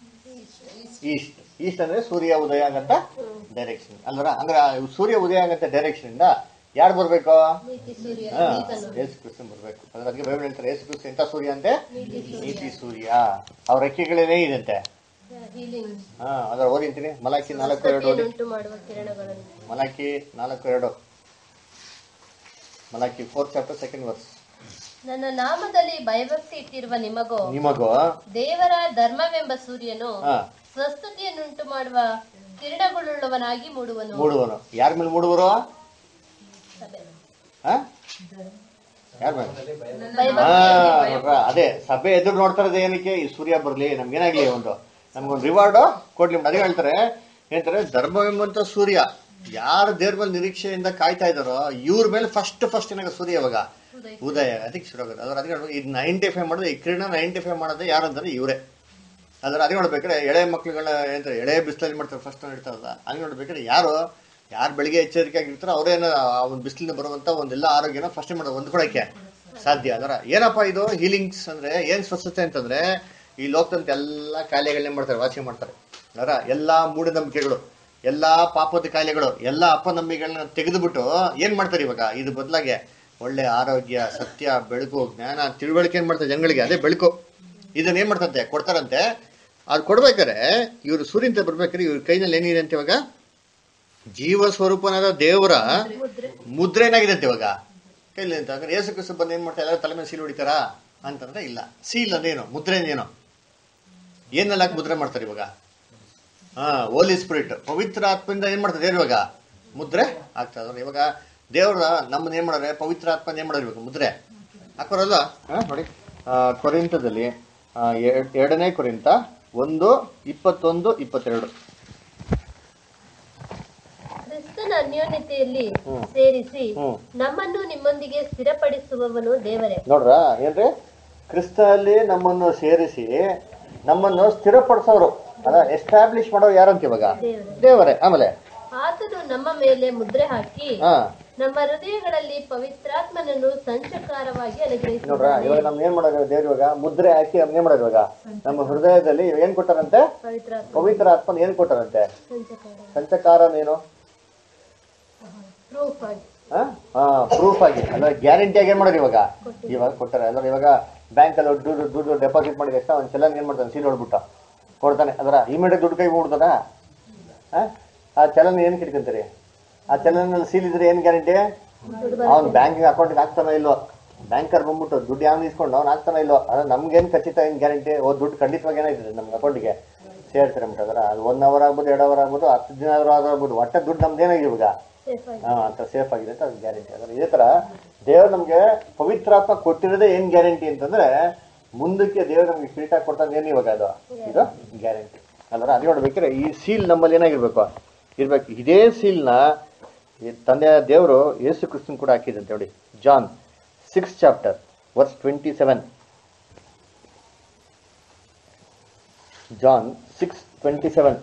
ಈಸ್ಟ್ ಈಸ್ಟ್ ಅಂದ್ರೆ ಸೂರ್ಯ ಉದಯ ಆಗಂತ ಡೈರೆಕ್ಷನ್ ಅಲ್ವರ ಅಂದ್ರೆ ಆ ಸೂರ್ಯ ಉದಯ ಆಗಂತ ಡೈರೆಕ್ಷನ್ ಇಂದ ಯಾರು ಬರ್ಬೇಕು ನೀತಿ ಸೂರ್ಯ ಹಾ, ಈತನು. ಯೇಸು ಕ್ರಿಸ್ತನ್ ಬರ್ಬೇಕು ಅಂದ್ರೆ ಅದಕ್ಕೆ ಬೈಬಲ್ ಹೇಳ್ತಾರೆ ಯೇಸು ಕ್ರಿಸ್ತ ಎಂತ ಸೂರ್ಯ ಅಂತೆ ನೀತಿ ಸೂರ್ಯ ಅವ್ರ ರೆಕ್ಕೆಗಳೇನೇ ಇದಂತೆ ಹೀಲಿಂಗ್ ಹಾ ಅದ್ರ ಓದಿಂತೀನಿ ಮಲಾಕಿ ನಾಲ್ಕು ಎರಡು ಓದಿ ಉಂಟು ಮಾಡುವ ಕಿರಣಗಳನ್ನು ಮಲಾಕಿ ನಾಲ್ಕು ಎರಡು ಮಲಾಕಿ ಫೋರ್ತ್ ಚಾಪ್ಟರ್ ಸೆಕೆಂಡ್ ವರ್ಸ್ ನನ್ನ ನಾಮದಲ್ಲಿ ಭಯಭಕ್ತಿ ಇಟ್ಟಿರುವ ನಿಮಗೋ ನಿಮಗೂ ದೇವರ ಧರ್ಮವೆಂಬ ಸೂರ್ಯನು ಹಾ ಸ್ವಸ್ಥತೆಯನ್ನುಂಟು ಮಾಡುವ ಕಿರಣಗಳುಳ್ಳವನಾಗಿ ಮೂಡುವನು ಮೂಡುವನು ಯಾರ ಮೇಲೆ ಮೂಡುವರು ಸಭೆ. ಹಾ ಯಾರ ಮೇಲೆ ಭಯಭಕ್ತಿ ಹಾ, ನೋಡ್ರಾ? ಅದೇ ಸಭೆ ಎದುರು ನೋಡ್ತಾ ಇರೋದು ಏನಕ್ಕೆ ಈ ಸೂರ್ಯ ಬರ್ಲಿ ನಮ್ಗೇನಾಗ್ಲಿ ಒಂದು ನಮ್ಗೊಂದು ರಿವಾರ್ಡ್ ಕೊಡ್ಲಿ ಅದೇ ಹೇಳ್ತಾರೆ ಹೇಳ್ತಾರೆ ಧರ್ಮವೆಂಬಂತ ಸೂರ್ಯ ಯಾರು ದೇವ್ರ ಮೇಲೆ ನಿರೀಕ್ಷೆಯಿಂದ ಕಾಯ್ತಾ ಇದಾರೋ ಇವ್ರ ಮೇಲೆ ಫಸ್ಟ್ ಫಸ್ಟ್ ಏನಾಗ ಸೂರ್ಯ ಇವಾಗ ಉದಯ ಅದಕ್ಕೆ ಶುರು ಆಗುತ್ತೆ ಅದ್ರ ಅದಕ್ಕೆ ಇದು ನೈಂಟಿಫೈ ಮಾಡೋದು ಈ ಕಿರಣ ನೈಂಟಿಫೈ ಮಾಡೋದು ಯಾರು ಅಂದ್ರೆ ಇವರೇ ಅದ್ರ ಅದೇ ನೋಡ್ಬೇಕಾದ್ರೆ ಎಳೆ ಮಕ್ಳುಗಳ ಏನಂತಾರೆ ಎಳೆ ಬಿಸಿಲಲ್ಲಿ ಮಾಡ್ತಾರೆ ಫಸ್ಟ್ ಇಡ್ತಾರಲ್ಲ ಅಲ್ಲಿ ನೋಡ್ಬೇಕಾದ್ರೆ ಯಾರು ಯಾರು ಬೆಳಿಗ್ಗೆ ಎಚ್ಚರಿಕೆ ಆಗಿರ್ತಾರೋ ಅವ್ರೇನು ಆ ಒಂದು ಬಿಸಿಲಿಂದ ಬರುವಂತ ಒಂದೆಲ್ಲ ಆರೋಗ್ಯನ ಫಸ್ಟ್ ಮಾಡೋದು ಹೊಂದ್ಕೊಳಕ್ಕೆ ಸಾಧ್ಯ ಅದರ ಏನಪ್ಪ ಇದು ಹೀಲಿಂಗ್ಸ್ ಅಂದ್ರೆ ಏನ್ ಸ್ವಚ್ಛತೆ ಅಂತಂದ್ರೆ ಈ ಲೋಕದಂತ ಎಲ್ಲಾ ಕಾಯಿಲೆಗಳನ್ನೇ ಮಾಡ್ತಾರೆ ವಾಸಿ ಮಾಡ್ತಾರೆ ಅದರ ಎಲ್ಲಾ ಮೂಢನಂಬಿಕೆಗಳು ಎಲ್ಲಾ ಪಾಪದ ಕಾಯಿಲೆಗಳು ಎಲ್ಲಾ ಅಪನಂಬಿಕೆಗಳನ್ನ ತೆಗೆದುಬಿಟ್ಟು ಏನ್ ಮಾಡ್ತಾರೆ ಇವಾಗ ಇದು ಬದಲಾಗಿ ಒಳ್ಳೆ ಆರೋಗ್ಯ ಸತ್ಯ ಬೆಳಕು ಜ್ಞಾನ ತಿಳುವಳಿಕೆ ಏನ್ ಮಾಡ್ತಾರೆ ಜನಗಳಿಗೆ ಅದೇ ಬೆಳಕು ಇದನ್ನ ಏನ್ ಮಾಡ್ತಂತೆ ಕೊಡ್ತಾರಂತೆ ಅದು ಕೊಡ್ಬೇಕಾರೆ ಇವರು ಸೂರ್ಯಂತ ಬರ್ಬೇಕಾದ್ರೆ ಇವ್ರ ಕೈನಲ್ಲಿ ಏನಿದೆ ಅಂತ ಇವಾಗ ಜೀವ ಸ್ವರೂಪನಾದ ದೇವರ ಮುದ್ರೆ ಏನಾಗಿದೆ ಅಂತ ಇವಾಗ ಕೈಲಿ ಅಂತ ಅಂದ್ರೆ ಯೇಸು ಕ್ರಿಸ್ತು ಬಂದು ಏನ್ ಮಾಡ್ತಾರೆ ಎಲ್ಲರೂ ತಲೆ ಮೇಲೆ ಸೀಲ್ ಹೊಡಿತಾರಾ ಅಂತಂದ್ರೆ ಇಲ್ಲ ಸೀಲ್ ಅಂದೇನು ಮುದ್ರೆ ಏನು ಏನೆಲ್ಲ ಹಾಕಿ ಮುದ್ರೆ ಮಾಡ್ತಾರೆ ಇವಾಗ ಹಾ ಹೋಲಿ ಸ್ಪಿರಿಟ್ ಪವಿತ್ರ ಆತ್ಮದಿಂದ ಏನ್ ಮಾಡ್ತಾರೆ ದೇವ್ರು ಇವಾಗ ಮುದ್ರೆ ಆಗ್ತಾ ಇದಾರೆ ಇವಾಗ ದೇವ್ರ ನಮ್ಮನ್ನ ಏನ್ ಮಾಡೋರೆ ಪವಿತ್ರ ಆತ್ಮನ ಏನ್ ಮಾಡೋರು ಇವಾಗ ಮುದ್ರೆ ಹಾಕೋರಲ್ಲ ಹಾ, ನೋಡಿ ಆ, ಕೊರಿಂತದಲ್ಲಿ ಆ, ಎರ- ಎರಡನೇ ಕೊರಿಂತ ಒಂದು ಇಪ್ಪತ್ತೊಂದು ಇಪ್ಪತ್ತೆರಡು ಕ್ರಿಸ್ತನ ಅನ್ಯೋನ್ಯತೆಯಲ್ಲಿ ಹ್ಮ್. ಸೇರಿಸಿ ಹ್ಮ್. ನಮ್ಮನ್ನು ನಿಮ್ಮೊಂದಿಗೆ ಸ್ಥಿರಪಡಿಸುವವನು ದೇವರೇ ನೋಡ್ರ ಏನ್ರಿ ಕ್ರಿಸ್ತಲ್ಲಿ ನಮ್ಮನ್ನು ಸೇರಿಸಿ ನಮ್ಮನ್ನು ಸ್ಥಿರಪಡಿಸೋರು ಅದ ಎಸ್ಟಾಬ್ಲಿಷ್ ಮಾಡೋರು ಯಾರಂತ ಇವಾಗ ದೇವರೇ ದೇವರೇ ಆಮೇಲೆ ಆತನು ನಮ್ಮ ಮೇಲೆ ಮುದ್ರೆ ಹಾಕಿ ಹಾ ನಮ್ಮ ಹೃದಯಗಳಲ್ಲಿ ಪವಿತ್ರಾತ್ಮನನ್ನು ಸಂಚಕಾರವಾಗಿ ನೋಡ್ರ ಅನುಗ್ರಹಿಸಿದ್ದಾನೆ ಇವಾಗ ನಮ್ಗೆ ಏನ್ ಮಾಡೋದು ದೇವ್ರು ಇವಾಗ ಮುದ್ರೆ ಹಾಕಿ ನಮ್ಗೆ ಏನ್ ಮಾಡೋದು ಇವಾಗ ನಮ್ಮ ಹೃದಯದಲ್ಲಿ ಇವಾಗ ಏನ್ ಕೊಟ್ಟಾರಂತೆ ಪವಿತ್ರಾತ್ಮ ಪವಿತ್ರ ಆತ್ಮನ ಏನ್ ಕೊಟ್ಟಾರಂತೆ ಸಂಚಕಾರ ಸಂಚಕಾರನೇನು ಪ್ರೂಫ್ ಆಗಿ ಪ್ರೂಫ್ ಆಗಿ ಅಲ್ಲ ಗ್ಯಾರಂಟಿ ಆಗಿ ಏನ್ ಮಾಡೋರು ಇವಾಗ ಇವಾಗ ಕೊಟ್ಟಾರೆ ಅಲ್ಲ ಇವಾಗ ಬ್ಯಾಂಕ್ ಅಲ್ಲಿ ದುಡ್ಡು ದುಡ್ಡು ಡೆಪಾಸಿಟ್ ಮಾಡಿದ ತಕ್ಷಣ ಒಂದ್ ಚಲನ್ ಏನ್ ಮಾಡ್ತಾನೆ ಸೀಲ್ ಹೊಡ್ಬಿಟ್ಟ ಕೊಡ್ತಾನೆ ಅದರ ಇಮಿಡಿಯೇಟ್ ದುಡ್ಡು ಕೈ ಬಿಡ್ತಾನ ಆ ಚಲನ್ ಏನ್ ಕಿಟ್ಕೊಂತೀರಿ ಆ ಚಲನ್ ಸೀಲ್ ಇದ್ರೆ ಏನ್ ಗ್ಯಾರಂಟಿ ಅವ್ನ್ ಬ್ಯಾಂಕಿಂಗ್ ಅಕೌಂಟ್ಗೆ ಹಾಕ್ತಾನೋ ಇಲ್ವೋ ಬ್ಯಾಂಕರ್ ಬಂದ್ಬಿಟ್ಟು ದುಡ್ಡು ಯಾವ್ದು ಇಸ್ಕೊಂಡು ಅವ್ನು ಹಾಕ್ತಾನೋ ಇಲ್ವೋ ಅದ್ರ ನಮ್ಗೇನ್ ಖಚಿತ ಏನ್ ಗ್ಯಾರಂಟಿ ಓ ದುಡ್ಡು ಖಂಡಿತವಾಗಿ ಏನಾಯ್ತದೆ ನಮ್ಮ ಅಕೌಂಟ್ಗೆ ಸೇರ್ತಾರೆ ಅಂಬಿಟ್ಟದ್ರ ಅದು ಒನ್ ಅವರ್ ಆಗ್ಬೋದು ಎರಡು ಅವರ್ ಆಗ್ಬೋದು ಹತ್ತು ದಿನ ಆದ್ರೂ ಆಗ್ಬೋದು ಒಟ್ಟೆ ದುಡ್ಡು ನಮ್ದು ಏನಾಗಿದೆ ಇವಾಗ ಸೇಫ್ ಆಗಿ ಹಾ ಅಂತ ಸೇಫ್ ಆಗಿದೆ ಅಂತ ಅದು ಗ್ಯಾರಂಟಿ ಅದರ ಇದೇ ತರ ದೇವ್ರು ನಮ್ಗೆ ಪವಿತ್ರಾತ್ಮ ಕೊಟ್ಟಿರೋದೇ ಏನ್ ಗ್ಯಾರಂಟಿ ಅಂತಂದ್ರೆ ಮುಂದಕ್ಕೆ ದೇವ್ರು ನಮ್ಗೆ ಕಿರೀಟ ಕೊಡ್ತಾನೆ ಏನು ಇವಾಗ ಅದು ಇದು ಗ್ಯಾರಂಟಿ ಅಲ್ರ ಅದು ನೋಡ್ಬೇಕಾದ್ರೆ ಈ ಸೀಲ್ ನಮ್ಮಲ್ಲಿ ಏನಾಗಿರ್ಬೇಕು ಇರ್ಬೇಕು ಇದೇ ಸೀಲ್ನ ತಂದೆಯ ದೇವರು ಯೇಸು ಕ್ರಿಸ್ತನ್ ಕೂಡ ಹಾಕಿದಂತೆ ನೋಡಿ John six chapter verse twenty seven John six twenty seven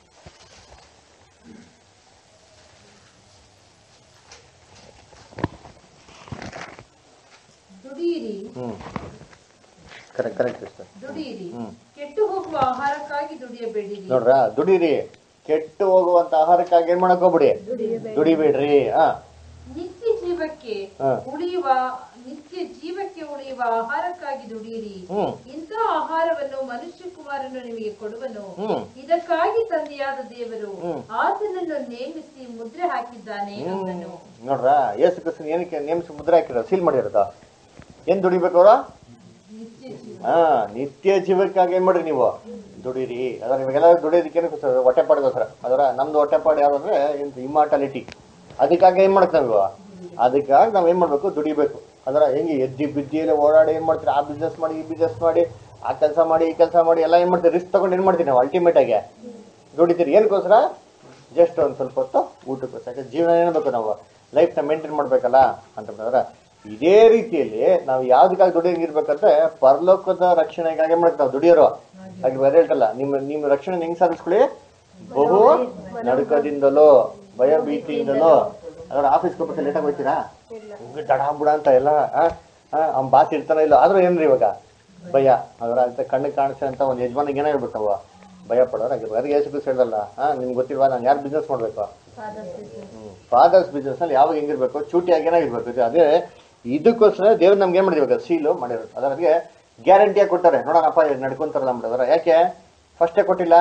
ದುಡಿಯಿರಿ ಹ್ಮ್ ಕರೆಕ್ಟ್ ಕರೆಕ್ಟ್ ಸಿಸ್ಟರ್ ದುಡಿಯಿರಿ ಹ್ಮ್. ಕೆಟ್ಟು ಹೋಗುವ ಆಹಾರಕ್ಕಾಗಿ ದುಡಿಯಬೇಡಿರಿ ನೋಡ್ರ ದುಡೀರಿ ಕೆಟ್ಟು ಹೋಗುವಂತ ಆಹಾರಕ್ಕಾಗಿ ಏನ್ ಮಾಡಕ್ ಹೋಗ್ಬಿಡಿ ದುಡಿಬೇಡ್ರಿ ಹಾ ನಿತ್ಯ ಜೀವಕ್ಕೆ ಹಾ. ಉಳಿಯುವ ನಿತ್ಯ ಜೀವಕ್ಕೆ ಉಳಿಯುವ ಆಹಾರಕ್ಕಾಗಿ ದುಡಿಯಿರಿ ಹ್ಮ್ ಇಂಥ ಆಹಾರವನ್ನು ಮನುಷ್ಯ ಕುಮಾರನು ನಿಮಗೆ ಕೊಡುವನು ಹ್ಮ್ ಇದಕ್ಕಾಗಿ ತಂದೆಯಾದ ದೇವರು ಹ್ಮ್. ಆತನನ್ನು ನೇಮಿಸಿ ಮುದ್ರೆ ಹಾಕಿದ್ದಾನೆ ಅಂದನು ನೋಡ್ರ ಯೇಸು ಕ್ರಿಸ್ತನ್ ಏನಕ್ಕೆ ನೇಮಿಸಿ ಮುದ್ರೆ ಹಾಕಿರೋ ಸೀಲ್ ಮಾಡಿರೋದ ಏನ್ ದುಡಿಬೇಕು ಅವ್ರ ನಿತ್ಯ ಜೀವ ಹಾ ನಿತ್ಯ ಜೀವಕ್ಕಾಗಿ ಏನ್ ಮಾಡ್ರಿ ನೀವು ದುಡೀರಿ ಅದರ ಇವಾಗೆಲ್ಲ ದುಡಿಯೋದಕ್ಕೆ ಏನಕ್ಕೋಸ್ಕರ ಹೊಟ್ಟೆಪಾಡಿಗೋಸ್ಕರ ಅದರ ನಮ್ದು ಹೊಟ್ಟೆಪಾಡು ಯಾವ್ದು ಅಂದ್ರೆ ಇಮ್ಮಾರ್ಟಾಲಿಟಿ ಅದಕ್ಕಾಗಿ ಏನ್ ಮಾಡಕ್ ನಾವು ಅದಕ್ಕಾಗಿ ನಾವ್ ಏನ್ ಮಾಡ್ಬೇಕು ದುಡಿಬೇಕು ಅದರ ಹೆಂಗೆ ಎದ್ದಿ ಬಿದ್ದಿ ಎಲ್ಲ ಓಡಾಡಿ ಏನ್ ಮಾಡ್ತೀರಿ ಆ ಬಿಸ್ನೆಸ್ ಮಾಡಿ ಈ ಬಿಸ್ನೆಸ್ ಮಾಡಿ ಆ ಕೆಲಸ ಮಾಡಿ ಈ ಕೆಲಸ ಮಾಡಿ ಎಲ್ಲ ಏನ್ ಮಾಡ್ತೀರಿ ರಿಸ್ಕ್ ತಗೊಂಡು ಏನ್ ಮಾಡ್ತೀವಿ ನಾವು ಅಲ್ಟಿಮೇಟ್ ಆಗಿ ದುಡಿತೀರಿ ಏನಕ್ಕೋಸ್ಕರ ಜಸ್ಟ್ ಒಂದ್ ಸ್ವಲ್ಪ ಹೊತ್ತು ಊಟಕ್ಕೋಸ್ಕರ ಯಾಕಂದ್ರೆ ಜೀವನ ಏನ್ಬೇಕು ನಾವು ಲೈಫ್ನ ಮೇಂಟೈನ್ ಮಾಡ್ಬೇಕಲ್ಲ ಅಂತಂದ್ರೆ ಇದೇ ರೀತಿಯಲ್ಲಿ ನಾವು ಯಾವ್ದಕ್ಕಾಗಿ ದುಡಿಯಂಗಿರ್ಬೇಕಂದ್ರೆ ಪರಲೋಕದ ರಕ್ಷಣೆಗಾಗಿ ಮಾಡ್ತೀವಿ ನಾವು ದುಡಿಯೋರು ಹಾಗೆ ಬೇರೆ ಹೇಳ್ತಲ್ಲ ನಿಮ್ಮ ನಿಮ್ಮ ರಕ್ಷಣೆ ಹೆಂಗ್ ಸಾಧಿಸ್ಕೊಳ್ಳಿ ಬಹು ನಡುಕದಿಂದಲೋ ಭಯ ಭೀತಿಯಿಂದಲೋ ಅದರ ಆಫೀಸ್ ಹೋಗ್ಬೇಕು ಲೇಟಾಗಿ ಹೋಗ್ತೀರಾ ಹಿಂಗೆ ದಡ ಬುಡ ಅಂತ ಎಲ್ಲ ಅವ್ನ ಬಾಸ್ ಇರ್ತಾನ ಇಲ್ಲ ಆದ್ರೂ ಏನ್ರಿ ಇವಾಗ ಭಯ ಅದರ ಅಂತ ಕಣ್ಣಿಗೆ ಕಾಣಿಸೋ ಅಂತ ಒಂದು ಯಜಮಾನಿಗೆ ಏನಾಗಿರ್ಬೇಕು ನಾವು ಭಯ ಪಡೋರು ಆಗಿರ್ಬೇಕು ಅದಕ್ಕೆ ಯೇಸು ಕ್ರಿಸ್ತ ಹೇಳ್ದಲ್ಲ ಹಾ ನಿಮ್ಗೆ ಗೊತ್ತಿಲ್ವಾ ನಾನು ಯಾರು ಬಿಸ್ನೆಸ್ ಮಾಡ್ಬೇಕು ಫಾದರ್ಸ್ ಬಿಸ್ನೆಸ್ ಅಲ್ಲಿ ಯಾವಾಗ ಹೆಂಗಿರ್ಬೇಕು ಚೂಟಿಯಾಗಿ ಏನಾಗಿರ್ಬೇಕು ಇದು ಅದೇ ಇದಕ್ಕೋಸ್ಕರ ದೇವ್ರು ನಮ್ಗೆ ಏನ್ ಮಾಡಿರ್ಬೇಕು ಸೀಲು ಮಾಡಿರೋದು ಅದಕ್ಕೆ ಗ್ಯಾರಂಟಿಯಾಗಿ ಕೊಟ್ಟಾರೆ ನೋಡೋಣಪ್ಪ ಇದು ನಡ್ಕೊಂತಾರಲ್ಲ ಅಂಬಿಡೋದ್ರ ಯಾಕೆ ಫಸ್ಟೇ ಕೊಟ್ಟಿಲ್ಲ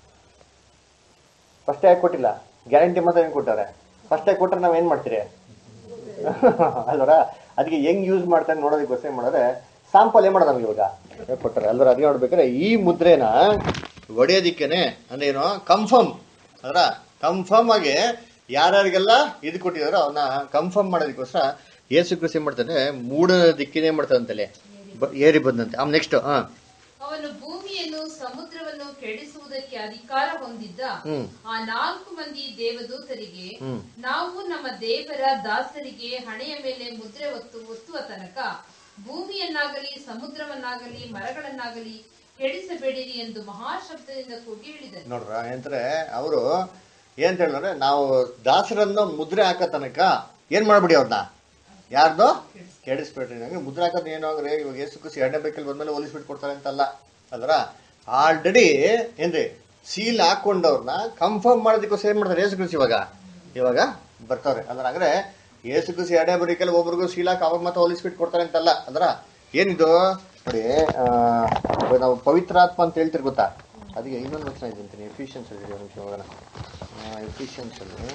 ಫಸ್ಟೇ ಯಾಕೆ ಕೊಟ್ಟಿಲ್ಲ ಗ್ಯಾರಂಟಿ ಮಾತ್ರ ಏನು ಕೊಟ್ಟಾರೆ ಫಸ್ಟೇ ಕೊಟ್ಟರೆ ನಾವ್ ಏನ್ ಮಾಡ್ತೀರಿ ಅಲ್ವರ ಅದಕ್ಕೆ ಹೆಂಗ್ ಯೂಸ್ ಮಾಡ್ತಾರೆ ನೋಡೋದಕ್ಕೋಸ್ಕರ ಏನ್ ಮಾಡೋದ್ರೆ ಸಾಂಪಲ್ ಏನ್ ಮಾಡೋದು ನಮ್ಗೆ ಇವಾಗ ಕೊಟ್ಟಾರೆ ಅಲ್ವರ ಅದಕ್ಕೆ ನೋಡ್ಬೇಕಾದ್ರೆ ಈ ಮುದ್ರೆನ ಹೊಡೆಯೋದಿಕ್ಕೇನೆ ಅಂದ್ರೆ ಏನು ಕನ್ಫರ್ಮ್ ಅದರ ಕನ್ಫರ್ಮ್ ಆಗಿ ಯಾರ್ಯಾರಿಗೆಲ್ಲ ಇದು ಕೊಟ್ಟಿದಾರೋ ಅವನ್ನ ಕನ್ಫರ್ಮ್ ಮಾಡೋದಕ್ಕೋಸ್ಕರ ಯೇಸು ಕೃಷಿ ಮಾಡ್ತಾನೆ ಮೂಡ ದಿಕ್ಕಿನೇ ಮಾಡ್ತಾನಂತಲೆ ಬ- ಏರಿ ಬಂದಂತೆ ಆಮ್ ನೆಕ್ಸ್ಟ್ ಹಾ ಅವನು ಭೂಮಿಯನ್ನು ಸಮುದ್ರವನ್ನು ಕೆಡಿಸುವುದಕ್ಕೆ ಅಧಿಕಾರ ಹೊಂದಿದ್ದ ಹ್ಮ್ ಆ ನಾಲ್ಕು ಮಂದಿ ದೇವದೂತರಿಗೆ ಹ್ಮ್ ನಾವು ನಮ್ಮ ದೇವರ ದಾಸರಿಗೆ ಹಣೆಯ ಮೇಲೆ ಮುದ್ರೆ ಒತ್ತು ಒತ್ತುವ ತನಕ ಭೂಮಿಯನ್ನಾಗಲಿ ಸಮುದ್ರವನ್ನಾಗಲಿ ಮರಗಳನ್ನಾಗಲಿ ಕೆಡಿಸಬೇಡಿರಿ ಎಂದು ಮಹಾಶಬ್ದದಿಂದ ಕೂಗಿ ಹೇಳಿದನು ನೋಡ್ರ ಏನಂದ್ರೆ ಅವರು ಏನ್ ಹೇಳಿದ್ರೆ ನಾವು ದಾಸರನ್ನು ಮುದ್ರೆ ಹಾಕೋ ತನಕ ಏನ್ ಮಾಡ್ಬಿಡಿ ಅವ್ರನ್ನ ಯಾರ್ದು ಕೆಡಿಸ್ಬೇಡ್ರಿ ನಂಗೆ ಮುದ್ರೆ ಹಾಕೋದು ಏನು ಅಂದ್ರೆ ಇವಾಗ ಯೇಸು ಕುಸಿ ಎರಡನೇ ಬೇಕಲ್ಲಿ ಬಂದ್ಮೇಲೆ ಹೋಲಿಸ್ಬಿಟ್ಟು ಕೊಡ್ತಾರೆ ಅಂತಲ್ಲ ಅಲ್ರ ಆಲ್ರೆಡಿ ಏನ್ರಿ ಸೀಲ್ ಹಾಕೊಂಡವ್ರನ್ನ ಕನ್ಫರ್ಮ್ ಮಾಡೋದಕ್ಕೋಸ್ಕರ ಏನ್ ಮಾಡ್ತಾರೆ ಯೇಸು ಕ್ರಿಸ್ತ ಇವಾಗ ಇವಾಗ ಬರ್ತಾವ್ರೆ ಅಂದ್ರೆ ಅಂದ್ರೆ ಏಸು ಕುಸಿ ಎಡೆ ಬರೀಕಲ್ಲಿ ಒಬ್ರಿಗೂ ಶೀಲಾಕ್ ಅವಾಗ ಮತ್ತೆ ಹೋಲಿಸ್ಬಿಟ್ಟು ಕೊಡ್ತಾರೆ ಅಂತಲ್ಲ ಅಂದ್ರ ಏನಿದು ನೋಡಿ ಆ, ಇವಾಗ ನಾವು ಪವಿತ್ರಾತ್ಮ ಅಂತ ಹೇಳ್ತಿರ್ ಗೊತ್ತಾ ಅದಕ್ಕೆ ಇನ್ನೊಂದು ವಚನ ಇದೆ ಅಂತೀನಿ ಎಫಿಷಿಯನ್ಸ್ ಇದೆ ಒಂದು ನಿಮಿಷ ಹೋಗೋಣ ಎಫಿಷಿಯನ್ಸ್ ಅಲ್ಲಿ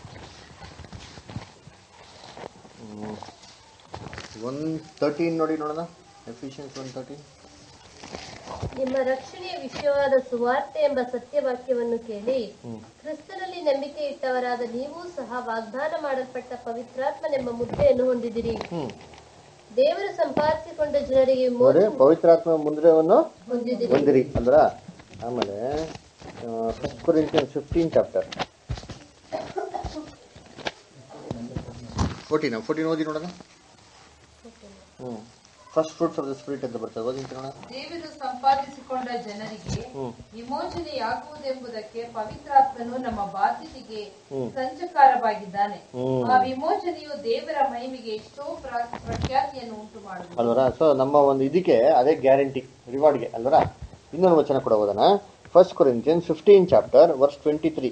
ಒನ್ ತರ್ಟೀನ್ ನೋಡಿ ನೋಡೋಣ ಎಫಿಷಿಯನ್ಸ್ ಒನ್ ತರ್ಟೀನ್ ನಿಮ್ಮ ರಕ್ಷಣೆಯ ವಿಷಯವಾದ ಸುವಾರ್ತೆ ಎಂಬ ಸತ್ಯವಾಕ್ಯವನ್ನು ಕೇಳಿ ಹ್ಮ್. ಕ್ರಿಸ್ತನಲ್ಲಿ ನಂಬಿಕೆ ಇಟ್ಟವರಾದ ನೀವೂ ಸಹ ವಾಗ್ದಾನ ಮಾಡಲ್ಪಟ್ಟ ಪವಿತ್ರಾತ್ಮನೆಂಬ ಮುದ್ರೆಯನ್ನು ಹೊಂದಿದಿರಿ ಹ್ಮ್ ದೇವರು ಸಂಪಾದಿಸಿಕೊಂಡ ಜನರಿಗೆ ನೋಡಿ ಮೋಸ ಪವಿತ್ರಾತ್ಮ ಮುಂದ್ರೆವನ್ನು ಹೊಂದಿದಿರಿ ಹೊಂದಿರಿ ಅಂದ್ರ ಆಮೇಲೆ first Corinthian fifteen chapter fourteen fourteen ಓದಿ ನೋಡೋಣ ಹ್ಮ್ first fruits of the spirit ಅಂತ ಬರ್ತದೆ ಓದಿ ನೋಡೋಣ ದೇವರು ಸಂಪಾದಿಸಿಕೊಂಡ ಜನರಿಗೆ ಹ್ಮ್ ವಿಮೋಚನೆಯಾಗುವುದೆಂಬುದಕ್ಕೆ ಪವಿತ್ರಾತ್ಮನು ನಮ್ಮ ಬಾಧ್ಯತೆಗೆ ಹ್ಮ್. ಸಂಚಕಾರವಾಗಿದ್ದಾನೆ ಹ್ಮ್. ಆ ವಿಮೋಚನೆಯು ದೇವರ ಮಹಿಮೆಗೆ ಎಷ್ಟೋ ಪ್ರ- ಪ್ರಖ್ಯಾತಿಯನ್ನು ಉಂಟು ಮಾಡುವುದು ಅಲ್ವರ ಸೊ ನಮ್ಮ ಒಂದು ಇದಕ್ಕೆ ಅದೇ ಗ್ಯಾರಂಟಿ ರಿವಾರ್ಡ್ಗೆ ಅಲ್ವರ ಇನ್ನೊಂದು ವಚನ ಕೂಡ ಓದೋಣ first Corinthian fifteen chapter verse twenty three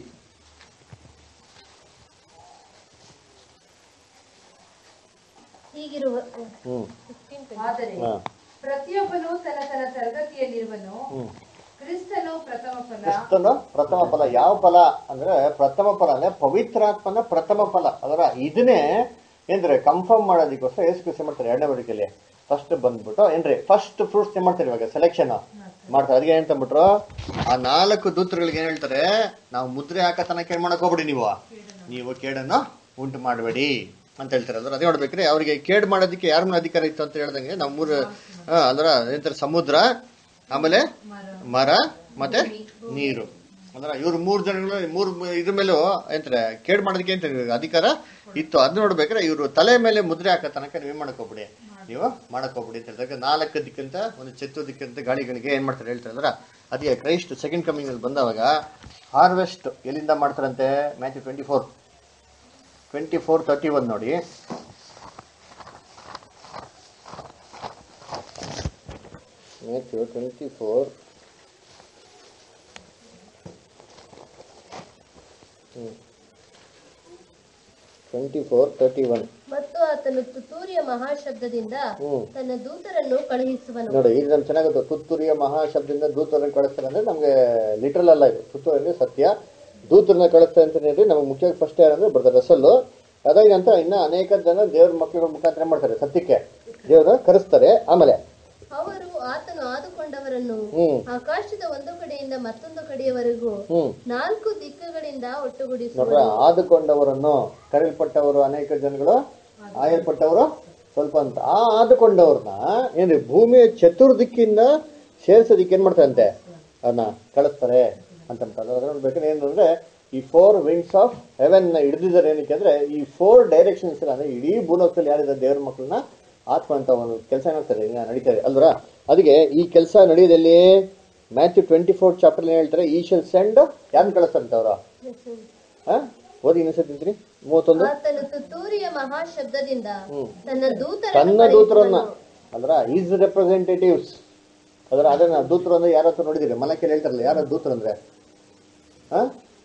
ಹೀಗಿರುವ ಹ್ಮ್ ಆದರೆ ಹಾ ಪ್ರತಿಯೊಬ್ಬನು ತನ್ನ ತನ್ನ ತರಗತಿಯಲ್ಲಿರುವನು ಹ್ಮ್ ಕ್ರಿಸ್ತನು ಪ್ರಥಮ ಫಲ ಕ್ರಿಸ್ತನ ಪ್ರಥಮ ಫಲ ಯಾವ ಫಲ ಅಂದ್ರೆ ಪ್ರಥಮ ಫಲ ಅಂದ್ರೆ ಪವಿತ್ರಾತ್ಮನ ಪ್ರಥಮ ಫಲ ಅದರ ಇದನ್ನೇ ಏನ್ರಿ ಕನ್ಫರ್ಮ್ ಮಾಡೋದಕ್ಕೋಸ್ಕರ ಏಸು ಕೃಷಿ ಮಾಡ್ತಾರೆ ಎರಡನೇ ಬದುಕಲ್ಲಿ ಫಸ್ಟ್ ಬಂದ್ಬಿಟ್ಟು ಏನ್ರಿ ಫಸ್ಟ್ ಫ್ರೂಟ್ಸ್ ಏನ್ ಮಾಡ್ತಾರೆ ಇವಾಗ ಸೆಲೆಕ್ಷನ್ ಮಾಡ್ತಾರೆ ಅದಕ್ಕೆ ಏನ್ ತಂದ್ಬಿಟ್ರು ಆ ನಾಲ್ಕು ದೂತರುಗಳಿಗೆ ಏನ್ ಹೇಳ್ತಾರೆ ನಾವು ಮುದ್ರೆ ಹಾಕತನಕ ಏನ್ ಮಾಡಕ್ ಹೋಗ್ಬಿಡಿ ನೀವು ನೀವು ಕೇಡನ್ನು ಉಂಟು ಮಾಡಬೇಡಿ ಅಂತ ಹೇಳ್ತಾರೆ ಅಂದ್ರೆ ಅದೇ ನೋಡ್ಬೇಕ್ರಿ ಅವ್ರಿಗೆ ಕೇಡ್ ಮಾಡೋದಕ್ಕೆ ಯಾರ ಮೇಲೆ ಅಧಿಕಾರ ಇತ್ತು ಅಂತ ಹೇಳ್ದಂಗೆ ನಾವು ಮೂರು ಆ, ಅಂದ್ರ ಏನಂತಾರೆ ಸಮುದ್ರ ಆಮೇಲೆ ಮರ ಮತ್ತೆ ನೀರು ಅಂದ್ರೆ ಇವ್ರು ಮೂರು ಜನಗಳು ಮೂರು ಇದ್ರ ಮೇಲೂ ಎಂತಾರೆ ಕೇಡ್ ಮಾಡೋದಕ್ಕೆ ಅಂತ ಅಧಿಕಾರ ಇತ್ತು ಅದ್ ನೋಡ್ಬೇಕಾದ್ರೆ ಇವರು ತಲೆ ಮೇಲೆ ಮುದ್ರೆ ಹಾಕೋ ತನಕ ನೀವ್ ಮಾಡಕ್ ಹೋಗ್ಬಿಡಿ ನೀವು ಮಾಡಕ್ ಹೋಗ್ಬಿಡಿ ಅಂತ ಹೇಳ್ದಾಗ ನಾಲ್ಕು ದಿಕ್ಕಂತ ಒಂದು ಚೆತ್ತು ದಿಕ್ಕಂತ ಗಾಳಿಗಳಿಗೆ ಏನ್ ಮಾಡ್ತಾರೆ ಹೇಳ್ತಾರೆ ಅಂದ್ರೆ ಅದೇ ಕ್ರೈಸ್ಟ್ ಸೆಕೆಂಡ್ ಕಮಿಂಗ್ ಅಲ್ಲಿ ಬಂದವಾಗ ಹಾರ್ವೆಸ್ಟ್ ಎಲ್ಲಿಂದ ಮಾಡ್ತಾರಂತೆ Matthew twenty four twenty four thirty one ನೋಡಿ Matthew twenty four twenty four thirty one ಮತ್ತು ಆತನು ತುತ್ತೂರಿಯ ಮಹಾಶಬ್ದದಿಂದ ಹ್ಮ್. ತನ್ನ ದೂತರನ್ನು ಕಳುಹಿಸುವನು ನೋಡಿ ಇದು ನಮ್ಗೆ ಚೆನ್ನಾಗುತ್ತೆ ತುತ್ತೂರಿಯ ಮಹಾಶಬ್ದದಿಂದ ದೂತರನ್ನು ಕಳಿಸ್ತಾರೆ ಅಂದ್ರೆ ನಮ್ಗೆ ಲಿಟ್ರಲ್ ಅಲ್ಲ ಇದು ತುತ್ತೂರಲ್ಲಿ ಸತ್ಯ ದೂತರನ್ನ ಕಳಿಸ್ತಾರೆ ಅಂತ ಹೇಳಿ ನಮ್ಗೆ ಮುಖ್ಯವಾಗಿ ಫಸ್ಟ್ ಯಾರಂದ್ರೆ ಬರ್ತಾರೆ ರಸಲ್ಲು ಅದಾಗಂತ ಇನ್ನ ಅನೇಕ ಜನ ದೇವ್ರ ಮಕ್ಕಳ ಮುಖಾಂತರ ಮಾಡ್ತಾರೆ ಸತ್ಯಕ್ಕೆ ದೇವರು ಕರೆಸ್ತಾರೆ ಆಮೇಲೆ ಅವರು ಆತನು ಆದುಕೊಂಡವರನ್ನು ಹ್ಮ್ ಆಕಾಶದ ಒಂದು ಕಡೆಯಿಂದ ಮತ್ತೊಂದು ಕಡೆಯವರೆಗೂ ಹ್ಮ್ ನಾಲ್ಕು ದಿಕ್ಕುಗಳಿಂದ ಒಟ್ಟುಗೂಡಿಸುವರು ನೋಡ್ರ ಆದುಕೊಂಡವರನ್ನು ಕರೆಯಲ್ಪಟ್ಟವರು ಅನೇಕ ಜನಗಳು ಆಯಲ್ಪಟ್ಟವರು ಸ್ವಲ್ಪ ಅಂತ ಆ ಆದುಕೊಂಡವ್ರನ್ನ ಏನ್ರಿ ಭೂಮಿಯ ಚತುರ್ದಿಕ್ಕಿಂದ ಸೇರ್ಸೋದಿಕ್ಕೆ ಏನ್ ಮಾಡ್ತಾರಂತೆ ಅದನ್ನ ಕಳಿಸ್ತಾರೆ ಅಂತ ನೋಡ್ಬೇಕಾದ್ರೆ ಏನಂದ್ರೆ ಈ ಫೋರ್ ವಿಂಗ್ಸ್ ಆಫ್ ಹೆವೆನ್ ನ ಹಿಡಿದಿದ್ದಾರೆ ಏನಕ್ಕೆ ಅಂದ್ರೆ ಈ ಫೋರ್ ಡೈರೆಕ್ಷನ್ಸ್ ಅಂದ್ರೆ ಇಡೀ ಭೂಲೋಕದಲ್ಲಿ ಯಾರಿದ್ದಾರೆ ದೇವ್ರ ಮಕ್ಕಳನ್ನ ಆತ್ಮ ಅಂತ ಒಂದು ಕೆಲಸ ಮಾಡ್ತಾರೆ ಈಗ ನಡೀತಾ ಇದೆ ಅಲ್ವರ ಅದಕ್ಕೆ ಈ ಕೆಲಸ ನಡೆಯೋದಲ್ಲಿ ಮ್ಯಾಥ್ಯೂ ಟ್ವೆಂಟಿ ಫೋರ್ ಚಾಪ್ಟರ್ ಏನ್ ಹೇಳ್ತಾರೆ ಈ ಶಲ್ ಸೆಂಡ್ ಯಾರನ್ನ ಕಳಿಸ್ತಾರಂತೆ ಅವರು ಹಾ ಓದಿ ಇನ್ನೊಂದ್ಸತಿ ತಿಂತೀನಿ ಮೂವತ್ತೊಂದು ಆತನು ತುತ್ತೂರಿಯ ಮಹಾಶಬ್ದದಿಂದ ಹ್ಮ್. ತನ್ನ ದೂತರನ್ನು ತನ್ನ ದೂತರನ್ನ ಕಳುಹಿಸುವನು. ಅದ್ರ ಈಸ್ ರೆಪ್ರೆಸೆಂಟೇಟಿವ್ಸ್ ಅದರ ಅದನ್ನ ದೂತರು ಅಂದ್ರೆ ಯಾರ ಹತ್ರ ನೋಡಿದಿರಿ ಮಲಕೆಯಲ್ಲಿ ಹೇಳ್ತಾರಲ್ಲ ಯಾರ ದೂತರು ಅಂದ್ರೆ ಆ?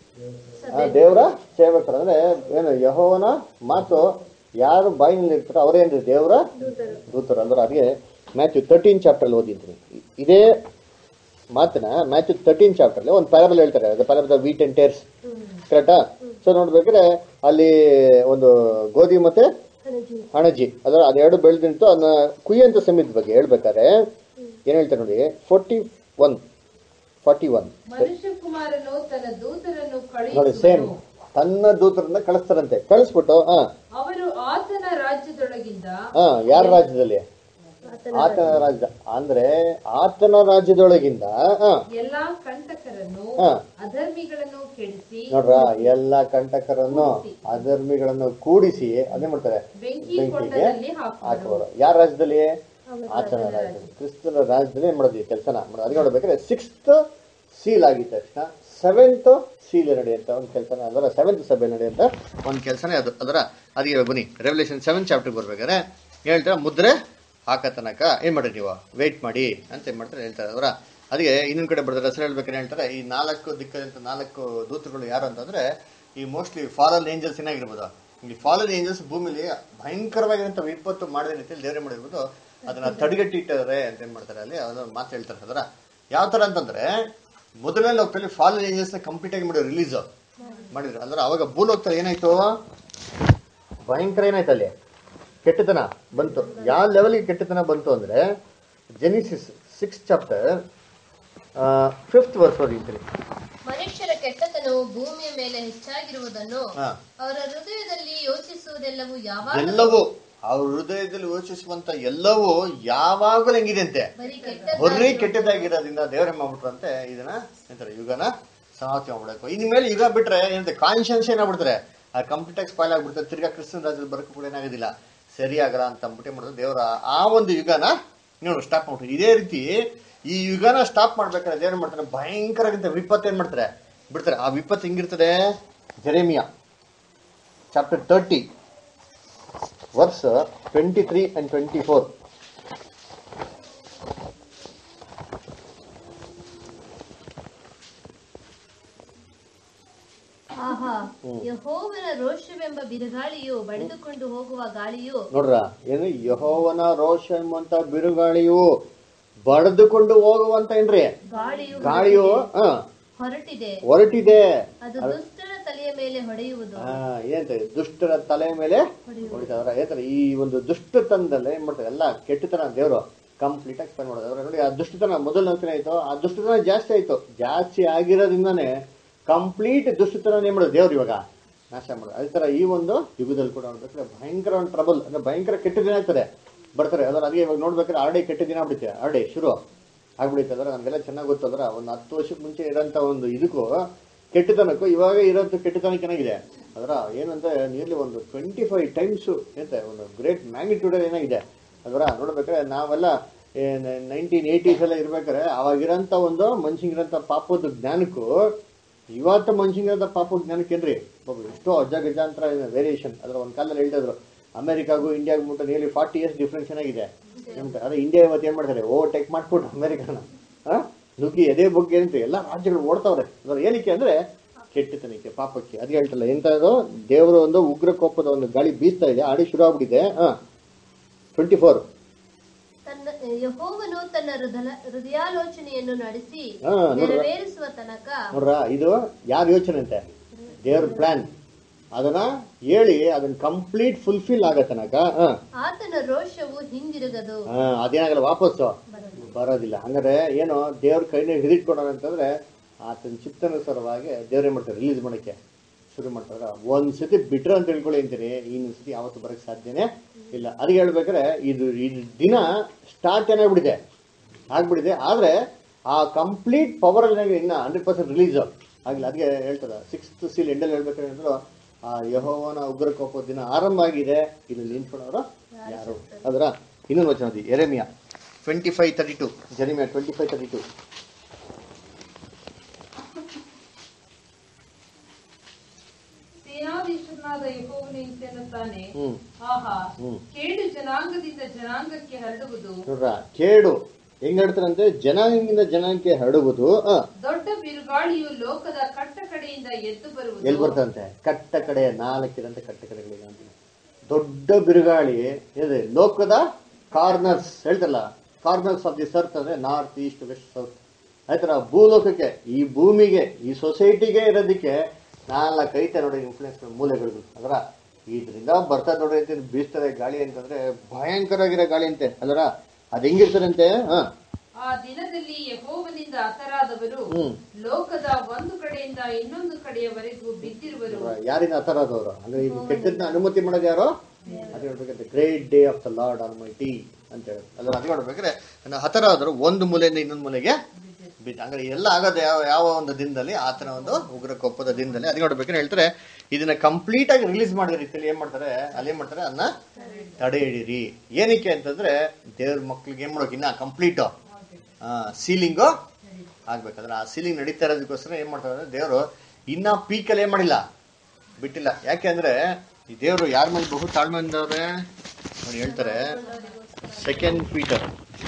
ಆ, ದೇವರ ಸೇವಕರು ಅಂದ್ರೆ ಏನು ಯಹೋವನ ಮಾತು ಯಾರು ಬಾಯಿನಲ್ಲಿ ಇರ್ತಾರೋ ಅವರೇನ್ರಿ ದೇವರ ದೂತರು ಅಂದ್ರೆ ಅದಕ್ಕೆ ಮ್ಯಾಥ್ಯೂ ತರ್ಟೀನ್ ಚಾಪ್ಟರ್ ಓದಿದ್ದೀನಿ ಇದೇ ಮಾತನ್ನ ಮ್ಯಾಥ್ಯೂ ತರ್ಟೀನ್ ಚಾಪ್ಟರ್ ಒಂದು ಪ್ಯಾರಬಲ್ ಹೇಳ್ತಾರೆ ಅದು ಪ್ಯಾರಬಲ್ ವೀಟ್ ಅಂಡ್ ಟೇರ್ಸ್ ಕರೆಕ್ಟಾ ಸೊ ನೋಡ್ಬೇಕಾದ್ರೆ ಅಲ್ಲಿ ಒಂದು ಗೋಧಿ ಮತ್ತೆ ಹಣಜಿ. ಹಣಜಿ ಅದರ ಅದೆರಡು ಬೆಳೆದಿಂತು ಅದನ್ನ ಕುಯ್ಯಂತ ಸಮಿತಿ ಬಗ್ಗೆ ಹೇಳ್ಬೇಕಾದ್ರೆ ಏನ್ ಹೇಳ್ತಾರೆ ನೋಡಿ ಫೋರ್ಟಿ ಒನ್ ಫಾರ್ಟಿ ಒನ್ ಮನುಷ್ಯ ಕುಮಾರನು ತನ್ನ ದೂತರನ್ನು ನೋಡಿ ಸೇಮ್ ಕಳುಹಿಸುವನು ತನ್ನ ದೂತರನ್ನ ಕಳಿಸ್ತಾರಂತೆ ಕಳಿಸ್ಬಿಟ್ಟು ಹಾ ಅವರು ಆತನ ರಾಜ್ಯದೊಳಗಿಂದ ಹಾ ಯಾರ ರಾಜ್ಯದಲ್ಲಿ ಆತನ ಆತನ ರಾಜ್ಯ ಅಂದ್ರೆ ಆತನ ರಾಜ್ಯದೊಳಗಿಂದ ಹಾ ಎಲ್ಲಾ ಕಂಟಕರನ್ನು ಹಾ. ಅಧರ್ಮಿಗಳನ್ನು ಕೆಡಿಸಿ ನೋಡ್ರ ಎಲ್ಲಾ ಕಂಟಕರನ್ನು ಅಧರ್ಮಿಗಳನ್ನು ಕೂಡಿಸಿ ಅದೇ ಮಾಡ್ತಾರೆ ಬೆಂಕಿ ಬೆಂಕಿಗೆ ಕೊಂಡದಲ್ಲಿ ಹಾಕುವರು ಹಾಕುವರು ಯಾರ ರಾಜ್ಯದಲ್ಲಿ ಆತನ ರಾಜ್ಯದಲ್ಲಿ ಕ್ರಿಸ್ತನ ರಾಜ್ಯದಲ್ಲಿ ಏನ್ ಮಾಡೋದು ಈ ಕೆಲಸನ ಮಾಡೋದು ಅದಕ್ಕೆ ನೋಡ್ಬೇಕಾದ್ರೆ ಸಿಕ್ಸ್ತ್ ಸೀಲ್ ಆಗಿದ ತಕ್ಷಣ ಸೆವೆಂತ್ ಸೀಲ್ ನಡೆಯುವಂತ ಒಂದು ಕೆಲಸನ ಅದರ ಸೆವೆಂತ್ ಸಭೆ ನಡೆಯುವಂತ ಒಂದು ಕೆಲಸನೇ ಅದು ಅದರ ಅದಕ್ಕೆ ಬನ್ನಿ ರೆವಲ್ಯೂಷನ್ ಸೆವೆನ್ ಚಾಪ್ಟರ್ ಬರ್ಬೇಕಾದ್ರೆ ಹೇಳ್ತಾರೆ ಮುದ್ರೆ ಹಾಕ ತನಕ ಏನ್ ಮಾಡ್ರಿ ನೀವು ವೇಟ್ ಮಾಡಿ ಅಂತ ಏನ್ ಮಾಡ್ತಾರೆ ಹೇಳ್ತಾರೆ ಅದರ ಅದಕ್ಕೆ ಇನ್ನೊಂದ್ ಕಡೆ ಬರ್ತಾರೆ ಹೆಸರು ಹೇಳ್ಬೇಕಾದ್ರೆ ಹೇಳ್ತಾರೆ ಈ ನಾಲ್ಕು ದಿಕ್ಕದಂತ ನಾಲ್ಕು ದೂತರುಗಳು ಯಾರು ಅಂತಂದ್ರೆ ಈ ಮೋಸ್ಟ್ಲಿ ಫಾರಲ್ ಏಂಜಲ್ಸ್ ಏನಾಗಿರ್ಬೋದು ಈ ಫಾಲನ್ ಏಂಜಲ್ಸ್ ಭೂಮಿಲಿ ಭಯಂಕರವಾಗಿರಂತ ವಿಪತ್ತು ಮಾಡಿದ ರೀತಿಯಲ್ಲಿ ದೇವರೇ ಮಾಡಿರ್ಬೋದು ಅದನ್ನ ತಡೆಗಟ್ಟಿಟ್ಟಾರೆ ಅಂತ ಏನ್ ಮಾಡ್ತಾರೆ ಅಲ್ಲಿ ಅದನ್ನ ಮಾತು ಹೇಳ್ತಾರೆ ಅದರ ಯಾವ ತರ ಅಂತಂದ್ರೆ ಮೊದಲನೇ ಲೋಕದಲ್ಲಿ ಫಾಲನ್ ಏಂಜಲ್ಸ್ ನ ಕಂಪ್ಲೀಟ್ ಆಗಿ ಮಾಡಿದ್ರು ರಿಲೀಸ್ ಮಾಡಿದ್ರು ಅಂದ್ರೆ ಅವಾಗ ಭೂಲೋಕದಲ್ಲಿ ಏನಾಯ್ತು ಭಯಂಕರ ಏನಾಯ್ತು ಅಲ್ಲಿ ಕೆಟ್ಟತನ ಬಂತು ಯಾವ ಲೆವೆಲ್ಗೆ ಕೆಟ್ಟತನ ಬಂತು ಅಂದ್ರೆ Genesis six chapter fifth verse ಓದಿರ್ತೀನಿ ಮನುಷ್ಯರ ಕೆಟ್ಟತನವು ಭೂಮಿಯ ಮೇಲೆ ಹೆಚ್ಚಾಗಿರುವುದನ್ನು ಹಾ ಅವರ ಹೃದಯದಲ್ಲಿ ಯೋಚಿಸುವುದೆಲ್ಲವೂ ಯಾವಾಗ ಎಲ್ಲವೂ ಅವ್ರ ಹೃದಯದಲ್ಲಿ ಯೋಚಿಸುವಂತ ಎಲ್ಲವೂ ಯಾವಾಗಲೂ ಹೆಂಗಿದೆ ಅಂತೆ ಬರೀ ಬರೀ ಕೆಟ್ಟ ಕೆಟ್ಟದಾಗಿರೋದ್ರಿಂದ ದೇವರೇ ಮಾಡ್ಬಿಟ್ರಂತೆ ಇದನ್ನ ಎಂತಾರೆ ಯುಗನ ಸಮಾಪ್ತಿ ಮಾಡ್ಬೇಕು ಇನ್ ಮೇಲೆ ಯುಗ ಬಿಟ್ರೆ ಏನಂತೆ ಕಾನ್ಶಿಯನ್ಸ್ ಏನಾಗ್ಬಿಡ್ತಾರೆ ಆ ಕಂಪ್ಲೀಟ್ ಆಗಿ ಸ್ಪಾಯ್ಲ್ ಆಗ್ಬಿಡ್ತಾರೆ ತಿರ್ಗಾ ಕ್ರಿಸ್ತನ ರಾಜ್ಯದಲ್ಲಿ ಬರಕ್ಕೆ ಕೂಡ ಏನಾಗೋದಿಲ್ಲ ಸರಿ ಆಗಲ್ಲ ಅಂತ ಅಂದ್ಬಿಟ್ಟು ಮಾಡಿದ್ರೆ ದೇವರ ಆ ಒಂದು ಯುಗನ ನೋಡು ಸ್ಟಾಪ್ ಮಾಡ್ಬಿಟ್ಟು ಇದೇ ರೀತಿ ಈ ಯುಗನ ಸ್ಟಾಪ್ ಮಾಡ್ಬೇಕಾದ್ರೆ ದೇವ್ರು ಏನ್ ಮಾಡ್ತಾರೆ ಭಯಂಕರವಾಗಿಂತ ವಿಪತ್ತು ಏನ್ ಮಾಡ್ತಾರೆ ಬಿಡ್ತಾರೆ ಆ ವಿಪತ್ತು ಹೆಂಗಿರ್ತದೆ Jeremiah chapter thirty verse twenty three and twenty four ಆಹಾ ಯಹೋವನ ರೋಷವೆಂಬ ಬಿರುಗಾಳಿಯು ಬಡಿದುಕೊಂಡು ಹೋಗುವ ಗಾಳಿಯು ನೋಡ್ರ ಏನು ಯಹೋವನ ರೋಷ ಎಂಬಂತ ಬಿರುಗಾಳಿಯು ಬಡಿದುಕೊಂಡು ಹೋಗುವಂತ ಏನ್ರಿ ಗಾಳಿಯು ಗಾಳಿಯು ಹ ಹೊರಟಿದೆ ಹೊರಟಿದೆ ಅದು ದುಷ್ಟರ ತಲೆಯ ಮೇಲೆ ಹೊಡೆಯುವುದು ಆ, ಏನಂತ ದುಷ್ಟರ ತಲೆ ಮೇಲೆ ಹೊಡಿತಾವ್ರ ಏನಂತಾರೆ ಈ ಒಂದು ದುಷ್ಟತನದಲ್ಲೇ ಏನ್ ಮಾಡ್ತಾರೆ ಎಲ್ಲ ಕೆಟ್ಟತನ ದೇವರು ಕಂಪ್ಲೀಟ್ ಆಗಿ ಸ್ಪೆಂಡ್ ಮಾಡೋದು ಅವ್ರ ನೋಡಿ ಆ ದುಷ್ಟತನ ಮೊದಲು ನಂತರ ಆಯ್ತು ಆ ದುಷ್ಟತನ ಜಾಸ್ತಿ ಆಯ್ತು ಜಾಸ್ತಿ ಆಗಿರೋದ್ರಿಂದಾನೇ ಕಂಪ್ಲೀಟ್ ದುಷ್ಟತನ ಏನ್ ಮಾಡೋದು ದೇವ್ರು ಇವಾಗ ನಾಶ ಮಾಡೋದು ಅದೇ ತರ ಈ ಒಂದು ಯುಗದಲ್ಲಿ ಕೂಡ ನೋಡ್ಬೇಕಾದ್ರೆ ಭಯಂಕರ ಒಂದು ಟ್ರಬಲ್ ಅಂದ್ರೆ ಭಯಂಕರ ಕೆಟ್ಟ ದಿನ ಆಗ್ತದೆ ಬರ್ತಾರೆ ಅದನ್ನ ಅದಕ್ಕೆ ಇವಾಗ ನೋಡ್ಬೇಕಾದ್ರೆ ಆಲ್ರೆಡಿ ಕೆಟ್ಟ ದಿನ ಆಗ್ಬಿಡುತ್ತೆ ಆಲ್ರೆಡಿ ಶುರು ಆಗ್ಬಿಡುತ್ತೆ ಅಂದ್ರೆ ನಮ್ಗೆಲ್ಲ ಚೆನ್ನಾಗಿ ಗೊತ್ತಂದ್ರೆ ಒಂದು ಹತ್ತು ವರ್ಷಕ್ಕೆ ಮುಂಚೆ ಇರೋಂಥ ಒಂದು ಇದಕ್ಕೂ ಕೆಟ್ಟತನಕ್ಕೂ ಇವಾಗ ಇರೋಂಥ ಕೆಟ್ಟತನಕ್ಕೆ ಏನಾಗಿದೆ ಅದರ ಏನಂತ ನಿಯರ್ಲಿ ಒಂದು ಟ್ವೆಂಟಿ ಫೈವ್ ಟೈಮ್ಸ್ ಎಂತ ಒಂದು ಗ್ರೇಟ್ ಮ್ಯಾಗ್ನಿಟ್ಯೂಡ್ ಏನಾಗಿದೆ ಅದರ ನೋಡ್ಬೇಕಾದ್ರೆ ನಾವೆಲ್ಲ ನೈನ್ಟೀನ್ ಏಯ್ಟೀಸ್ ಎಲ್ಲ ಇರ್ಬೇಕಾದ್ರೆ ಅವಾಗಿರೋಂಥ ಒಂದು ಮನುಷ್ಯಂಗಿರೋಂಥ ಪಾಪದ ಜ್ಞಾನಕ್ಕೂ ಇವತ್ತು ಮನುಷ್ಯಂಗಿರೋಂಥ ಪಾಪದ ಜ್ಞಾನಕ್ಕೇನ್ರಿ ಒಬ್ಬ ಎಷ್ಟೋ ಅಜ್ಜ ಗಜಾಂತರ ವೇರಿಯೇಷನ್ ಅದ್ರ ಒಂದು ಕಾಲದಲ್ಲಿ ಹೇಳ್ತಾ ಇದ್ರು ಅಮೆರಿಕಾಗೂ ಇಂಡಿಯಾಗೂ ಮುಟ್ಟ ನಿಯರ್ಲಿ ಫಾರ್ಟಿ ಇಯರ್ಸ್ ಡಿಫ್ರೆನ್ಸ್ ಏನಾಗಿದೆ ಅಂತ ಅದೇ ಇಂಡಿಯಾ ಇವತ್ತು ಏನ್ ಮಾಡ್ತಾರೆ ಓವರ್ ಟೇಕ್ ಮಾಡ್ಬಿಟ್ಟು ಅಮೆರಿಕನ ಆ ನುಗ್ಗಿ ಎದೆ ಬಗ್ಗೆ ಅಂತ ಎಲ್ಲ ರಾಜ್ಯಗಳು ಓಡ್ತಾವ್ರೆ ಅದ್ರ ಏನಕ್ಕೆ ಅಂದ್ರೆ ಕೆಟ್ಟತನಕ್ಕೆ ಪಾಪಕ್ಕೆ ಅದ್ ಹೇಳ್ತಲ್ಲ ಎಂತದು ದೇವರ ಒಂದು ಉಗ್ರ ಕೋಪದ ಒಂದು ಗಾಳಿ ಬೀಸ್ತಾ ಇದೆ ಆಡಿ ಶುರು ಆಗ್ಬಿಟ್ಟಿದೆ ಹಾ ಟ್ವೆಂಟಿ ಫೋರ್ ತನ್ನ ಯಹೋವನು ತನ್ನ ಹೃದಯ ಹೃದಯಾಲೋಚನೆಯನ್ನು ನಡೆಸಿ ಹಾ, ನೋಡ್ರ. ನೆರವೇರಿಸುವ ತನಕ ನೋಡ್ರ ಇದು ಯಾರ ಯೋಚನೆ ಅಂತೆ ದೇವ್ರ ಪ್ಲಾನ್ ಅದನ್ನ ಹೇಳಿ ಅದನ್ನ ಕಂಪ್ಲೀಟ್ ಫುಲ್ಫಿಲ್ ಆಗೋ ತನಕ ಹಾ ಆತನ ರೋಷವು ಹಿಂದಿರುಗದು ಹಾ, ಅದೇನಾಗಲ್ಲ ವಾಪಸ್ಸು ಬರೋದಿಲ್ಲ ಹಂಗಾದ್ರೆ ಏನು ದೇವ್ರ ಕೈನ ಹಿಡಿಟ್ಕೊಡೋಣ ಅಂತಂದ್ರೆ ಆತನ ಚಿತ್ತನುಸಾರವಾಗಿ ದೇವ್ರೇನ್ ಮಾಡ್ತಾರೆ ರಿಲೀಸ್ ಮಾಡಕ್ಕೆ ಶುರು ಮಾಡ್ತಾರ ಒಂದ್ ಸತಿ ಬಿಟ್ರೆ ಅಂತ ತಿಳ್ಕೊಳ್ಳಿ ಅಂತೀನಿ ಇನ್ನೊಂದ್ ಸತಿ ಯಾವತ್ತು ಬರಕ್ ಸಾಧ್ಯನೇ ಇಲ್ಲ ಅದಕ್ಕೆ ಹೇಳ್ಬೇಕಾದ್ರೆ ಇದು ಇದು ದಿನ ಸ್ಟಾರ್ಟ್ ಏನಾಗ್ಬಿಟ್ಟಿದೆ ಆಗ್ಬಿಟ್ಟಿದೆ ಆದ್ರೆ ಆ ಕಂಪ್ಲೀಟ್ ಪವರ್ ಅಲ್ಲಿ ಇನ್ನ ಹಂಡ್ರೆಡ್ ಪರ್ಸೆಂಟ್ ರಿಲೀಸ್ ಆಗಿಲ್ಲ ಅದಕ್ಕೆ ಹೇಳ್ತಾರೆ ಸಿಕ್ಸ್ತ್ ಸೀಲ್ ಎಂಡಲ್ಲಿ ಹೇಳ್ಬೇಕಾದ್ರೆ ಅಂದ್ರೆ ಆ ಯಹೋವನ ಉಗ್ರ ಕೋಪ ದಿನ ಆರಂಭ ಆಗಿದೆ ಇಲ್ಲಿ ನಿಂತ್ಕೊಳ್ಳೋರು ಯಾರು ಅದರ ಇನ್ನೊಂದು ವಚನ ಓದಿ Jeremiah twenty five thirty two Jeremiah twenty five thirty two ಸೇನಾಧೀಶನಾದ ಯೆಹೋವನು ಇಂತೆನ್ನುತ್ತಾನೆ ಹ್ಮ್ ಆಹಾ ಹ್ಮ್. ಕೇಡು ಜನಾಂಗದಿಂದ ಜನಾಂಗಕ್ಕೆ ಹರಡುವುದು ನೋಡ್ರ ಕೇಡು ಹೆಂಗ್ ಹೇಳ್ತಾರಂತೆ ಜನಾಂಗದಿಂದ ಜನಾಂಗಕ್ಕೆ ಹರಡುವುದು ಆ, ದೊಡ್ಡ ಬಿರುಗಾಳಿಯು ಲೋಕದ ಕಟ್ಟ ಕಡೆಯಿಂದ ಎದ್ದು ಎಲ್ಲಿ ಬರುವುದು ಬರ್ತಂತೆ ಕಟ್ಟ ಕಡೆ ನಾಲ್ಕಿರಂತೆ ಕಟ್ಟ ಕಡೆಗಳಿಗೆ ಅಂತ. ದೊಡ್ಡ ಬಿರುಗಾಳಿ ಇದೆ ಲೋಕದ ಕಾರ್ನರ್ಸ್ ಹೇಳ್ತಲ್ಲ ಕಾರ್ನರ್ಸ್ ಆಫ್ ದಿ ಸರ್ತ್ ಅಂದ್ರೆ ನಾರ್ತ್ ಈಸ್ಟ್ ವೆಸ್ಟ್ ಸೌತ್ ಆಯ್ತರ ಭೂಲೋಕಕ್ಕೆ ಈ ಭೂಮಿಗೆ ಈ ಸೊಸೈಟಿಗೆ ಇರೋದಕ್ಕೆ ನಾಲ್ಕು ಐತೆ ನೋಡಿ ಇನ್ಫ್ಲೂಯೆನ್ಸ್ ಮೂಲೆಗಳು ಅದರ ಇದರಿಂದ ಬರ್ತಾ ನೋಡಿ ಅಂತ ಬೀಸ್ತಾರೆ ಗಾಳಿ ಅಂತಂದ್ರೆ ಭಯಂಕರವಾಗಿರೋ ಗಾಳಿ ಅಂತೆ ಅದರ ಅದ್ ಹೆಂಗಿರ್ತಾರಂತೆ ಹಾ ಆ ದಿನದಲ್ಲಿ ಯೆಹೋವನಿಂದ ಹತರಾದವರು ಹ್ಮ್. ಲೋಕದ ಒಂದು ಕಡೆಯಿಂದ ಇನ್ನೊಂದು ಕಡೆಯವರೆಗೂ ಬಿದ್ದಿರುವರು ಯಾರಿಂದ ಹತರಾದವರು ಅಂದ್ರೆ ಇದು ಕೆಟ್ಟದ್ನ ಅನುಮತಿ ಮಾಡೋದು ಯಾರು ಅದು ಹೇಳ್ಬೇಕಂದ್ರೆ great day of the Lord almighty ಅಂತ ಹೇಳಿ ಅದ್ರ ಅದು ನೋಡ್ಬೇಕಾದ್ರೆ ನನ್ನ ಹತರಾದರು ಒಂದು ಮೂಲೆಯಿಂದ ಇನ್ನೊಂದು ಮೂಲೆಗೆ ಬಿದ್ದು ಅಂದ್ರೆ ಎಲ್ಲ ಆಗೋದು ಯಾವ ಯಾವ ಒಂದು ದಿನದಲ್ಲಿ ಆತನ ಒಂದು ಉಗ್ರ ಕೋಪದ ದಿನದಲ್ಲಿ ಅದಕ್ಕೆ ನೋಡ್ಬೇಕಾದ್ರೆ ಹೇಳ್ತಾರೆ ಇದನ್ನ ಕಂಪ್ಲೀಟ್ ಆಗಿ ರಿಲೀಸ್ ಮಾಡಿದ ರೀತಿಯಲ್ಲಿ ಏನ್ ಮಾಡ್ತಾರೆ ಅಲ್ಲಿ ಏನ್ ಮಾಡ್ತಾರೆ ಅದನ್ನ ತಡೆ ಹಿಡೀರಿ ಏನಕ್ಕೆ ಅಂತಂದ್ರೆ ದೇವ್ರ ಮಕ್ಳಿಗೆ ಏನ್ ಮಾಡೋಕೆ ಇನ್ನ ಕಂಪ್ಲೀಟ್ ಸೀಲಿಂಗು ಆಗ್ಬೇಕಾದ್ರೆ ಆ ಸೀಲಿಂಗ್ ನಡೀತಾ ಇರೋದಕ್ಕೋಸ್ಕರ ಏನ್ ಮಾಡ್ತಾರೆ ಅಂದ್ರೆ ದೇವರು ಇನ್ನ ಪೀಕಲ್ಲಿ ಏನ್ ಮಾಡಿಲ್ಲ ಬಿಟ್ಟಿಲ್ಲ ಯಾಕೆ ಅಂದ್ರೆ ಈ ದೇವರು ಯಾರ ಮೇಲೆ ಬಹು ತಾಳ್ಮೆಯಿಂದವ್ರೆ ಅವ್ರು ಹೇಳ್ತಾರೆ ಸೆಕೆಂಡ್ ಪೀಟರ್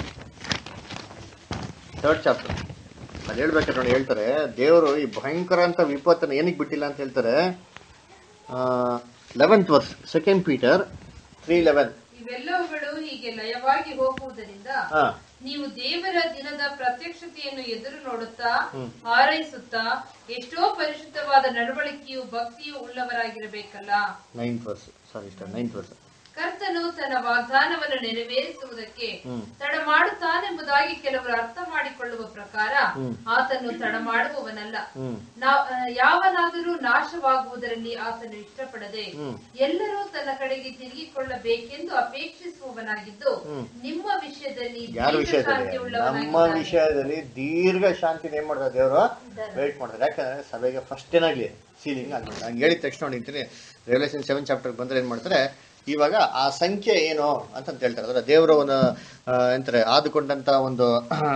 ಥರ್ಡ್ ಚಾಪ್ಟರ್ ಅಲ್ಲಿ ಹೇಳ್ಬೇಕಾದ್ರೆ ನೋಡಿ ಹೇಳ್ತಾರೆ ದೇವರು ಈ ಭಯಂಕರ ಅಂತ ವಿಪತ್ತನ್ನ ಏನಕ್ಕೆ ಬಿಟ್ಟಿಲ್ಲ ಅಂತ ಹೇಳ್ತಾರೆ eleventh verse second Peter three eleven ಇವೆಲ್ಲವುಗಳು ಹೀಗೆ ಲಯವಾಗಿ ಹೋಗುವುದರಿಂದ ಹಾ ನೀವು ದೇವರ ದಿನದ ಪ್ರತ್ಯಕ್ಷತೆಯನ್ನು ಎದುರು ನೋಡುತ್ತಾ ಹಾರೈಸುತ್ತಾ ಎಷ್ಟೋ ಪರಿಶುದ್ಧವಾದ ನಡವಳಿಕೆಯು ಭಕ್ತಿಯು ಉಳ್ಳವರಾಗಿರಬೇಕಲ್ಲ ನೈನ್ತ್ ವರ್ಸ್ ಸಾರಿ ಇಷ್ಟ ನೈನ್ತ್ ವರ್ಸ್ ಕರ್ತನು ತನ್ನ ವಾಗ್ದಾನವನ್ನು ನೆರವೇರಿಸುವುದಕ್ಕೆ ಹ್ಮ್. ತಡ ಮಾಡುತ್ತಾನೆಂಬುದಾಗಿ ಕೆಲವರು ಅರ್ಥ ಮಾಡಿಕೊಳ್ಳುವ ಪ್ರಕಾರ ಹ್ಮ್. ಆತನು ತಡ ಮಾಡುವವನಲ್ಲ ಹ್ಮ್ ನಾ- ಆ, ಯಾವನಾದರೂ ನಾಶವಾಗುವುದರಲ್ಲಿ ಆತನು ಇಷ್ಟಪಡದೆ ಹ್ಮ್. ಎಲ್ಲರೂ ತನ್ನ ಕಡೆಗೆ ತಿರುಗಿಕೊಳ್ಳಬೇಕೆಂದು ಅಪೇಕ್ಷಿಸುವವನಾಗಿದ್ದು ಹ್ಮ್. ನಿಮ್ಮ ವಿಷಯದಲ್ಲಿ ಯಾರ ದೀರ್ಘ ವಿಷಯದಲ್ಲಿ ಶಾಂತಿ ನಮ್ಮ ಉಳ್ಳವನಾಗಿದ್ದಾನೆ. ವಿಷಯದಲ್ಲಿ ದೀರ್ಘ ಶಾಂತಿನ ಏನ್ ಮಾಡ್ತಾರೆ ದೇವರು ವೇಟ್ ಮಾಡ್ತಾರೆ ಯಾಕಂದ್ರೆ ಸಭೆಗೆ ಫಸ್ಟ್ ಏನಾಗ್ಲಿ ಸೀಲಿಂಗ್ ಆಗ್ಲಿ ಹಂಗೆ ಹೇಳಿದ ತಕ್ಷಣ ನೋಡಿರ್ತೀನಿ ರೆವಲ್ಯೂಷನ್ ಸೆವೆನ್ ಚಾಪ್ಟರ್ ಬಂದ್ರೆ ಏನ್ ಮಾಡ್ತಾರೆ ಇವಾಗ ಆ ಸಂಖ್ಯೆ ಏನು ಅಂತಂತ ಹೇಳ್ತಾರೆ ಅಂದ್ರೆ ದೇವರ ಒಂದು ಆ, ಎಂತಾರೆ ಆದುಕೊಂಡಂತ ಒಂದು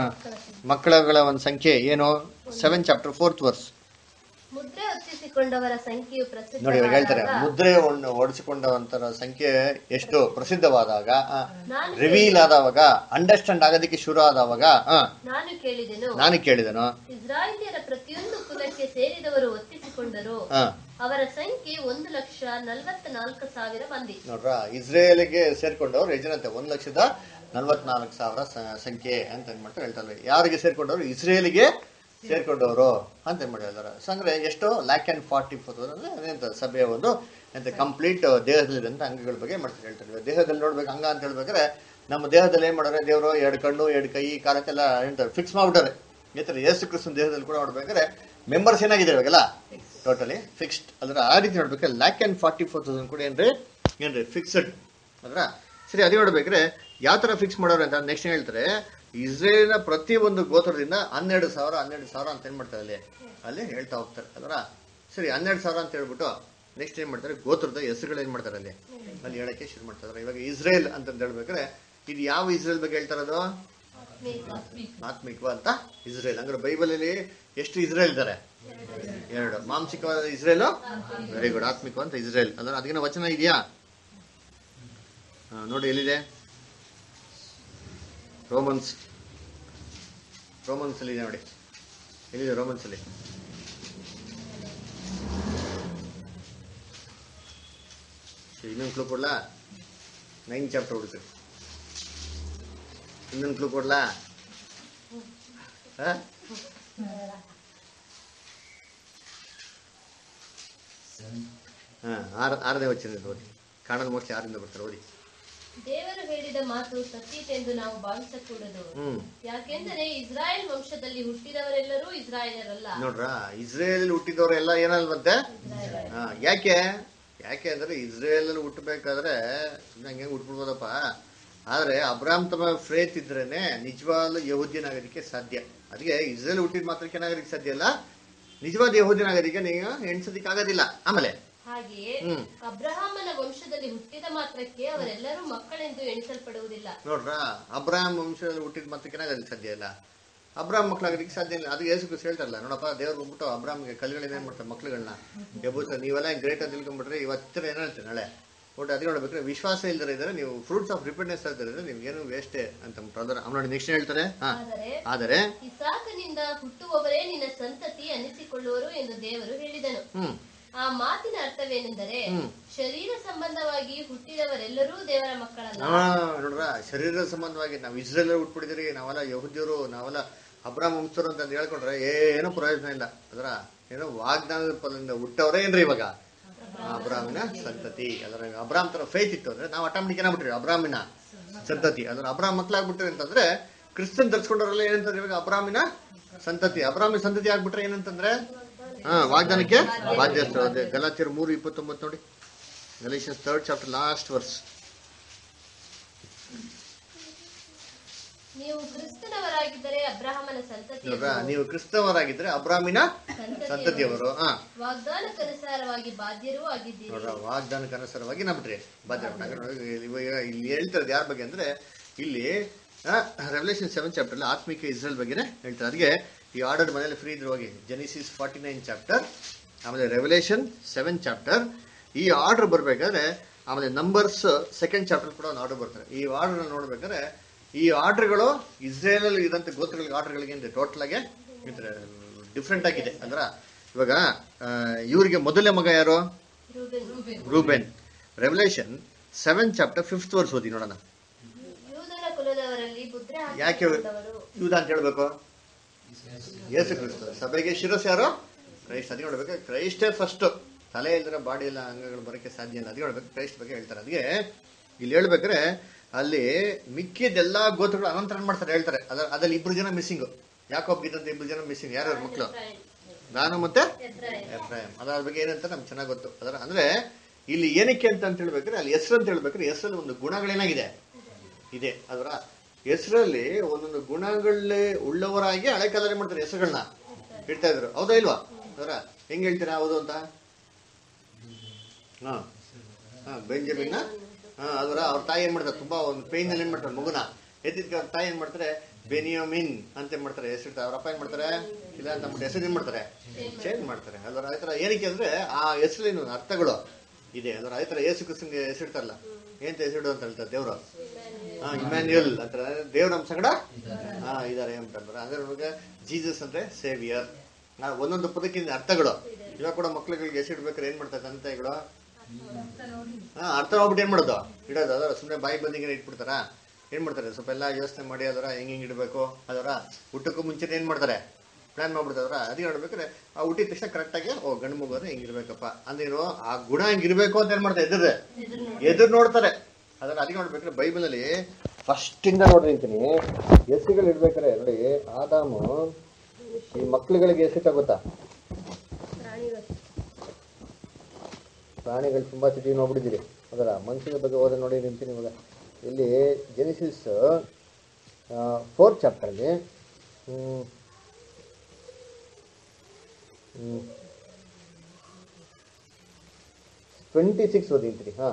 ಮಕ್ಕಳುಗಳ ಒಂದು ಸಂಖ್ಯೆ ಏನು ಸೆವೆನ್ ಚಾಪ್ಟರ್ ಫೋರ್ತ್ ವರ್ಸ್ ಮುದ್ರೆ ಹೊತ್ತಿಸಿಕೊಂಡವರ ಸಂಖ್ಯೆಯು ನೋಡಿ ಇವಾಗ ಹೇಳ್ತಾರೆ ಪ್ರಸಿದ್ಧವಾದಾಗ ಮುದ್ರೆ ಹೊಡಿಸಿಕೊಂಡವಂತರ ಸಂಖ್ಯೆ ಎಷ್ಟು ಪ್ರಸಿದ್ಧವಾದಾಗ ನಾನು ರಿವೀಲ್ ಆದವಾಗ ಅಂಡರ್ಸ್ಟ್ಯಾಂಡ್ ಆಗೋದಕ್ಕೆ ಶುರು ಆದವಾಗ ಆ, ನಾನು ಕೇಳಿದೆನು ನಾನು ಕೇಳಿದನು ಇಸ್ರಾಯೇಲ್ಯರ ಪ್ರತಿಯೊಂದು ಕುಲಕ್ಕೆ ಸೇರಿದವರು ಒತ್ತಿಸಿಕೊಂಡರು ಹಾ ಅವರ ಸಂಖ್ಯೆ ಒಂದು ಲಕ್ಷ ನಲವತ್ತ ನಾಲ್ಕು ಸಾವಿರ ಮಂದಿ ನೋಡ್ರ ಇಸ್ರೇಲಿಗೆ ಸೇರ್ಕೊಂಡವ್ರು ಯಜನತೆ ಒಂದ್ ಲಕ್ಷದ ನಲ್ವತ್ನಾಲ್ಕು ಸಾವಿರ ಸ- ಸಂಖ್ಯೆ ಅಂತ ಏನ್ ಮಾಡ್ತಾರೆ ಹೇಳ್ತಾರೆ ಯಾರಿಗೆ ಸೇರ್ಕೊಂಡವ್ರು ಇಸ್ರೇಲಿಗೆ ಸೇರ್ಕೊಂಡವರು ಅಂತ ಏನ್ ಮಾಡಿ ಹೇಳ್ತಾರೆ ಸೊ ಅಂದ್ರೆ ಎಷ್ಟು ಲ್ಯಾಕ್ ಅಂಡ್ ಫಾರ್ಟಿ ಫೋರ್ ಅಂದ್ರೆ ಅದೇಂತ ಸಭೆಯ ಒಂದು ಎಂತ ಕಂಪ್ಲೀಟ್ ದೇಹದಲ್ಲಿರುವಂತ ಅಂಗಗಳ ಬಗ್ಗೆ ಮಾಡ್ತಾರೆ ಹೇಳ್ತಾರೆ ಇವಾಗ ದೇಹದಲ್ಲಿ ನೋಡ್ಬೇಕು ಅಂಗ ಅಂತ ಹೇಳ್ಬೇಕಾದ್ರೆ ನಮ್ಮ ದೇಹದಲ್ಲಿ ಏನ್ ಮಾಡೋರೆ ದೇವರು ಎರಡು ಕಣ್ಣು ಎರಡು ಕೈ ಕಾಲಕ್ಕೆಲ್ಲ ಹೇಳ್ತಾರೆ ಫಿಕ್ಸ್ ಮಾಡ್ಬಿಟ್ಟಾರೆ ಈ ಯೇಸು ಕ್ರಿಸ್ತನ ದೇಹದಲ್ಲಿ ಕೂಡ ನೋಡ್ಬೇಕಾದ್ರೆ ಮೆಂಬರ್ಸ್ ಏನಾಗಿದೆ ಇವಾಗೆಲ್ಲ ಟೋಟಲಿ ಫಿಕ್ಸ್ಡ್ ಅದ್ರ ಆ ರೀತಿ ನೋಡ್ಬೇಕಾದ್ರೆ lakh and forty four thousand ಕೂಡ ಏನ್ರಿ ಏನ್ರಿ ಫಿಕ್ಸ್ಡ್ ಅದ್ರ ಸರಿ ಅದೇ ನೋಡ್ಬೇಕ್ರೆ ಯಾವ ತರ ಫಿಕ್ಸ್ ಮಾಡೋರು ಅಂತ ನೆಕ್ಸ್ಟ್ ಹೇಳ್ತಾರೆ ಇಸ್ರೇಲಿನ ಪ್ರತಿ ಒಂದು ಗೋತ್ರದಿಂದ ಹನ್ನೆರಡು ಸಾವಿರ ಹನ್ನೆರಡು ಸಾವಿರ ಅಂತ ಏನ್ ಮಾಡ್ತಾರೆ ಅಲ್ಲಿ ಅಲ್ಲಿ ಹೇಳ್ತಾ ಹೋಗ್ತಾರೆ ಅದ್ರ ಸರಿ ಹನ್ನೆರಡು ಸಾವಿರ ಅಂತ ಹೇಳ್ಬಿಟ್ಟು ನೆಕ್ಸ್ಟ್ ಏನ್ ಮಾಡ್ತಾರೆ ಗೋತ್ರದ ಹೆಸರುಗಳು ಏನ್ ಮಾಡ್ತಾರೆ ಅಲ್ಲಿ ಅಲ್ಲಿ ಹೇಳಕ್ಕೆ ಶುರು ಮಾಡ್ತಾರೆ ಇವಾಗ ಇಸ್ರೇಲ್ ಅಂತ ಹೇಳ್ಬೇಕಾದ್ರೆ ಇದು ಯಾವ ಇಸ್ರೇಲ್ ಬಗ್ಗೆ ಹೇಳ್ತಾ ಇರೋದು ಆತ್ಮಿಕವ ಅಂತ ಇಸ್ರೇಲ್ ಅಂದ್ರೆ ಬೈಬಲ್ ಅಲ್ಲಿ ಎಷ್ಟು ಇಸ್ರೇಲ್ ಇದ್ದಾರೆ ಎರಡು ಮಾಂಸಿಕವಾದ ಇಸ್ರೇಲು ವೆರಿ ಗುಡ್ ಆತ್ಮಿಕ ಅಂತ ಇಸ್ರೇಲ್ ಅಂದ್ರೆ ಅದಕ್ಕಿನ ವಚನ ಇದೆಯಾ ಹಾ, ನೋಡಿ ಎಲ್ಲಿದೆ ರೋಮನ್ಸ್ ರೋಮನ್ಸ್ ಅಲ್ಲಿ ಇದೆ ನೋಡಿ ಎಲ್ಲಿದೆ ರೋಮನ್ಸ್ ಅಲ್ಲಿ ಸರಿ, ಇನ್ನೊಂದು ಕ್ಲೂ ಕೊಡ್ಲಾ ನೈನ್ ಚಾಪ್ಟರ್ ಹುಡುಕ್ರಿ ಇನ್ನೊಂದು ಕ್ಲೂ ಕೊಡ್ಲಾ ಹಾ ಹಾ ಆರು ಆರನೇ ವಚನ ಓದಿ ಕಾಣಲ್ ಮೋಸ್ಟ್ಲಿ ಆರಿಂದ ಬರ್ತಾರೆ ಓದಿ ದೇವರು ಹೇಳಿದ ಮಾತು ಸತ್ಯತೆಂದು ನಾವು ಭಾವಿಸಕೂಡದು ಹ್ಮ್ ಯಾಕೆಂದರೆ ಇಸ್ರಾಯೇಲ್ ವಂಶದಲ್ಲಿ ಹುಟ್ಟಿದವರೆಲ್ಲರೂ ಇಸ್ರಾಯೇಲರಲ್ಲ ನೋಡ್ರ ಇಸ್ರೇಲ್ ಹುಟ್ಟಿದವರೆಲ್ಲ ಏನಲ್ವಂತೆ ಹಾ ಯಾಕೆ ಯಾಕೆ ಅಂದ್ರೆ ಇಸ್ರೇಲ್ ಅಲ್ಲಿ ಹುಟ್ಟಬೇಕಾದ್ರೆ ಸುಮ್ನೆ ಹಂಗೆ ಹುಟ್ಬಿಡ್ಬೋದಪ್ಪ ಆದ್ರೆ ಅಬ್ರಾಮ್ ತಮ್ಮ ಫ್ರೇತ್ ಇದ್ರೇನೆ ನಿಜವಾದ ಯಹೂದ್ಯನಾಗೋದಕ್ಕೆ ಸಾಧ್ಯ ಅದಕ್ಕೆ ಇಸ್ರೇಲ್ ಹುಟ್ಟಿದ ಮಾತ್ರಕ್ಕೆ ಏನಾಗೋದಕ್ಕೆ ಸಾಧ್ಯ ಇಲ್ಲ ನಿಜವಾದ ಯಹೂದ್ಯನಾಗೋದಕ್ಕೆ ನೀವು ಎಣ್ಸೋದಕ್ಕೆ ಆಗೋದಿಲ್ಲ ಆಮೇಲೆ ಹಾಗೆಯೇ ಹ್ಮ್. ಅಬ್ರಹಾಮನ ವಂಶದಲ್ಲಿ ಹುಟ್ಟಿದ ಮಾತ್ರಕ್ಕೆ ಅವರೆಲ್ಲರೂ ಮಕ್ಕಳೆಂದು ಎಣಿಸಲ್ಪಡುವುದಿಲ್ಲ ನೋಡ್ರ ಅಬ್ರಾಹಂ ವಂಶದಲ್ಲಿ ಹುಟ್ಟಿದ ಮಾತ್ರಕ್ಕೆ ಆಗೋದಕ್ಕೆ ಸಾಧ್ಯ ಇಲ್ಲ ಅಬ್ರಾಹಂ ಮಕ್ಕಳಾಗೋದಕ್ಕೆ ಸಾಧ್ಯ ಇಲ್ಲ ಅದು ಯೇಸು ಕ್ರಿಸ್ತ ಹೇಳ್ತಾರಲ್ಲ ನೋಡಪ್ಪ ದೇವ್ರು ಬಂದ್ಬಿಟ್ಟು ಅಬ್ರಾಮ್ಗೆ ಕಲ್ಗಳಿಂದ ಏನ್ ಮಾಡ್ತಾರೆ ಮಕ್ಳುಗಳನ್ನ ಎಬ್ಬುತ್ತ ನೀವೆಲ್ಲ ಗ್ರೇಟ್ ಅಂತ ತಿಳ್ಕೊಂಡ್ಬಿಟ್ರೆ ಇವತ್ತಿರ ಏನ್ ಹೇಳ್ತಾರೆ ನಾಳೆ ಒಟ್ಟು ಅದೇ ನೋಡ್ಬೇಕ್ರೆ ವಿಶ್ವಾಸ ಇಲ್ದರೆ ಇದ್ರೆ ನೀವು ಫ್ರೂಟ್ಸ್ ಆಫ್ ರಿಪೆಂಡೆನ್ಸ್ ಇದ್ರೆ ನಿಮ್ಗೇನು ವೇಸ್ಟೇ ಅಂತ ಬ್ರದರ್ ಅವ್ನು ನೋಡಿ ನೆಕ್ಸ್ಟ್ ಹೇಳ್ತಾರೆ ಹಾ ಆದರೆ ಆದರೆ ಇಸಾಕನಿಂದ ಹುಟ್ಟುವವರೇ ನಿನ್ನ ಸಂತತಿ ಅನಿಸಿಕೊಳ್ಳುವರು ಎಂದು ದೇವರು ಹೇಳಿದನು ಹ್ಮ್ ಆ ಮಾತಿನ ಅರ್ಥವೇನೆಂದರೆ ಹ್ಮ್. ಶರೀರ ಸಂಬಂಧವಾಗಿ ಹುಟ್ಟಿದವರೆಲ್ಲರೂ ದೇವರ ಮಕ್ಕಳಲ್ಲ ಹಾ ನೋಡ್ರ ಶರೀರ ಸಂಬಂಧವಾಗಿ ನಾವು ಇಸ್ರೇಲ್ ಹುಟ್ಬಿಟ್ಟಿದ್ರಿ ನಾವೆಲ್ಲ ಯಹೂದ್ಯರು ನಾವೆಲ್ಲ ಅಬ್ರಾಮ್ ವಂಶರು ಅಂತ ಹೇಳ್ಕೊಂಡ್ರೆ ಏನು ಪ್ರಯೋಜನ ಇಲ್ಲ ಅದರ ಏನೋ ವಾಗ್ದಾನದ ಫಲದಿಂದ ಹುಟ್ಟವ್ರೆ ಏನ್ರಿ ಇವಾಗ ಅಬ್ರಾಮಿನ ಸಂತತಿ ಅದರ ಅಬ್ರಾಮ್ ತರ ಫೇತ್ ಇತ್ತು ಅಂದ್ರೆ ನಾವು ಆಟೋಮೆಟಿಕ್ ಏನಾಗ್ಬಿಟ್ರಿ ಅಬ್ರಾಮಿನ ಸಂತತಿ ಅದ್ರ ಅಬ್ರಾಮ್ ಮಕ್ಳಾಗ್ಬಿಟ್ರಿ ಅಂತಂದ್ರೆ ಕ್ರಿಸ್ತನ್ ಧರಿಸ್ಕೊಂಡವ್ರೆಲ್ಲ ಏನಂತಾರೆ ಇವಾಗ ಅಬ್ರಾಮಿನ ಸಂತತಿ ಅಬ್ರಾಮಿನ ಸಂತತಿ ಆಗ್ಬಿಟ್ರೆ ಏನಂತಂದ್ರೆ ಹಾ ವಾಗ್ದಾನಕ್ಕೆ ಬಾಧ್ಯಸ್ಥ ಅದೇ ಗಲಾತಿಯರ್ ಮೂರು ಇಪ್ಪತ್ತೊಂಬತ್ತು ನೋಡಿ Galatians third chapter last verse ನೀವು ಕ್ರಿಸ್ತನವರಾಗಿದ್ದರೆ ಅಬ್ರಹಾಮನ ಸಂತತಿ ಇವಾಗ ನೀವು ಕ್ರಿಸ್ತವರಾಗಿದ್ರೆ ಅಬ್ರಾಮಿನ ಸಂತತಿಯವರು ಹಾ ವಾಗ್ದಾನಕ್ಕನುಸಾರವಾಗಿ ಬಾಧ್ಯರೂ ಆಗಿದ್ದೀರಿ ನೋಡ್ರ ವಾಗ್ದಾನಕ್ಕೆ ಅನುಸಾರವಾಗಿ ನಂಬಿಟ್ರಿ ಬಾಧ್ಯ ಇವಾಗ ಇಲ್ಲಿ ಹೇಳ್ತಿರೋದು ಯಾರ ಬಗ್ಗೆ ಅಂದ್ರೆ ಇಲ್ಲಿ ರೆವಲ್ಯೂಷನ್ ಸೆವೆನ್ ಚಾಪ್ಟರ್ ಆತ್ಮಿಕ ಇಸ್ರೇಲ್ ಬಗ್ಗೆನೇ ಹೇಳ್ತಾರೆ ಅದಕ್ಕೆ ಈ ಆರ್ಡರ್ ಮನೇಲಿ ಫ್ರೀ ಇದ್ರೆ ಹೋಗಿ ಜೆನಿಸಿಸ್ ಫಾರ್ಟಿ ನೈನ್ ಚಾಪ್ಟರ್ ಆಮೇಲೆ ರೆವಲ್ಯೂಷನ್ ಸೆವೆನ್ ಚಾಪ್ಟರ್ ಈ ಆರ್ಡರ್ ಬರ್ಬೇಕಾದ್ರೆ ಆಮೇಲೆ ನಂಬರ್ಸ್ ಸೆಕೆಂಡ್ ಚಾಪ್ಟರ್ ಕೂಡ ಒಂದು ಆರ್ಡರ್ ಬರ್ತಾರೆ ಈ ಆರ್ಡರ್ ನೋಡ್ಬೇಕಾದ್ರೆ ಈ ಆರ್ಡರ್ಗಳು ಇಸ್ರೇಲ್ ಅಲ್ಲಿ ಇದಂತ ಗೋತ್ರಗಳಿಗೆ ಆರ್ಡರ್ಗಳಿಗೆ ಅಂದ್ರೆ ಟೋಟಲ್ ಆಗಿ ಡಿಫ್ರೆಂಟ್ ಆಗಿದೆ ಅಂದ್ರ ಇವಾಗ ಆ, ಇವ್ರಿಗೆ ಮೊದಲನೇ ಮಗ ಯಾರು Reuben. Reuben Revelation seven chapter fifth verse ಓದಿ ನೋಡೋಣ ಯೂದನ ಕುಲದವರಲ್ಲಿ ಮುದ್ರೆ ಯಾಕೆ ಹಾಕಿಕೊಂಡವರು ಯೂದ ಅಂತ ಹೇಳ್ಬೇಕು ಯೇಸು ಕ್ರಿಸ್ತ ಸಭೆಗೆ ಶಿರಸ್ ಯಾರು ಕ್ರೈಸ್ಟ್ ಅದಕ್ಕೆ ನೋಡ್ಬೇಕು ಕ್ರೈಸ್ಟೇ ಫಸ್ಟ್ ತಲೆ ಇಲ್ದಿರ ಬಾಡಿ ಎಲ್ಲ ಅಂಗಗಳು ಬರೋಕ್ಕೆ ಸಾಧ್ಯ ಇಲ್ಲ ಅದಕ್ಕೆ ಹೇಳ್ಬೇಕು ಕ್ರೈಸ್ಟ್ ಬಗ್ಗೆ ಹೇಳ್ತಾರೆ ಅದಕ್ಕೆ ಇಲ್ಲಿ ಹೇಳ್ಬೇಕಾದ್ರೆ ಅಲ್ಲಿ ಮಿಕ್ಕಿದ್ದೆಲ್ಲಾ ಗೋತ್ರಗಳು ಅನಂತರ ಏನ್ ಮಾಡ್ತಾರೆ ಹೇಳ್ತಾರೆ ಅದ ಅದ್ರಲ್ಲಿ ಇಬ್ರು ಜನ ಮಿಸ್ಸಿಂಗ್ ಯಾಕೊಬ್ಗಿದ್ದಂತ ಇಬ್ರು ಜನ ಮಿಸ್ಸಿಂಗ್ ಯಾರ್ಯಾರು ಮಕ್ಕಳು ನಾನು ಮತ್ತೆ ಎಫ್ರಾಯೀಮ್. ಎಫ್ರಾಯಂ ಅದ್ರ ಬಗ್ಗೆ ಏನಂತ ನಮ್ಗೆ ಚೆನ್ನಾಗಿ ಗೊತ್ತು ಅದರ ಅಂದ್ರೆ ಇಲ್ಲಿ ಏನಕ್ಕೆ ಅಂತ ಅಂತ ಹೇಳ್ಬೇಕಾದ್ರೆ ಅಲ್ಲಿ ಹೆಸರು ಅಂತ ಹೇಳ್ಬೇಕಾದ್ರೆ ಹೆಸರಲ್ಲಿ ಒಂದು ಗುಣಗಳೇನಾಗಿದೆ ಇದೆ ಅದರ ಹೆಸರಲ್ಲಿ ಒಂದೊಂದು ಗುಣಗಳೇ ಉಳ್ಳವರಾಗಿ ಹಳೆ ಕಾಲದಲ್ಲಿ ಮಾಡ್ತಾರೆ ಹೆಸರುಗಳನ್ನ ಇಡ್ತಾ ಇದ್ರು ಹೌದಾ ಇಲ್ವಾ ಅದರ ಹೆಂಗ್ ಹೇಳ್ತೀರಾ ಹೌದು ಅಂತ ಹಾ ಹಾ ಬೆಂಜಮಿನ್ ಹಾ ಅದರ ಅವ್ರ ತಾಯಿ ಏನ್ ಮಾಡ್ತಾರೆ ತುಂಬಾ ಒಂದು ಪೇನ್ ಅಲ್ಲಿ ಏನ್ ಮಾಡ್ತಾರೆ ಮಗುನ ಎದ್ದಿದ್ಕೆ ಅವ್ರ ತಾಯಿ ಏನ್ ಮಾಡ್ತಾರೆ ಬೆನಿಯೋಮಿನ್ ಅಂತ ಏನ್ ಮಾಡ್ತಾರೆ ಹೆಸರು ಅವ್ರ ಅಪ್ಪ ಏನ್ ಮಾಡ್ತಾರೆ ಇಲ್ಲ ಅಂತ ಅಂದ್ಬಿಟ್ಟು ಹೆಸರು ಏನ್ ಮಾಡ್ತಾರೆ ಚೇಂಜ್ ಮಾಡ್ತಾರೆ ಅದರ ಅದೇ ತರ ಏನಕ್ಕೆ ಅಂದ್ರೆ ಆ ಹೆಸರಿನ ಅರ್ಥಗಳು ಇದೆ ಅದರ ಅದೇ ತರ ಯೇಸು ಕ್ರಿಸ್ತನ್ಗೆ ಹೆಸರಿಡ್ತಾರಲ್ಲ ಏನ್ ಹೆಸರಿಡು ಅಂತ ಹೇಳ್ತಾರೆ ದೇವ್ರು ಹಾ ಇಮ್ಯಾನ್ಯುಯಲ್ ಅಂತ ದೇವ್ರ ನಮ್ ಸಂಗಡ ಹಾ ಇದಾರೆ ಅಂತಂದ್ರೆ ಅಂದ್ರೆ ನಮಗೆ ಜೀಸಸ್ ಅಂದ್ರೆ ಸೇವಿಯರ್ ಒಂದೊಂದು ಪದಕ್ಕಿಂತ ಅರ್ಥಗಳು ಇವಾಗ ಕೂಡ ಮಕ್ಳುಗಳಿಗೆ ಹೆಸರಿಡ್ಬೇಕಾದ್ರೆ ಏನ್ ಮಾಡ್ತಾರೆ ತಂದೆ ತಾಯಿಗಳು ಹಾ ಅರ್ಥ ಹೋಗ್ಬಿಟ್ಟು ಏನ್ ಮಾಡೋದು ಇಡೋದು ಅದರ ಸುಮ್ಮನೆ ಬಾಯಿ ಬಂದಿಗೆ ಇಟ್ಬಿಡ್ತಾರ ಏನ್ ಮಾಡ್ತಾರೆ ಸ್ವಲ್ಪ ಎಲ್ಲ ಯೋಚನೆ ಮಾಡಿ ಅದರ ಹೆಂಗ್ ಹೆಂಗ್ ಇಡಬೇಕು ಅದರ ಊಟಕ್ಕೂ ಮುಂಚೆ ಏನ್ ಮಾಡ್ತಾರೆ ಪ್ಲಾನ್ ಮಾಡ್ಬಿಡ್ತಾರ ಅದಕ್ಕೆ ನೋಡ್ಬೇಕಾದ್ರೆ ಆ ಹುಟ್ಟಿದ ತಕ್ಷಣ ಕರೆಕ್ಟ್ ಆಗಿ ಓ ಗಂಡು ಮಗು ಅಂದ್ರೆ ಹೆಂಗಿರ್ಬೇಕಪ್ಪ ಅಂದ್ರೇನು ಆ ಗುಣ ಹೆಂಗಿರ್ಬೇಕು ಅಂತ ಏನ್ ಮಾಡ್ತಾರೆ ಎದುರು ಎದುರು ನೋಡ್ತಾರೆ ಅದರ ಅದಕ್ಕೆ ನೋಡ್ಬೇಕಾದ್ರೆ ಬೈಬಲ್ ಅಲ್ಲಿ ಫಸ್ಟ್ ಇಂದ ನೋಡ್ರಿ ಅಂತೀನಿ ಹೆಸರುಗಳು ಇಡ್ಬೇಕಾರೆ ನೋಡಿ ಆದಾಮು ಈ ಮಕ್ಳುಗಳಿಗೆ ಹೆಸರು ಗೊತ್ತಾ ಪ್ರಾಣಿಗಳು ಪ್ರಾಣಿಗಳು ತುಂಬಾ ಸಿಟಿ ನೋಡ್ಬಿಟ್ಟಿದ್ದೀರಿ ಅದರ ಮನುಷ್ಯನ ಬಗ್ಗೆ ಓದ ನೋಡಿ ನಿಂತೀನಿ ಇವಾಗ ಇಲ್ಲಿ ಜೆನಿಸಿಸ್ ಫೋರ್ತ್ ಚಾಪ್ಟರ್ಗೆ ಟ್ವೆಂಟಿ ಸಿಕ್ಸ್ ಓದಿರ್ತೀರಿ ಹಾ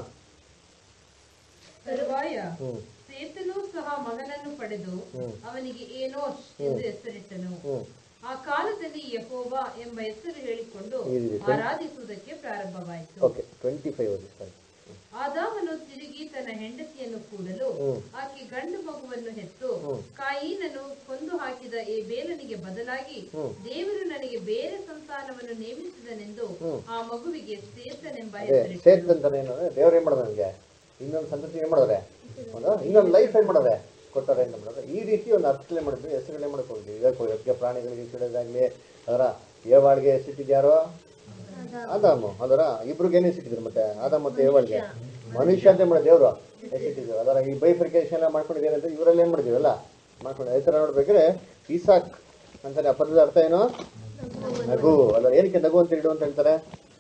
ತರುವಾಯ ಹ್ಮ್ ಸೇತನು ಸಹ ಮಗನನ್ನು ಪಡೆದು ಹ್ಮ್. ಅವನಿಗೆ ಏನೋಷ್ ಎಂದು ಹೆಸರಿಟ್ಟನು ಹ್ಮ್ ಆ ಕಾಲದಲ್ಲಿ ಯಹೋವ ಎಂಬ ಹೆಸರು ಹೇಳಿಕೊಂಡು ಇದೆ. ಆರಾಧಿಸುವುದಕ್ಕೆ ಪ್ರಾರಂಭವಾಯಿತು ಓಕೆ ಟ್ವೆಂಟಿ ಫೈವ್ ಓದಿ ಸಾರಿ ಆದಾಮನು ತಿರುಗಿ ತನ್ನ ಹೆಂಡತಿಯನ್ನು ಕೂಡಲು ಹ್ಮ್. ಆಕೆ ಗಂಡು ಮಗುವನ್ನು ಹೆತ್ತು ಹ್ಮ್. ಕಾಯಿನನು ಕೊಂದು ಹಾಕಿದ ಈ ಬೇಲನಿಗೆ ಬದಲಾಗಿ ಹ್ಮ್. ದೇವರು ನನಗೆ ಬೇರೆ ಸಂತಾನವನ್ನು ನೇಮಿಸಿದನೆಂದು ಹ್ಮ್. ಆ ಮಗುವಿಗೆ ಸೇತನೆಂಬ ಅದೇ ಹೆಸರಿಟ್ಟನು ಸೇತ್ ಅಂತಾನೆ ಏನಂದ್ರೆ ದೇವ್ರು ಏನ್ ಮಾಡೋದು ನನಗೆ ಇನ್ನೊಂದು ಸಂತತಿ ಏನ್ ಮಾಡಿದ್ರೆ ಒಂದು ಇನ್ನೊಂದು ಲೈಫ್ ಏನ್ ಮಾಡೋದೆ ಕೊಟ್ಟಾರೆ ಅಂತ ಮಾಡಿದ್ರೆ ಈ ರೀತಿ ಒಂದು ಅರ್ಥಗಳೇ ಮಾಡಿದ್ವಿ ಹೆಸರುಗಳೇ ಮಾಡಕ್ ಹೋಗಿದ್ವಿ ಇದಕ್ಕೆ ಇದಕ್ಕೆ ಪ್ರಾಣಿಗಳಿಗೆ ಹೆಸರಿಡೋದಾಗ್ಲಿ ಅದರ ಏವಾಳ್ಗೆ ಹೆಸರಿಟ್ಟಿದ್ಯಾರೋ ಆದಾಮು ಅದರ ಇಬ್ರಿಗೆ ಏನೇ ಸಿಕ್ಕಿದ್ರು ಮತ್ತೆ ಆದಾಮ್ ಮತ್ತೆ ಏವಾಳ್ಗೆ ಮನುಷ್ಯ ಅಂತ ಮಾಡಿ ದೇವ್ರು ಹೆಸರಿಟ್ಟಿದ್ರು ಅದರ ಈ ಬೈಫರ್ಕೇಶನ್ ಎಲ್ಲ ಮಾಡ್ಕೊಂಡಿದ್ದೇನೆ ಅಂತ ಇವರೆಲ್ಲ ಏನ್ ಮಾಡಿದೀವಲ್ಲ ಮಾಡ್ಕೊಂಡು ಈ ತರ ನೋಡ್ಬೇಕಾದ್ರೆ ಈಸಾಕ್ ಅಂತಾನೆ ಆ ಪದದ ಅರ್ಥ ಏನು ನಗು ಅದರ ಏನಕ್ಕೆ ನಗು ಅಂತ ಇಡು ಅಂತ ಹೇಳ್ತಾರೆ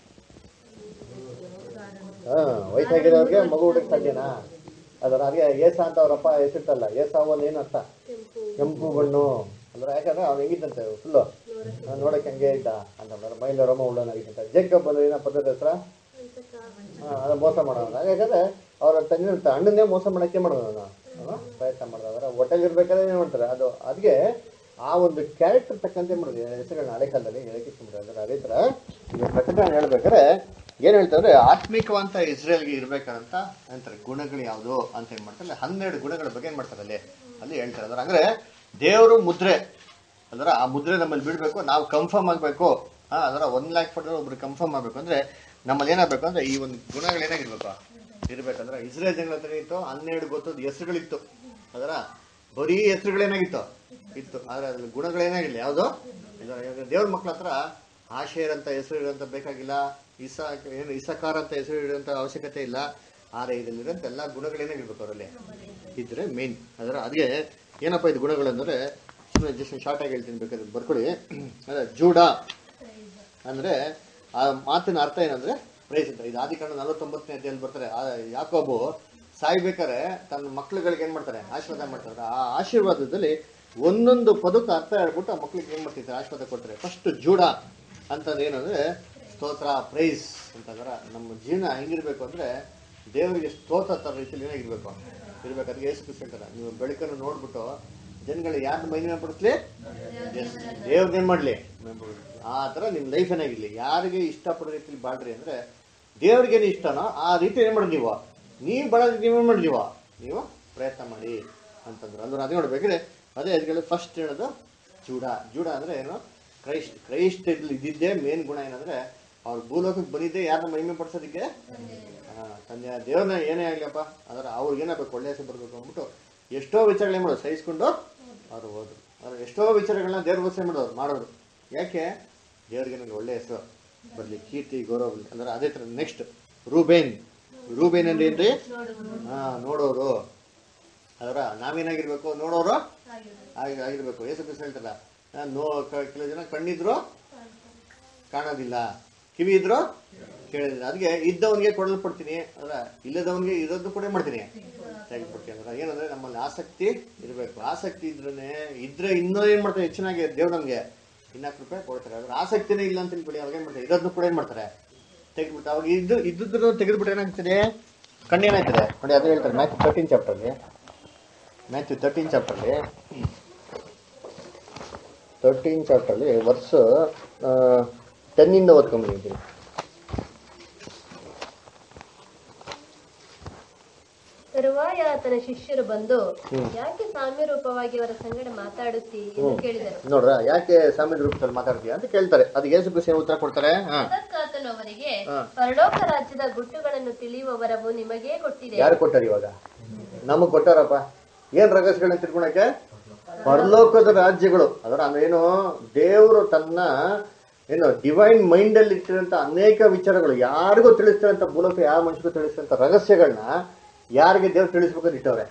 ಹಾ ವಯಸ್ಸಾಗಿರೋರಿಗೆ ಮಗು ಹುಡುಕ್ ಸಾಧ್ಯನಾ ಅದರ ಹಾಗೆ ಏಸ ಅಂತ ಅವ್ರಪ್ಪ ಹೆಸರಿಟ್ಟಲ್ಲ ಏಸಾವು ಅಂದ್ರೆ ಏನು ಅರ್ಥ ಕೆಂಪು ಬಣ್ಣು ಅಂದ್ರೆ ಯಾಕಂದ್ರೆ ಅವ್ನು ಹೆಂಗಿದ್ದಂತೆ ಫುಲ್ಲು ನೋಡಕ್ಕೆ ಹಂಗೆ ಇದ್ದ ಅಂತಂದ್ರೆ ಮೈಲ ರೋಮ ಉಳ್ಳನಾಗಿದ್ದಂತೆ ಜೇಕಬ್ ಅಂದ್ರೆ ಏನೋ ಪದ್ಧತಿ ಹೆಸರ ಹಾ ಅದು ಮೋಸ ಮಾಡೋಣ ಯಾಕಂದ್ರೆ ಅವ್ರ ತಂಗಿ ಅಣ್ಣನ್ನೇ ಮೋಸ ಮಾಡಕ್ಕೆ ಮಾಡೋದು ಅವನು ಪ್ರಯತ್ನ ಮಾಡಿದ ಅದರ ಹೋಟೆಲ್ ಇರ್ಬೇಕಾದ್ರೆ ಏನು ಮಾಡ್ತಾರೆ ಅದು ಅದಕ್ಕೆ ಆ ಒಂದು ಕ್ಯಾರೆಕ್ಟರ್ ತಕ್ಕಂತೆ ಮಾಡೋದು ಹೆಸರುಗಳನ್ನ ಹಳೆ ಕಾಲದಲ್ಲಿ ಹೇಳಕ್ಕೆ ಅಂದ್ರೆ ಅದೇ ಥರ ಈಗ ಪ್ರಕಟಣೆ ಹೇಳ್ಬೇಕಾದ್ರೆ ಏನ್ ಹೇಳ್ತಾರೆ ಆತ್ಮಿಕವಂತ ಇಸ್ರೇಲ್ಗೆ ಇರ್ಬೇಕಂತ ಅಂತಾರೆ ಗುಣಗಳು ಯಾವುದು ಅಂತ ಏನ್ ಮಾಡ್ತಾರೆ ಹನ್ನೆರಡು ಗುಣಗಳ ಬಗ್ಗೆ ಏನ್ ಮಾಡ್ತಾರೆ ಅಲ್ಲಿ ಅಲ್ಲಿ ಹೇಳ್ತಾರೆ ಅಂದ್ರೆ ಅಂದ್ರೆ ದೇವರು ಮುದ್ರೆ ಅಂದ್ರೆ ಆ ಮುದ್ರೆ ನಮ್ಮಲ್ಲಿ ಬಿಡ್ಬೇಕು ನಾವು ಕನ್ಫರ್ಮ್ ಆಗ್ಬೇಕು ಹಾ ಅದರ ಒಂದ್ ಲ್ಯಾಕ್ ಪಡೆದ್ರೆ ಒಬ್ರು ಕನ್ಫರ್ಮ್ ಆಗ್ಬೇಕು ಅಂದ್ರೆ ನಮ್ಮಲ್ಲಿ ಏನಾಗಬೇಕು ಅಂದ್ರೆ ಈ ಒಂದು ಗುಣಗಳು ಏನಾಗಿರ್ಬೇಕು ಇರ್ಬೇಕಂದ್ರೆ ಇಸ್ರೇಲ್ ಜನಗಳ ಹತ್ರ ಇತ್ತು ಹನ್ನೆರಡು ಗೊತ್ತದ ಹೆಸರುಗಳಿತ್ತು ಅದರ ಬರೀ ಹೆಸರುಗಳೇನಾಗಿತ್ತು ಇತ್ತು ಆದ್ರೆ ಅದ್ರಲ್ಲಿ ಗುಣಗಳೇನಾಗಿಲ್ಲ ಯಾವುದು ದೇವ್ರ ಮಕ್ಳ ಹತ್ರ ಆಶೇರ್ ಅಂತ ಹೆಸರು ಇಡುವಂತ ಬೇಕಾಗಿಲ್ಲ ಇಸಾ ಏನು ಇಸಕಾರ ಅಂತ ಹೆಸರು ಇಡುವಂತ ಅವಶ್ಯಕತೆ ಇಲ್ಲ ಆದ್ರೆ ಇದರಲ್ಲಿರೋಂಥ ಎಲ್ಲ ಗುಣಗಳೇನಾಗಿರ್ಬೇಕು ಅವರಲ್ಲಿ ಇದ್ರೆ ಮೇನ್ ಅದರ ಅದೇ ಏನಪ್ಪ ಇದು ಗುಣಗಳಂದ್ರೆ ಸುಮ್ಮನೆ ಜಸ್ಟ್ ಶಾರ್ಟ್ ಆಗಿ ಹೇಳ್ತೀನಿ ಬೇಕಾದ್ರೆ ಬರ್ಕೊಳ್ಳಿ ಅದೇ ಜೂಡ ಅಂದ್ರೆ ಆ ಮಾತಿನ ಅರ್ಥ ಏನಂದ್ರೆ ಪ್ರೈಸ್ ಅಂತ ಇದು ಆದಿಕಾಂಡ ನಲವತ್ತೊಂಬತ್ತನೇ ಅಧ್ಯಾಯಲ್ಲಿ ಬರ್ತಾರೆ ಆ ಯಾಕೋಬು ಸಾಯ್ಬೇಕಾರೆ ತನ್ನ ಮಕ್ಳುಗಳಿಗೆ ಏನ್ ಮಾಡ್ತಾರೆ ಆಶೀರ್ವಾದ ಮಾಡ್ತಾರೆ ಆ ಆಶೀರ್ವಾದದಲ್ಲಿ ಒಂದೊಂದು ಪದಕ್ಕೆ ಅರ್ಥ ಹೇಳ್ಬಿಟ್ಟು ಆ ಮಕ್ಳಿಗೆ ಏನ್ ಮಾಡ್ತಿರ್ತಾರೆ ಆಶೀರ್ವಾದ ಕೊಡ್ತಾರೆ ಫಸ್ಟ್ ಜೂಡ ಅಂತಂದ್ರೆ ಏನಂದ್ರೆ ಸ್ತೋತ್ರ ಪ್ರೈಸ್ ಅಂತಂದ್ರ ನಮ್ಮ ಜೀವನ ಹೆಂಗಿರ್ಬೇಕು ಅಂದ್ರೆ ದೇವರಿಗೆ ಸ್ತೋತ್ರ ತರ ರೀತಿಯಲ್ಲಿ ಏನಾಗಿರ್ಬೇಕು ಇರ್ಬೇಕು ಅದಕ್ಕೆ ಏಸು ಕ್ರಿಸ್ತ ಹೇಳ್ತಾರೆ ನೀವು ಬೆಳಕನ್ನು ನೋಡ್ಬಿಟ್ಟು ಜನಗಳು ಯಾರು ಮಹಿಮೆ ಪಡಿಸ್ಲಿ ದೇವ್ರನ್ನ ಏನ್ ಮಾಡ್ಲಿ ಆ ತರ ನಿಮ್ ಲೈಫ್ ಏನಾಗಿರ್ಲಿ ಯಾರಿಗೆ ಇಷ್ಟಪಡೋ ರೀತಿಲಿ ಬಾಳ್ರಿ ಅಂದ್ರೆ ದೇವ್ರಿಗೇನು ಇಷ್ಟನೋ ಆ ರೀತಿ ಏನ್ ಮಾಡಿ ನೀವು ನೀವು ಬಳಗ ನೀವು ಏನ್ ಮಾಡಿ ನೀವು ನೀವು ಪ್ರಯತ್ನ ಮಾಡಿ ಅಂತಂದ್ರು ಅಂದ್ರೆ ಅದೇ ನೋಡ್ಬೇಕ್ರೆ ಅದೇ ಅದಕ್ಕೆ ಫಸ್ಟ್ ಹೇಳೋದು ಜೂಡ ಜೂಡ ಅಂದ್ರೆ ಏನು ಕ್ರೈಸ್ಟ್ ಕ್ರೈಸ್ಟ್ ಇದ್ದಿದ್ದೇ ಮೇನ್ ಗುಣ ಏನಂದ್ರೆ ಅವ್ರು ಭೂಲೋಕಕ್ಕೆ ಬಂದಿದ್ದೆ ಯಾರನ್ನ ಮಹಿಮೆ ಪಡಿಸೋದಕ್ಕೆ ಆ, ತಂದೆ ದೇವ್ರನ್ನ ಏನೇ ಆಗ್ಲಪ್ಪ ಅದರ ಅವ್ರಿಗೆ ಏನಾಗಬೇಕು ಒಳ್ಳೆ ಹೆಸರು ಬರ್ಬೇಕು ಅಂದ್ಬಿಟ್ಟು ಎಷ್ಟೋ ವಿಚಾರಗಳೇ ಮಾಡೋದು ಸಹಿಸ್ಕೊಂಡು ಅವ್ರು ಹೋದ್ರು ಅವ್ರು ಎಷ್ಟೋ ವಿಚಾರಗಳನ್ನ ದೇವ್ರ ಗೋಸ್ಕರ ಮಾಡೋರು ಮಾಡೋರು ಯಾಕೆ ದೇವ್ರಿಗೆ ನನಗೆ ಒಳ್ಳೆ ಹೆಸರು ಬರಲಿ ಕೀರ್ತಿ ಗೌರವ ಬರ್ಲಿ ಅಂದ್ರೆ ಅದೇ ಥರ ನೆಕ್ಸ್ಟ್ ರೂಬೇನ್ ರೂಬೇನ್ ಅಂದ್ರೆ ಏನ್ರಿ ಹಾ ನೋಡೋರು ಅದರ ನಾವೇನಾಗಿರ್ಬೇಕು ನೋಡೋರು ಆಗಿ ಆಗಿರ್ಬೇಕು ಏಸು ಕ್ರಿಸ್ತ ಹೇಳ್ತಾರಲ್ಲ ನಾನ್ ನೋ ಕ- ಕೆಲವು ಜನ ಕಣ್ಣಿದ್ರು ಕಾಣೋದಿಲ್ಲ ಕಿವಿ ಇದ್ರು ಕೇಳೋದಿಲ್ಲ ಅದಕ್ಕೆ ಇದ್ದವನಿಗೆ ಕೊಡಲ್ಪಡ್ತೀನಿ ಅಲ್ಲ ಇಲ್ಲದವನಿಗೆ ಇರೋದು ಕೂಡ ಏನ್ ಮಾಡ್ತೀನಿ ತೆಗೆದುಕೊಡ್ತೀನಿ ಅಂದ್ರೆ ಏನಂದ್ರೆ ನಮ್ಮಲ್ಲಿ ಆಸಕ್ತಿ ಇರಬೇಕು ಆಸಕ್ತಿ ಇದ್ರೇನೆ ಇದ್ರೆ ಇನ್ನೂ ಏನ್ ಮಾಡ್ತಾರೆ ಹೆಚ್ಚಿನಾಗಿ ದೇವ್ರು ನಮ್ಗೆ ಇನ್ನಾಲ್ಕು ರೂಪಾಯಿ ಕೊಡ್ತಾರೆ ಅದ್ರ ಆಸಕ್ತಿನೇ ಇಲ್ಲ ಅಂತ ತಿಳ್ಕೊಳ್ಳಿ ಅವಾಗ ಏನ್ ಮಾಡ್ತಾರೆ ಇರೋದನ್ನು ಕೂಡ ಏನ್ ಮಾಡ್ತಾರೆ ತೆಗೆದ್ಬಿಟ್ಟು ಅವಾಗ ಇದ್ದು ಇದ್ದುದ್ರು ತೆಗೆದ್ಬಿಟ್ಟು ಏನಾಗ್ತದೆ ಕಣ್ಣೇನಾಗ್ತದೆ ನೋಡಿ ಅದೇ ಹೇಳ್ತಾರೆ ಮ್ಯಾಥ್ಯೂ ತರ್ಟೀನ್ ಚಾಪ್ಟರ್ಲಿ ಮ್ಯಾಥ್ಯೂ ತರ್ಟೀನ್ ಚಾಪ್ಟರ್ಲಿ ತರ್ಟೀನ್ ಚಾಪ್ಟರ್ಲಿ ವರ್ಷ ಟೆನ್ನಿಂದ ಓದ್ಕೊಂಡ್ಬಂದಿದ್ದೀನಿ ತರುವಾಯ ಆತನ ಶಿಷ್ಯರು ಬಂದು ಯಾಕೆ ಸಾಮ್ಯ ರೂಪವಾಗಿ ಅವರ ಸಂಗಡ ಮಾತಾಡುತ್ತಿ ಎಂದು ಕೇಳಿದರು ನೋಡ್ರ ಯಾಕೆ ಸಾಮ್ಯದ ರೂಪದಲ್ಲಿ ಮಾತಾಡ್ತೀಯ ಅಂತ ಕೇಳ್ತಾರೆ ಅದಕ್ಕೆ ಯೇಸು ಕ್ರಿಸ್ತ ಏನ್ ಉತ್ತರ ಕೊಡ್ತಾರೆ ಹಾ ಅದಕ್ಕಾತನು ಅವರಿಗೆ ಹಾ. ಪರಲೋಕ ರಾಜ್ಯದ ಗುಟ್ಟುಗಳನ್ನು ತಿಳಿಯುವ ವರವು ನಿಮಗೇ ಕೊಟ್ಟಿದೆ ಯಾರು ಕೊಟ್ಟಾರ ಇವಾಗ ನಮಗ್ ಕೊಟ್ಟಾರಪ್ಪ ಏನ್ ರಹಸ್ಯಗಳನ್ನ ತಿಳ್ಕೊಳಕ್ಕೆ ಪರಲೋಕದ ರಾಜ್ಯಗಳು ಅದರ ಏನು ದೇವರು ತನ್ನ ಏನು ಡಿವೈನ್ ಮೈಂಡ್ ಅಲ್ಲಿ ಇಟ್ಟಿರಂತ ಅನೇಕ ವಿಚಾರಗಳು ಯಾರಿಗೂ ತಿಳಿಸ್ತಾರಂತ ಮೂಲಕ ಯಾವ ಮನುಷ್ಯಗೂ ತಿಳಿಸಿದಂತ ರಹಸ್ಯಗಳನ್ನ ಯಾರಿಗೆ ದೇವ್ರು ತಿಳಿಸ್ಬೇಕಂತ ಇಟ್ಟವ್ರೆ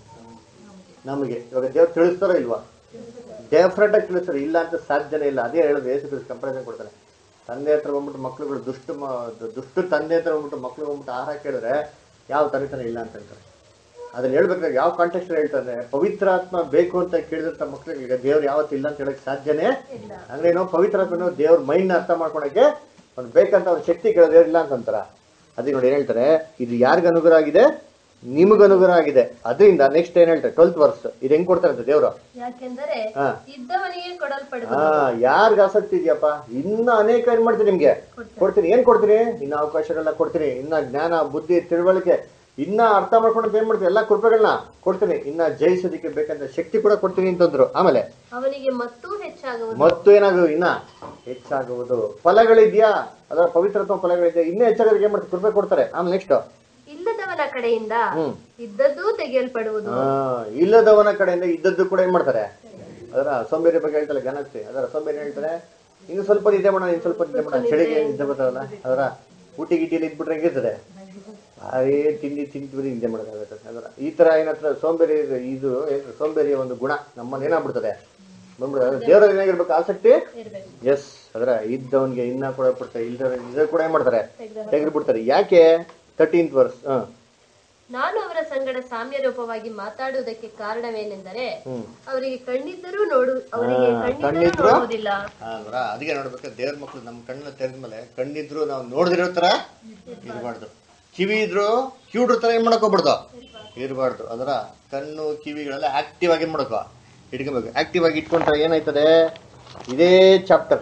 ನಮಗೆ ಇವಾಗ ದೇವ್ರು ತಿಳಿಸ್ತಾರೋ ಇಲ್ವಾ ಡೆಫ್ರೆಂಟ್ ಆಗಿ ತಿಳಿಸ್ತಾರೆ ಇಲ್ಲ ಅಂತ ಸಾಧ್ಯನೇ ಇಲ್ಲ ಅದೇ ಹೇಳೋದು ಯೇಸು ಕ್ರಿಸ್ತ ಕಂಪಾರಿಸನ್ ಕೊಡ್ತಾರೆ ತಂದೆ ಹತ್ರ ಬಂದ್ಬಿಟ್ಟು ಮಕ್ಳುಗಳು ದುಷ್ಟ ಮ- ದುಷ್ಟ ತಂದೆ ಹತ್ರ ಬಂದ್ಬಿಟ್ಟು ಮಕ್ಳು ಬಂದ್ಬಿಟ್ಟು ಆಹಾರ ಕೇಳಿದ್ರೆ ಯಾವ ತನಿತನ ಇಲ್ಲ ಅಂತ ಹೇಳ್ತಾರೆ ಅದನ್ನ ಹೇಳ್ಬೇಕಾದ್ರೆ ಯಾವ ಕಾಂಟೆಕ್ಸ್ಟ್ ಹೇಳ್ತಾರೆ ಪವಿತ್ರಾತ್ಮ ಬೇಕು ಅಂತ ಕೇಳಿದಂತ ಮಕ್ಳಿಗೆ ದೇವ್ರು ಯಾವತ್ತು ಇಲ್ಲ ಅಂತ ಹೇಳಕ್ ಸಾಧ್ಯನೇ ಅಂದ್ರೆ ಏನೋ ಪವಿತ್ರಾತ್ಮನು ದೇವ್ರ ಮೈಂಡ್ ಅರ್ಥ ಮಾಡ್ಕೊಳಕ್ಕೆ ಅವ್ನು ಬೇಕಂತ ಅವ್ನ ಶಕ್ತಿ ಕೇಳೋದೇ ಇಲ್ಲ ಅಂತಂತಾರ ಅದಕ್ಕೆ ನೋಡಿ ಏನ್ ಹೇಳ್ತಾರೆ ಇದು ಯಾರಿಗ ಅನುಗ್ರಹ ಆಗಿದೆ ನಿಮಗ ಅನುಗ್ರಹ ಆಗಿದೆ ಅದರಿಂದ ನೆಕ್ಸ್ಟ್ ಏನ್ ಹೇಳ್ತಾರೆ ಟ್ವೆಲ್ತ್ ವರ್ಸ್ ಇದು ಹೆಂಗ್ ಕೊಡ್ತಾರೆ ಅಂತ ದೇವ್ರು ಯಾಕೆಂದರೆ ಹಾ. ಇದ್ದವನಿಗೆ ಕೊಡಲ್ಪಡುವ ಹಾ ಯಾರ್ಗ ಆಸಕ್ತಿ ಇದೆಯಪ್ಪ ಇನ್ನ ಅನೇಕ ಏನ್ ಮಾಡ್ತೀನಿ ನಿಮ್ಗೆ ಕೊಡ್ತೀನಿ ಏನ್ ಕೊಡ್ತೀನಿ ಇನ್ನ ಅವಕಾಶಗಳನ್ನ ಕೊಡ್ತೀನಿ ಇನ್ನ ಜ್ಞಾನ ಬುದ್ಧಿ ತಿಳುವಳಿಕೆ ಇನ್ನ ಅರ್ಥ ಮಾಡ್ಕೊಂಡು ಏನ್ ಮಾಡ್ತೀನಿ ಎಲ್ಲಾ ಕೃಪೆಗಳನ್ನ ಕೊಡ್ತೀನಿ ಇನ್ನ ಜಯಿಸೋದಕ್ಕೆ ಬೇಕಂತ ಶಕ್ತಿ ಕೂಡ ಕೊಡ್ತೀನಿ ಅಂತಂದ್ರು ಆಮೇಲೆ ಅವನಿಗೆ ಮತ್ತೂ ಹೆಚ್ಚಾಗುವುದು ಮತ್ತು ಏನಾಗುವುದು ಇನ್ನ ಹೆಚ್ಚಾಗುವುದು ಫಲಗಳಿದ್ಯಾ ಅದರ ಪವಿತ್ರತ್ವ ಫಲಗಳಿದ್ಯಾ ಇನ್ನೂ ಹೆಚ್ಚಾಗೋದಕ್ಕೆ ಏನ್ ಮಾಡ್ತಾರೆ ಕೃಪೆ ಕೊಡ್ತಾರೆ ಆಮೇಲೆ ನೆಕ್ಸ್ಟ್ ಇಲ್ಲದವನ ಕಡೆಯಿಂದ ಹ್ಮ್ ಇದ್ದದ್ದೂ ತೆಗೆಯಲ್ಪಡುವುದು ಆ, ಇಲ್ಲದವನ ಕಡೆಯಿಂದ ಇದ್ದದ್ದು ಕೂಡ ಏನ್ ಮಾಡ್ತಾರೆ ಅದರ ಸೋಂಬೇರಿ ಬಗ್ಗೆ ಹೇಳ್ತಾರೆ ಘನತೆ ಅದರ ಸೋಂಬೇರಿ ಹೇಳ್ತಾರೆ ಇನ್ನು ಸ್ವಲ್ಪ ನಿದ್ದೆ ಮಾಡೋಣ ಇನ್ನು ಸ್ವಲ್ಪ ನಿದ್ದೆ ಮಾಡೋಣ ಚಳಿಗೆ ನಿದ್ದೆ ಬರ್ತಾವಲ್ಲ ಅದರ ಊಟಿ ಗಿಟ್ಟಿಲಿ ಇದ್ಬಿಟ್ರೆ ಹೆಂಗಿರ್ತದೆ ಅದೇ ತಿಂಡಿ ತಿಂತಿದ್ರೆ ನಿದ್ದೆ ಮಾಡೋದಾಗುತ್ತೆ ಅದರ ಈ ತರ ಏನತ್ರ ಸೋಂಬೇರಿ ಇದು- ಇದು ಏನು ಸೋಂಬೇರಿಯ ಒಂದು ಗುಣ ನಮ್ಮಲ್ಲಿ ಏನಾಗ್ಬಿಡ್ತದೆ ಬಂದ್ಬಿಡ್ತದೆ ದೇವರ ಏನಾಗಿರ್ಬೇಕು ಆಸಕ್ತಿ ಇರ್ಬೇಕು ಎಸ್ ಅದರ ಇದ್ದವನ್ಗೆ ಇನ್ನ ಕೂಡ ಬಿಡ್ತಾರೆ ಇಲ್ದವ್ರ ಇದ್ರ ಕೂಡ ಏನ್ ಮಾಡ್ತಾರೆ ತೆಗೆದ್ಬಿಡ್ತಾರೆ ಯಾಕೆ ತರ್ಟೀನ್ತ್ ವರ್ಸ್ ಹ ನಾನು ಅವರ ಸಂಗಡ ಸಾಮ್ಯ ರೂಪವಾಗಿ ಮಾತಾಡುವುದಕ್ಕೆ ಕಾರಣವೇನೆಂದರೆ ಹ್ಮ್ ಅವರಿಗೆ ಕಣ್ಣಿದ್ದರೂ ನೋಡು ಅವರಿಗೆ ಕಣ್ಣಿದ್ದರೂ ಕಣ್ಣಿದ್ರು? ನೋಡುವುದಿಲ್ಲ ಅಲ್ವಾ ಅದಕ್ಕೆ ನೋಡ್ಬೇಕು ದೇವ್ರ ಮಕ್ಳು ನಮ್ಮ ಕಣ್ಣನ್ನ ತೆರೆದ್ಮೇಲೆ ಕಣ್ಣಿದ್ರು ನಾವು ನೋಡ್ದಿರೋ ತರ ಇರಬಾರ್ದು ಕಿವಿ ಇದ್ರು ಕಿವಿಡ್ರ ತರ ಏನ್ ಮಾಡಕ್ ಹೋಗ್ಬಾರ್ದು ಇರಬಾರ್ದು ಅದರ ಕಣ್ಣು ಕಿವಿಗಳೆಲ್ಲ ಆಕ್ಟಿವ್ ಆಗಿ ಏನ್ ಮಾಡಬೇಕು ಇಟ್ಕೊಬೇಕು ಆಕ್ಟಿವ್ ಆಗಿ ಇಟ್ಕೊಂಡ್ರೆ ಏನಾಯ್ತದೆ ಇದೇ ಚಾಪ್ಟರ್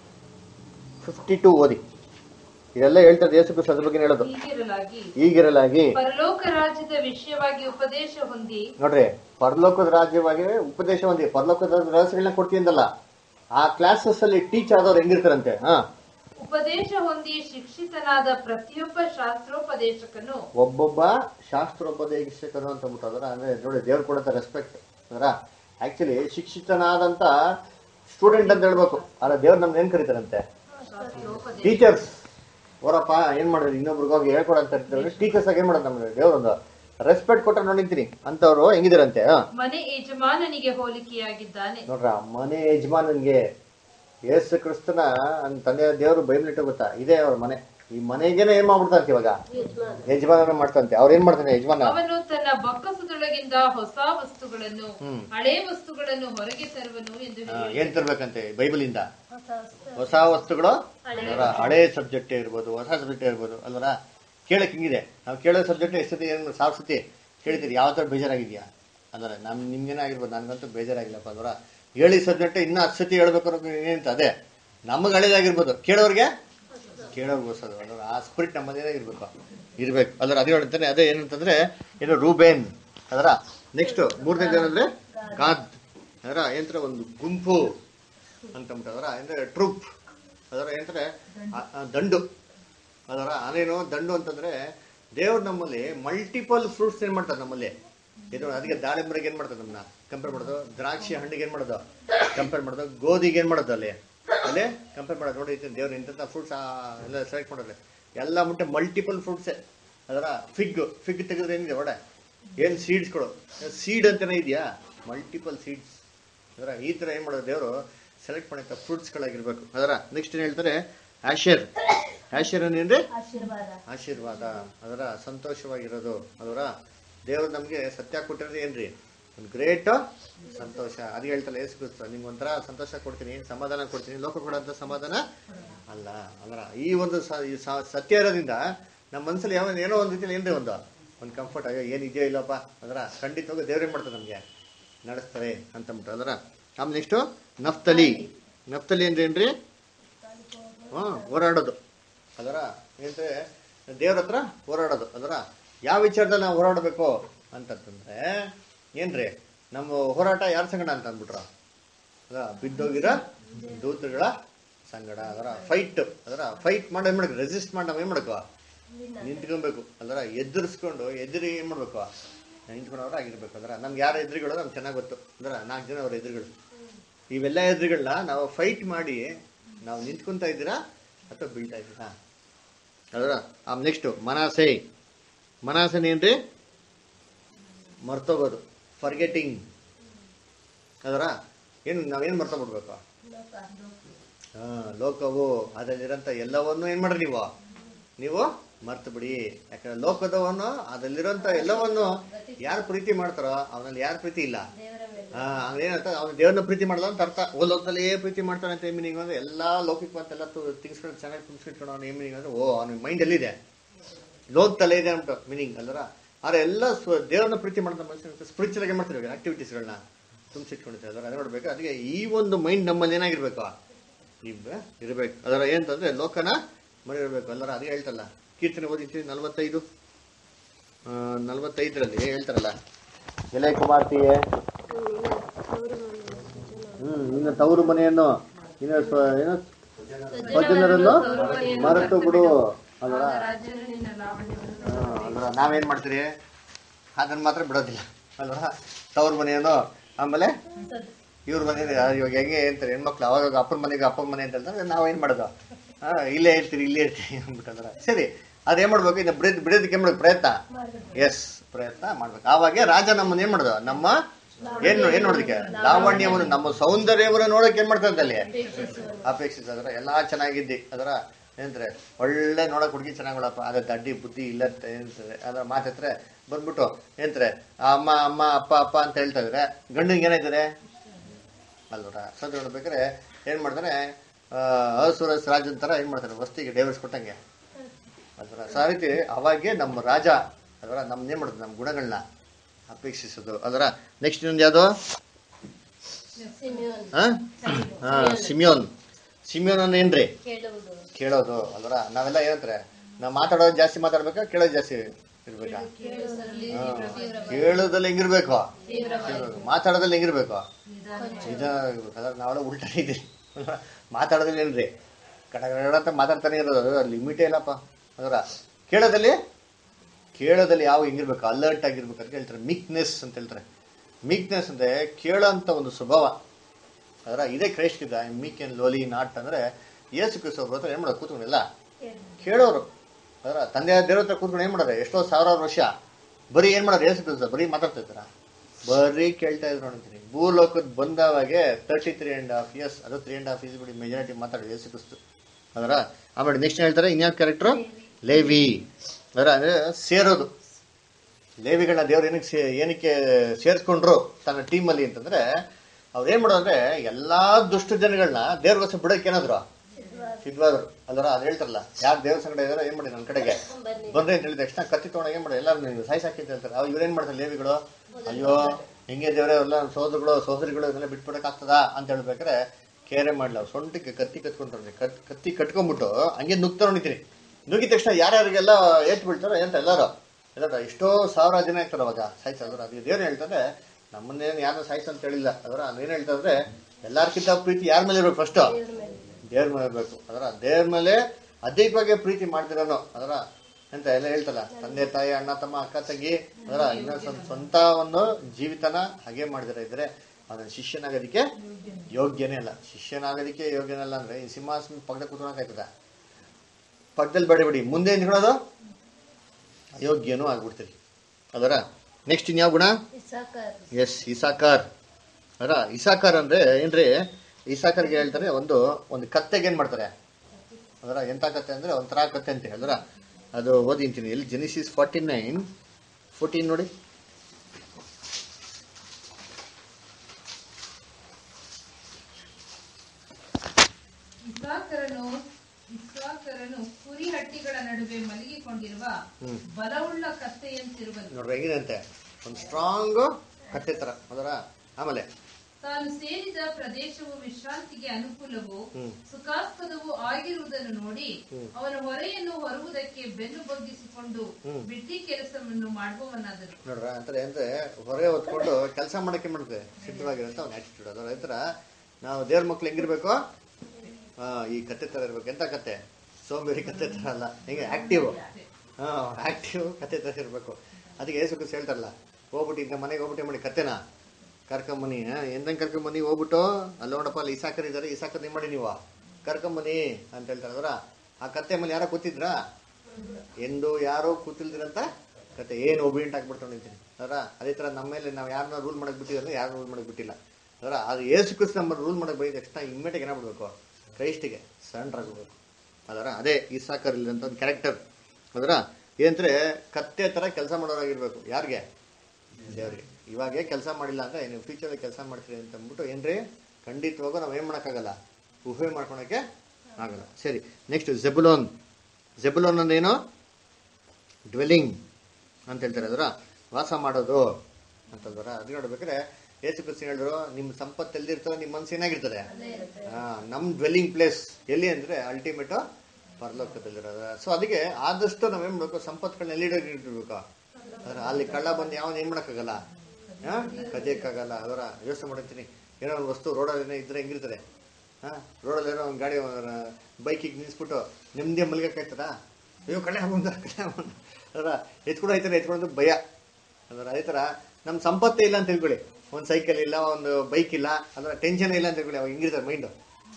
ಫಿಫ್ಟಿ ಟು ಓದಿ ಇದೆಲ್ಲ ಹೇಳ್ತಾರೆ ಯೇಸು ಕ್ರಿಸ್ತ ಅದ್ರ ಬಗ್ಗೆ ಹೇಳೋದು ಹೀಗಿರಲಾಗಿ ಈಗಿರಲಾಗಿ ಪರಲೋಕ ರಾಜ್ಯದ ವಿಷಯವಾಗಿ ಉಪದೇಶ ಹೊಂದಿ ನೋಡ್ರಿ ಪರಲೋಕದ ರಾಜ್ಯವಾಗಿ ಉಪದೇಶ ಹೊಂದಿ ಪರಲೋಕದ ರಹಸ್ಯಗಳನ್ನ ಕೊಡ್ತೀಯಂದಲ್ಲ ಆ ಕ್ಲಾಸಸ್ ಅಲ್ಲಿ ಟೀಚ್ ಆದವ್ರು ಹೆಂಗಿರ್ತಾರಂತೆ ಹಾ ಉಪದೇಶ ಹೊಂದಿ ಶಿಕ್ಷಿತನಾದ ಪ್ರತಿಯೊಬ್ಬ ಶಾಸ್ತ್ರೋಪದೇಶಕನು ಒಬ್ಬೊಬ್ಬ ಶಾಸ್ತ್ರೋಪದೇಶಕರು ಅಂತ ಅಂದ್ಬಿಟ್ಟು ಅದರ ಅಂದ್ರೆ ನೋಡಿ ದೇವ್ರು ಕೊಡಂತ ರೆಸ್ಪೆಕ್ಟ್ ಅದರ ಆಕ್ಚುಲಿ ಶಿಕ್ಷಿತನಾದಂತ ಸ್ಟೂಡೆಂಟ್ ಅಂತ ಹೇಳ್ಬೇಕು ಆದ್ರೆ ದೇವ್ರು ನಮ್ಗೆ ಏನ್ ಕರೀತಾರಂತೆ ಟೀಚರ್ಸ್ ಅವರಪ್ಪ ಏನ್ ಮಾಡಿದ್ರು ಇನ್ನೊಬ್ರಿಗೆ ಹೋಗಿ ಹೇಳ್ಕೊಡಂತ ಟೀಚರ್ಸ್ ಆಗಿ ಏನ್ ಮಾಡೋದು ನಮ್ಗೆ ದೇವ್ರೊಂದು ರೆಸ್ಪೆಕ್ಟ್ ಕೊಟ್ಟ ನೋಡಿರ್ತೀನಿ ಅಂತವ್ರು ಹೆಂಗಿದಾರಂತೆ ಹಾ ಮನೆ ಯಜಮಾನನಿಗೆ ಹೋಲಿಕೆಯಾಗಿದ್ದಾನೆ ನೋಡ್ರ ಮನೆ ಯಜಮಾನನ್ಗೆ ಯೇಸು ಕ್ರಿಸ್ತನ ನನ್ ತಂದೆ ದೇವರು ಬೈಬಲ್ ಇಟ್ಟು ಗೊತ್ತಾ ಇದೇ ಅವ್ರ ಮನೆ ಈ ಮನೆಗೇನೆ ಏನ್ ಮಾಡ್ಬಿಡ್ತಾರಂತೆ ಇವಾಗ ಯಜಮಾನ ಮಾಡ್ತಂತೆ ಅವ್ರ ಏನ್ ಮಾಡ್ತಾನೆ ಯಜಮಾನ ಅವನು ತನ್ನ ಬೊಕ್ಕಸದೊಳಗಿಂದ ಹೊಸ ವಸ್ತುಗಳನ್ನು ಹ್ಮ್. ಹಳೆ ವಸ್ತುಗಳನ್ನು ಹೊರಗೆ ತರುವನು ಎಂದು ಆ, ಹೇಳಿ ಏನ್ ತರ್ಬೇಕಂತೆ ಬೈಬಲ್ ಇಂದ ಹೊಸ ವಸ್ತುಗಳು ಅಲ್ವರ ಹಳೆ ಸಬ್ಜೆಕ್ಟ್ ಇರ್ಬೋದು ಹೊಸ ಸಬ್ಜೆಕ್ಟ್ ಇರ್ಬೋದು ಅಲ್ವರ ಕೇಳಕ್ ಹಿಂಗಿದೆ ನಾವು ಕೇಳೋ ಸಬ್ಜೆಕ್ಟ್ ಎಷ್ಟು ಸತಿ ಏನು ಸಾವಿರ ಸತಿ ಕೇಳ್ತೀರಿ ಯಾವ ತರ ಬೇಜಾರಾಗಿದ್ಯಾ ಅಂದ್ರೆ ನಮ್ ನಿಮ್ಗೇನಾಗಿರ್ಬೋದು ನನ್ಗಂತೂ ಬೇಜಾರಾಗಿಲ್ಲಪ್ಪ ಅಲ್ವರ ಹೇಳಿ ಸಬ್ಜೆಕ್ಟ್ ಇನ್ನೂ ಹತ್ತು ಸತಿ ಹೇಳ್ಬೇಕು ಅನ್ನೋದು ಏನಂತ ಅದೇ ನಮಗೆ ಹಳೇದಾಗಿರ್ಬೋದು ಕೇಳೋರ್ಗೆ ಕೇಳೋರ್ಗೋಸ್ಕರ ಅಲ್ವರ ಆ ಸ್ಪಿರಿಟ್ ನಮ್ಮದೇ ಇರ್ಬೇಕು ಇರ್ಬೇಕು ಅದ್ರ ಅದೇ ಹೇಳ್ತಾನೆ ಅದೇ ಏನಂತಂದ್ರೆ ಏನು ರೂಬೇನ್ ಅದರ ನೆಕ್ಸ್ಟ್ ಮೂರನೇ ಏನಂದ್ರೆ ಗಾದ್ ಅದರ ಏನಂತಾರೆ ಒಂದು ಗುಂಪು ಅಂತ ಅದರ ಅಂದ್ರೆ ಟ್ರೂಪ್ ಅದರ ಏನಂತಾರೆ ಆ- ಆ ದಂಡು ಅದರ ಅದೇನು ದಂಡು ಅಂತಂದ್ರೆ ದೇವ್ರು ನಮ್ಮಲ್ಲಿ ಮಲ್ಟಿಪಲ್ ಫ್ರೂಟ್ಸ್ ಏನ್ ಮಾಡ್ತಾರೆ ನಮ್ಮಲ್ಲಿ ಇದು ಅದಕ್ಕೆ ದಾಳಿಂಬರಿಗೆ ಏನ್ ಮಾಡ್ತಾರೆ ನಮ್ಮನ್ನ ಕಂಪೇರ್ ಮಾಡೋದು ದ್ರಾಕ್ಷಿ ಹಣ್ಣಿಗೆ ಏನ್ ಮಾಡೋದು ಕಂಪೇರ್ ಮಾಡೋದು ಗೋಧಿಗೆ ಏನ್ ಮಾಡೋದು ಅಲ್ಲಿ ಅಲ್ಲಿ ಕಂಪೇರ್ ಮಾಡೋದು ನೋಡಿ ದೇವ್ರು ಇಂಥ ಫ್ರೂಟ್ಸ್ ಎಲ್ಲ ಸೆಲೆಕ್ಟ್ ಮಾಡೋದು ಎಲ್ಲ ಮುಟ್ಟೆ ಮಲ್ಟಿಪಲ್ ಫ್ರೂಟ್ಸೇ ಅದರ ಫಿಗ್ ಫಿಗ್ ತೆಗೆದ್ರೆ ಏನಿದೆ ಒಡೆ ಏನ್ ಸೀಡ್ಸ್ಗಳು ಸೀಡ್ ಅಂತಾನೆ ಇದೆಯಾ ಮಲ್ಟಿಪಲ್ ಸೀಡ್ಸ್ ಅದರ ಈ ತರ ಏನ್ ಮಾಡೋದು ದೇವರು ಸೆಲೆಕ್ಟ್ ಮಾಡಿದ ಫ್ರೂಟ್ಸ್ಗಳಾಗಿರ್ಬೇಕು ಅದರ ನೆಕ್ಸ್ಟ್ ಏನ್ ಹೇಳ್ತಾರೆ ಆಶರ್ ಆಶರ್ ಏನೇನ್ರಿ ಆಶೀರ್ವಾದ ಆಶೀರ್ವಾದ ಅದರ ಸಂತೋಷವಾಗಿರೋದು ಅದರ ದೇವರು ನಮಗೆ ಸತ್ಯ ಕೊಟ್ಟಿರೋದು ಏನ್ರಿ ಒಂದು ಗ್ರೇಟ್ ಸಂತೋಷ ಅದು ಹೇಳ್ತಲ್ಲ ಏಸು ಕ್ರಿಸ್ತ ನಿಮ್ಗೆ ಒಂಥರ ಸಂತೋಷ ಕೊಡ್ತೀನಿ ಸಮಾಧಾನ ಕೊಡ್ತೀನಿ ಲೋಕ ಕೊಡೋಂಥ ಸಮಾಧಾನ ಅಲ್ಲ ಅದರ ಈ ಒಂದು ಸ- ಈ ಸ- ಸತ್ಯ ಇರೋದ್ರಿಂದ ನಮ್ಮ ಮನಸ್ಸಲ್ಲಿ ಯಾವ ಏನೋ ಒಂದು ರೀತಿಯಲ್ಲಿ ಏನ್ರಿ ಒಂದು ಒಂದು ಕಂಫರ್ಟ್ ಅಯ್ಯೋ ಏನು ಇದೆಯೋ ಇಲ್ಲಪ್ಪ ಅದರ ಖಂಡಿತವಾಗಿ ದೇವ್ರೇನ್ ಮಾಡ್ತಾರೆ ನಮಗೆ ನಡೆಸ್ತಾರೆ ಅಂತಂದ್ಬಿಟ್ಟು ಅದರ ಆಮೇಲೆ ನೆಕ್ಸ್ಟು ನಫ್ತಲಿ ನಫ್ತಲಿ ಅಂದ್ರೆ ಏನ್ರಿ ಹಾ ಹೋರಾಡೋದು ಅದರ ಏನಂದ್ರೆ ದೇವ್ರ ಹತ್ರ ಹೋರಾಡೋದು ಅದರ ಯಾವ ವಿಚಾರದಲ್ಲಿ ನಾವು ಹೋರಾಡಬೇಕು ಅಂತಂತಂದ್ರೆ ಏನ್ರಿ ನಮ್ಮ ಹೋರಾಟ ಯಾರ ಸಂಗಡ ಅಂತ ಅಂದ್ಬಿಟ್ರ ಅದ ಬಿದ್ದೋಗಿರೋ ದೂತಗಳ ಸಂಗಡ ಅದರ ಫೈಟ್ ಅದರ ಫೈಟ್ ಮಾಡಿ ಏನ್ ಮಾಡ್ಬೇಕು ರೆಸಿಸ್ಟ್ ಮಾಡಿ ನಾವು ಏನ್ ಮಾಡ್ಕೋ ನಿಂತ್ಕೊಬೇಕು ಅದರ ಎದುರಿಸ್ಕೊಂಡು ಎದುರಿ ಏನ್ ಮಾಡ್ಬೇಕು ನಿಂತ್ಕೊಂಡವ್ರು ಆಗಿರ್ಬೇಕು ಅದರ ನಮ್ಗೆ ಯಾರ ಎದುರುಗಳು ನಮ್ಗೆ ಚೆನ್ನಾಗಿ ಗೊತ್ತು ಅಂದ್ರೆ ನಾಲ್ಕು ಜನ ಅವ್ರ ಎದುರುಗಳು ಇವೆಲ್ಲ ಎದುರುಗಳನ್ನ ನಾವು ಫೈಟ್ ಮಾಡಿ ನಾವು ನಿಂತ್ಕೊಂತ ಇದ್ದೀರಾ ಅಥವಾ ಬೀಳ್ತಾ ಇದ್ದೀರಾ ಅದರ ನೆಕ್ಸ್ಟು ಮನಾಸೆ ಮನಾಸೆನ ಏನ್ರಿ ಮರ್ತೋಗೋದು ಫರ್ಗೆಟಿಂಗ್ ಅದರ ಏನು ನಾವೇನು ಮರ್ತೋಗ್ಬಿಡ್ಬೇಕು ಹಾ ಲೋಕವು ಅದರಲ್ಲಿರೋಂಥ ಎಲ್ಲವನ್ನು ಏನು ಮಾಡ್ರಿ ನೀವು ನೀವು ಮರ್ತು ಬಿಡಿ ಯಾಕಂದ್ರೆ ಲೋಕದವನು ಅದರಲ್ಲಿರೋಂಥ ಎಲ್ಲವನ್ನು ಯಾರು ಪ್ರೀತಿ ಮಾಡ್ತಾರೋ ಅವನಲ್ಲಿ ಯಾರು ಪ್ರೀತಿ ಇಲ್ಲ ದೇವರ ಮೇಲೆ ಹಾ ಏನಂತ ಅವ್ನು ದೇವ್ರನ್ನ ಪ್ರೀತಿ ಮಾಡಲ್ಲ ಅಂತ ಅರ್ಥ ಓ ಲೋಕದಲ್ಲಿ ಏ ಪ್ರೀತಿ ಮಾಡ್ತಾನೆ ಅಂತ ಮೀನಿಂಗ್ ಅಂದ್ರೆ ಎಲ್ಲಾ ಲೌಕಿಕ ಮತ್ತೆಲ್ಲ ತಿಂಗ್ಸ್ಕೊಂಡು ಚೆನ್ನಾಗಿ ತುಂಬಿಸ್ಕೊಂಡು ಅವ್ನು ಏನ್ ಮೀನಿಂಗ್ ಅಂದ್ರೆ ಓ ಅವ್ನ ಮೈಂಡ್ ಎಲ್ಲಿದೆ ಲೋಕದಲ್ಲೇ ಇದೆ ಅಂತ ಮೀನಿಂಗ್ ಅಲ್ವರ ಆದ್ರೆ ಎಲ್ಲ ಸ್ವ- ದೇವ್ರನ್ನ ಪ್ರೀತಿ ಮಾಡಿದ ಮನುಷ್ಯ ಸ್ಪಿರಿಚುವಲ್ ಆಗಿ ಮಾಡ್ತಿರ್ಬೇಕು ಆಕ್ಟಿವಿಟೀಸ್ಗಳನ್ನ ತುಂಬಿಸಿಟ್ಕೊಂಡಿರ್ತಾರೆ ಅದರ ಅದೇ ನೋಡ್ಬೇಕು ಅದಕ್ಕೆ ಈ ಒಂದು ಮೈಂಡ್ ನಮ್ಮಲ್ಲಿ ಏನಾಗಿರ್ಬೇಕು ಇಬ್ಬ ಇರಬೇಕು ಅದರ ಏನಂತಂದ್ರೆ ಲೋಕನ ಮರಿರ್ಬೇಕು ಅಲ್ಲರ ಅದೇ ಹೇಳ್ತಲ್ಲ ಕೀರ್ತನೆ ಓದಿರ್ತೀವಿ ನಲವತ್ತೈದು ಆ, ನಲವತ್ತೈದರಲ್ಲಿ ಹೇಳ್ತಾರಲ್ಲ ಎಲೆ ಕುಮಾರ್ತಿಯೇ ಹ್ಮ್ ನಿನ್ನ ತವರು ಮನೆಯನ್ನು ನಿನ್ನ ಸ್ವ- ಏನು ಸ್ವಜನರನ್ನು ಮರೆತು ಬಿಡು ಅಲ್ವಾ ರಾಜರು ನಿನ್ನ ಲಾವಣ್ಯವನ್ನು ಹಾ, ಅಲ್ವಾ ನಾವೇನ್ ಮಾಡ್ತೀರಿ ಅದನ್ನ ಮಾತ್ರ ಬಿಡೋದಿಲ್ಲ ಅಲ್ವಾ ತವ್ರ ಮನೆಯನ್ನು ಆಮೇಲೆ ಇವ್ರ ಮನೆ ಇವಾಗ ಹೆಂಗೆ ಹೇಳ್ತಾರೆ ಹೆಣ್ಮಕ್ಳು ಅವಾಗ ಅಪ್ಪನ ಮನೆಗೆ ಅಪ್ಪನ ಮನೆ ಅಂತ ಹೇಳ್ತಾರೆ ನಾವೇನ್ ಮಾಡೋದು ಹಾ ಇಲ್ಲೇ ಇರ್ತೀರಿ ಇಲ್ಲೇ ಇರ್ತೀರಿ ಅಂದ್ಬಿಟ್ಟಂದ್ರೆ ಸರಿ ಅದೇನ್ ಮಾಡ್ಬೇಕು ಇನ್ನು ಬಿಡೋದ್ ಬಿಡೋದಕ್ಕೆ ಏನ್ ಮಾಡ್ಬೇಕು ಪ್ರಯತ್ನ ಎಸ್ ಪ್ರಯತ್ನ ಮಾಡ್ಬೇಕು ಆವಾಗ ರಾಜ ನಮ್ಮನ್ನ ಏನ್ ಮಾಡೋದು ನಮ್ಮ ಏನ್ ಏನ್ ನೋಡೋದಕ್ಕೆ ಲಾವಣ್ಯವನ್ನು ನಮ್ಮ ಸೌಂದರ್ಯವನ್ನು ನೋಡಕ್ ಏನ್ ಮಾಡ್ತಾರೆ ಅಲ್ಲಿ ಅಪೇಕ್ಷಿಸಿದ್ರೆ ಎಲ್ಲಾ ಚೆನ್ನಾಗಿದ್ದಿ ಅದರ ಏನಂತಾರೆ ಒಳ್ಳೆ ನೋಡಕ್ ಹುಡುಗಿ ಚೆನ್ನಾಗಳಪ್ಪ ಅದ್ರ ದಡ್ಡಿ ಬುದ್ಧಿ ಇಲ್ಲ ಅಂತ ಏನಂತಾರೆ ಅದರ ಮಾತತ್ರ ಬಂದ್ಬಿಟ್ಟು ಏನಂತಾರೆ ಅಮ್ಮ ಅಮ್ಮ ಅಪ್ಪ ಅಪ್ಪ ಅಂತ ಹೇಳ್ತಾ ಇದ್ರೆ ಗಂಡಿಗೆ ಏನಾಯ್ತದೆ ಅಲ್ವರ ಸದ್ ನೋಡ್ಬೇಕಾದ್ರೆ ಏನ್ ಮಾಡ್ತಾನೆ ಆ, ಅಸುರಸ್ ರಾಜನ್ ತರ ಏನ್ ಮಾಡ್ತಾನೆ ವಸ್ತಿಗೆ ಡೈವರ್ಸ್ ಕೊಟ್ಟಂಗೆ ಅದರ ಸೊ ಆ ರೀತಿ ಅವಾಗೆ ನಮ್ಮ ರಾಜ ಅದರ ನಮ್ನ ಏನ್ ಮಾಡೋದು ನಮ್ಮ ಗುಣಗಳನ್ನ ಅಪೇಕ್ಷಿಸೋದು ಅದರ ನೆಕ್ಸ್ಟ್ ಇನ್ನೊಂದು ಯಾವುದು ಸಿಮಿಯೋನ್ ಹಾ ಹಾ ಸಿಮಿಯೋನ್ ಸಿಮಿಯೋನ್ ಅಂದ್ರೆ ಏನ್ರಿ ಕೇಳುವುದು ಕೇಳೋದು ಅಲ್ವರ ನಾವೆಲ್ಲ ಏನಂತಾರೆ ನಾವು ಮಾತಾಡೋದು ಜಾಸ್ತಿ ಮಾತಾಡ್ಬೇಕಾ ಕೇಳೋದು ಜಾಸ್ತಿ ಇರ್ಬೇಕಾ ಹಾ. ಕೇಳೋದಲ್ಲಿ ಹೆಂಗಿರ್ಬೇಕು ಮಾತಾಡೋದಲ್ಲಿ ಹೆಂಗಿರ್ಬೇಕು ನಿಜ ಅದ್ರ ನಾವೆಲ್ಲ ಉಲ್ಟಾ ಇದ್ದೀವಿ ಮಾತಾಡೋದಲ್ಲಿ ಏನ್ರಿ ಕಡ ಕಡ ಅಂತ ಮಾತಾಡ್ತಾನೆ ಇರೋದು ಲಿಮಿಟೇ ಇಲ್ಲಪ್ಪ ಅದರ ಕೇಳೋದಲ್ಲಿ ಕೇಳೋದಲ್ಲಿ ಯಾವ ಹೆಂಗಿರ್ಬೇಕು ಅಲರ್ಟ್ ಆಗಿರ್ಬೇಕು ಅಂತ ಹೇಳ್ತಾರೆ ಮೀಕ್ನೆಸ್ ಅಂತ ಹೇಳ್ತಾರೆ ಮೀಕ್ನೆಸ್ ಅಂದ್ರೆ ಕೇಳೋ ಅಂತ ಒಂದು ಸ್ವಭಾವ ಅದರ ಇದೇ ಕ್ರೈಸ್ಟಿದ ಮೀಕ್ ಅಂಡ್ ಲೋಲಿ ನಾಟ್ ಅಂದ್ರೆ ಯೇಸು ಕ್ರಿಸ್ತ ಒಬ್ರ ಹತ್ರ ಏನ್ ಮಾಡೋದು ಕೂತ್ಕೊಂಡಿಲ್ಲ ಕೇಳೋರು ಅದರ ತಂದೆ ದೇವ್ರ ಹತ್ರ ಕೂತ್ಕೊಂಡು ಏನ್ ಮಾಡೋದು ಎಷ್ಟೋ ಸಾವಿರಾರು ವರ್ಷ ಬರೀ ಏನ್ ಮಾಡೋದು ಯೇಸು ಕ್ರಿಸ್ತ ಬರೀ ಮಾತಾಡ್ತಾ ಇದ್ದಾರ ಬರೀ ಕೇಳ್ತಾ ಇದ್ರು ನೋಡ್ತೀನಿ ಭೂಲೋಕದ ಬಂದವಾಗೆ thirty three and half years ಅದು ತ್ರೀ ಅಂಡ್ ಹಾಫ್ ಇಯರ್ಸ್ ಬಿಡಿ ಮೆಜಾರಿಟಿ ಮಾತಾಡಿ ಯೇಸು ಕ್ರಿಸ್ತು ಅದರ ಆಮೇಲೆ ನೆಕ್ಸ್ಟ್ ಹೇಳ್ತಾರೆ ಇನ್ಯಾವ ಕ್ಯಾರೆಕ್ಟರ್ ಲೇವಿ ಅದರ ಅಂದ್ರೆ ಸೇರೋದು ಲೇವಿಗಳನ್ನ ದೇವ್ರು ಏನಕ್ಕೆ ಸೇ- ಏನಕ್ಕೆ ಸೇರಿಸ್ಕೊಂಡ್ರು ತನ್ನ ಟೀಮಲ್ಲಿ ಅಂತಂದ್ರೆ ಅವ್ರು ಏನ್ ಮಾಡೋದು ಅಂದ್ರೆ ಎಲ್ಲಾ ದುಷ್ಟ ಜನಗಳನ್ನ ದೇವ್ರಿಗೋಸ್ಕರ ಬಿಡಕ್ಕೆ ಏನಾದ್ರು ಸಿದ್ಧವಾದ್ರು ಅಲ್ವರ ಅದು ಹೇಳ್ತಾರಲ್ಲ ಯಾರು ದೇವ್ರ ಸಂಗಡ ಇದಾರೋ ಏನ್ ಮಾಡಿ ನನ್ನ ಕಡೆಗೆ ಬಂದ್ರೆ ಅಂತ ಹೇಳಿದ ತಕ್ಷಣ ಕತ್ತಿ ತೊಗೊಂಡಾಗ ಏನ್ ಮಾಡಿ ಎಲ್ಲಾರು ನೀವು ಸಾಯಿಸಾಕಿ ಅಂತ ಹೇಳ್ತಾರೆ ಅವ್ರು ಇವ್ರೇನ್ ಮಾಡ್ತಾರೆ ಲೇವಿಗಳು ಅಯ್ಯೋ ಹೆಂಗೆ ದೇವರೇ ಎಲ್ಲ ಸೋದರಗಳು ಸೋದರಿಗಳು ಇದನ್ನೆಲ್ಲ ಬಿಟ್ಬಿಡಕ್ಕಾಗ್ತದ ಅಂತ ಹೇಳ್ಬೇಕಾರೆ ಕೇರೆ ಮಾಡ್ಲ ಅವ್ರು ಸೊಂಟಕ್ಕೆ ಕತ್ತಿ ಕತ್ಕೊಂಡ್ರೆ ಕತ್ ಕತ್ತಿ ಕಟ್ಕೊಂಡ್ಬಿಟ್ಟು ಹಂಗೆ ನುಗ್ತಾ ನಿಂತೀನಿ ನುಗ್ಗಿದ ತಕ್ಷಣ ಯಾರ್ಯಾರಿಗೆಲ್ಲ ಏಟ್ ಬೀಳ್ತಾರೋ ಎಂತ ಎಲ್ಲಾರು ಎಲ್ಲಾರು ಎಷ್ಟೋ ಸಾವಿರ ಜನ ಇರ್ತಾರೆ ಅವಾಗ ಸಾಯಿಸೋದ್ರ ಅದು ದೇವ್ರು ಹೇಳ್ತಾರೆ ನಮ್ಮನ್ನೇನು ಯಾರು ಸಾಯಿಸ ಅಂತ ಹೇಳಿಲ್ಲ ಅದರ ಅದೇನು ಹೇಳ್ತಾರೆ ಎಲ್ಲಾರ್ಕಿಂತ ಪ್ರೀತಿ ಯಾರ ಮೇಲೆ ಇರ್ಬೇಕು ಫಸ್ಟ್ ದೇವ್ರ ಮೇಲೆ ಇರಬೇಕು ಅದರ ದೇವ್ರ ಮೇಲೆ ಅಧಿಕವಾಗಿ ಪ್ರೀತಿ ಮಾಡ್ತಿರೋನು ಅದರ ಅಂತ ಎಲ್ಲ ಹೇಳ್ತಲ್ಲ ತಂದೆ ತಾಯಿ ಅಣ್ಣ ತಮ್ಮ ಅಕ್ಕ ತಂಗಿ ಅದರ ಇನ್ನ ಸ್ವಂತ ಸ್ವಂತ ಒಂದು ಜೀವಿತನ ಹಾಗೆ ಮಾಡಿದ್ರೆ ಇದ್ರೆ ಅದನ್ನ ಶಿಷ್ಯನಾಗೋದಕ್ಕೆ ಯೋಗ್ಯನೇ ಅಲ್ಲ ಶಿಷ್ಯನಾಗೋದಕ್ಕೆ ಯೋಗ್ಯನಲ್ಲ ಅಂದ್ರೆ ಈ ಸಿಂಹಾಸನ ಪಕ್ಕದ ಕೂತ್ಕೊಳಕಾಯ್ತದ ಪಕ್ಕದಲ್ಲಿ ಬೇಡಬೇಡಿ ಮುಂದೆ ನಿಂತ್ಕೊಳ್ಳೋದು ಅಯೋಗ್ಯನೂ ಆಗ್ಬಿಡ್ತೀರಿ ಅದರ ನೆಕ್ಸ್ಟ್ ಇನ್ಯಾವ ಗುಣ ಇಸಾಕರ್ ಎಸ್ ಇಸಾಕಾರ್ ಅರ ಇಸಾಕಾರ್ ಅಂದ್ರೆ ಏನ್ರಿ ಇಸಾಕರ್ಗೆ ಹೇಳ್ತಾರೆ ಒಂದು ಒಂದು ಕತ್ತೆಗೆ ಏನ್ ಮಾಡ್ತಾರೆ ಅದರ ಎಂತ ಕತ್ತೆ ಅಂದ್ರೆ ಒಂಥರ ಕತ್ತೆ ಅಂತ ಹೇಳಿದ್ರ ಅದು ಓದಿಂತೀನಿ ಇಲ್ಲಿ ಜೆನಿಸಿಸ್ ಫಾರ್ಟಿ ನೈನ್ ಫೋರ್ಟೀನ್ ನೋಡಿ ಇಸಾಕರನು ಇಸಾಕರನು ಕುರಿ ಹಟ್ಟಿಗಳ ನಡುವೆ ಮಲಗಿಕೊಂಡಿರುವ ಹ್ಮ್. ಬಲವುಳ್ಳ ಕತ್ತೆಯಂತಿರುವನು ನೋಡ್ರಿ ಹೆಂಗಿದಂತೆ ಒಂದು ಸ್ಟ್ರಾಂಗ್ ಕತ್ತೆ ತರ ಅದರ ಆಮೇಲೆ ತಾನು ಸೇರಿದ ಪ್ರದೇಶವು ವಿಶ್ರಾಂತಿಗೆ ಅನುಕೂಲವೂ ಹ್ಮ್. ಸುಖಾಸ್ಪದವೂ ಆಗಿರುವುದನ್ನು ನೋಡಿ ಹ್ಮ್. ಅವನ ಹೊರೆಯನ್ನು ಹೊರುವುದಕ್ಕೆ ಬೆನ್ನು ಬಗ್ಗಿಸಿಕೊಂಡು ಹ್ಮ್. ಬಿಡ್ಡಿ ಕೆಲಸವನ್ನು ಮಾಡುವವನಾದನು ನೋಡ್ರ ಅಂತಾರೆ ಅಂದ್ರೆ ಹೊರೆ ಹೊತ್ಕೊಂಡು ಕೆಲಸ ಮಾಡಕ್ಕೆ ಮಾಡ್ತದೆ ಸಿದ್ಧವಾಗಿರೋಂಥ ಒಂದು ಆಟಿಟ್ಯೂಡ್ ಅದರ ರೈತರ ನಾವು ದೇವ್ರ ಮಕ್ಳು ಹೆಂಗಿರ್ಬೇಕು ಆ, ಈ ಕತ್ತೆ ತರ ಇರ್ಬೇಕು ಎಂತ ಕತ್ತೆ ಸೋಂಬೇರಿ ಕತ್ತೆ ತರ ಅಲ್ಲ ಹೆಂಗೆ ಆಕ್ಟಿವ್ ಹಾ ಆಕ್ಟಿವ್ ಕತ್ತೆ ತರ ಇರ್ಬೇಕು ಅದಕ್ಕೆ ಏಸು ಕ್ರಿಸ್ತ ಹೇಳ್ತಾರಲ್ಲ ಹೋಗ್ಬಿಟ್ಟು ಇಂಥ ಮನೆಗೆ ಹೋಗ್ಬಿಟ್ಟು ಏನ್ ಮಾಡಿ ಕತ್ತೆನ ಕರ್ಕೊಂಬನಿ ಎಂದಂಗೆ ಕರ್ಕೊಂಬನಿ ಹೋಗ್ಬಿಟ್ಟು ಅಲ್ಲಿ ನೋಡಪ್ಪ ಅಲ್ಲಿ ಇಸಾಕರ್ ಇದ್ದಾರೆ ಇಸಾಕರ್ ನೀವು ಮಾಡಿ ನೀವು ಕರ್ಕೊಂಬನಿ ಅಂತ ಹೇಳ್ತಾರೆ ಅದರ ಆ ಕತ್ತೆ ಮೇಲೆ ಯಾರೋ ಕೂತಿದ್ರಾ ಎಂದು ಯಾರೋ ಕೂತಿಲ್ದಿರಂತ ಕತೆ ಏನು ಒಬಿಡಿಯಂಟ್ ಆಗ್ಬಿಡ್ತಾವೆ ನಿಂತೀನಿ ಅದರ ಅದೇ ಥರ ನಮ್ಮ ಮೇಲೆ ನಾವು ಯಾರನ್ನ ರೂಲ್ ಮಾಡಕ್ ಬಿಟ್ಟಿದ್ರೆ ಯಾರು ರೂಲ್ ಮಾಡಕ್ ಬಿಟ್ಟಿಲ್ಲ ಅದರ ಅದು ಏಸು ಕ್ರಿಸ್ತ ನಮ್ಮ ರೂಲ್ ಮಾಡಕ್ ಬೈದ ತಕ್ಷಣ ಇಮ್ಮಿಡಿಯೇಟ್ ಏನಾಗ್ಬಿಡ್ಬೇಕು ಕ್ರೈಸ್ಟಿಗೆ ಸರೆಂಡರ್ ಆಗಬೇಕು ಅದರ ಅದೇ ಇಸಾಕರ್ ಇಲ್ಲಂತ ಒಂದು ಕ್ಯಾರೆಕ್ಟರ್ ಅದರ ಏನಂದ್ರೆ ಕತ್ತೆ ಥರ ಕೆಲಸ ಮಾಡೋರಾಗಿರ್ಬೇಕು ಯಾರಿಗೆ ದೇವ್ರಿಗೆ ಇವಾಗೇ ಕೆಲಸ ಮಾಡಿಲ್ಲ ಅಂದ್ರೆ ನೀವು ಫ್ಯೂಚರ್ ಕೆಲಸ ಮಾಡ್ತೀರಿ ಅಂತ ಅಂದ್ಬಿಟ್ಟು ಏನ್ರಿ ಖಂಡಿತವಾಗೂ ನಾವು ಏನು ಮಾಡೋಕ್ಕಾಗಲ್ಲ ಊಹೆ ಮಾಡ್ಕೊಳಕ್ಕೆ ಆಗಲ್ಲ ಸರಿ ನೆಕ್ಸ್ಟ್ ಜೆಬುಲೋನ್ ಜೆಬುಲೋನ್ ಅಂದೇನು ಡ್ವೆಲ್ಲಿಂಗ್ ಅಂತ ಹೇಳ್ತಾರೆ ಅದರ ವಾಸ ಮಾಡೋದು ಅಂತಂದ್ರ ಅದು ನೋಡ್ಬೇಕಾದ್ರೆ ಏಸು ಕ್ರಿಸ್ತ ಹೇಳಿದ್ರು ನಿಮ್ಮ ಸಂಪತ್ತು ಎಲ್ಲಿರ್ತದೆ ನಿಮ್ಮ ಮನಸ್ಸು ಏನಾಗಿರ್ತದೆ ಹಾ ನಮ್ಮ ಡ್ವೆಲ್ಲಿಂಗ್ ಪ್ಲೇಸ್ ಎಲ್ಲಿ ಅಂದ್ರೆ ಅಲ್ಟಿಮೇಟ್ ಪರಲೋಕದಲ್ಲಿರೋದು ಸೊ ಅದಕ್ಕೆ ಆದಷ್ಟು ನಾವೇನ್ ಮಾಡ್ಬೇಕು ಸಂಪತ್ತುಗಳನ್ನ ಎಲ್ಲಿ ಇಡಬೇಕು ಅದರ ಅಲ್ಲಿ ಕಳ್ಳ ಬಂದು ಯಾವನ್ ಏನ್ ಮಾಡಕ್ಕಾಗಲ್ಲ ಹಾ ಕದಿಯಕ್ಕಾಗಲ್ಲ ಅದರ ಯೋಚನೆ ಮಾಡಿರ್ತೀನಿ ಏನೋ ಒಂದು ವಸ್ತು ರೋಡಲ್ಲಿ ಏನೋ ಇದ್ರೆ ಹೆಂಗಿರ್ತದೆ ಹಾ ರೋಡಲ್ಲಿ ಏನೋ ಒಂದು ಗಾಡಿ ಬೈಕಿಗೆ ನಿಲ್ಸ್ಬಿಟ್ಟು ನೆಮ್ಮದಿ ಮಲ್ಗಕ್ಕಾಯ್ತದ ಅಯ್ಯೋ ಕಳ್ಳ ಬಂದ ಕಳ್ಳ ಬಂದ ಅದರ ಎತ್ಕೊಂಡು ಹೋಯ್ತಾರೆ ಎತ್ಕೊಂಡು ಭಯ ಅದರ ಅದೇ ಥರ ನಮ್ಮ ಸಂಪತ್ತೇ ಇಲ್ಲ ಅಂತ ತಿಳ್ಕೊಳ್ಳಿ ಒಂದು ಸೈಕಲ್ ಇಲ್ಲ ಒಂದು ಬೈಕ್ ಇಲ್ಲ ಅದರ ಟೆನ್ಷನ್ ಇಲ್ಲ ಅಂತ ತಿಳ್ಕೊಳ್ಳಿ ಅವಾಗ ಹೆಂಗಿರ್ತಾರೆ ಮೈಂಡು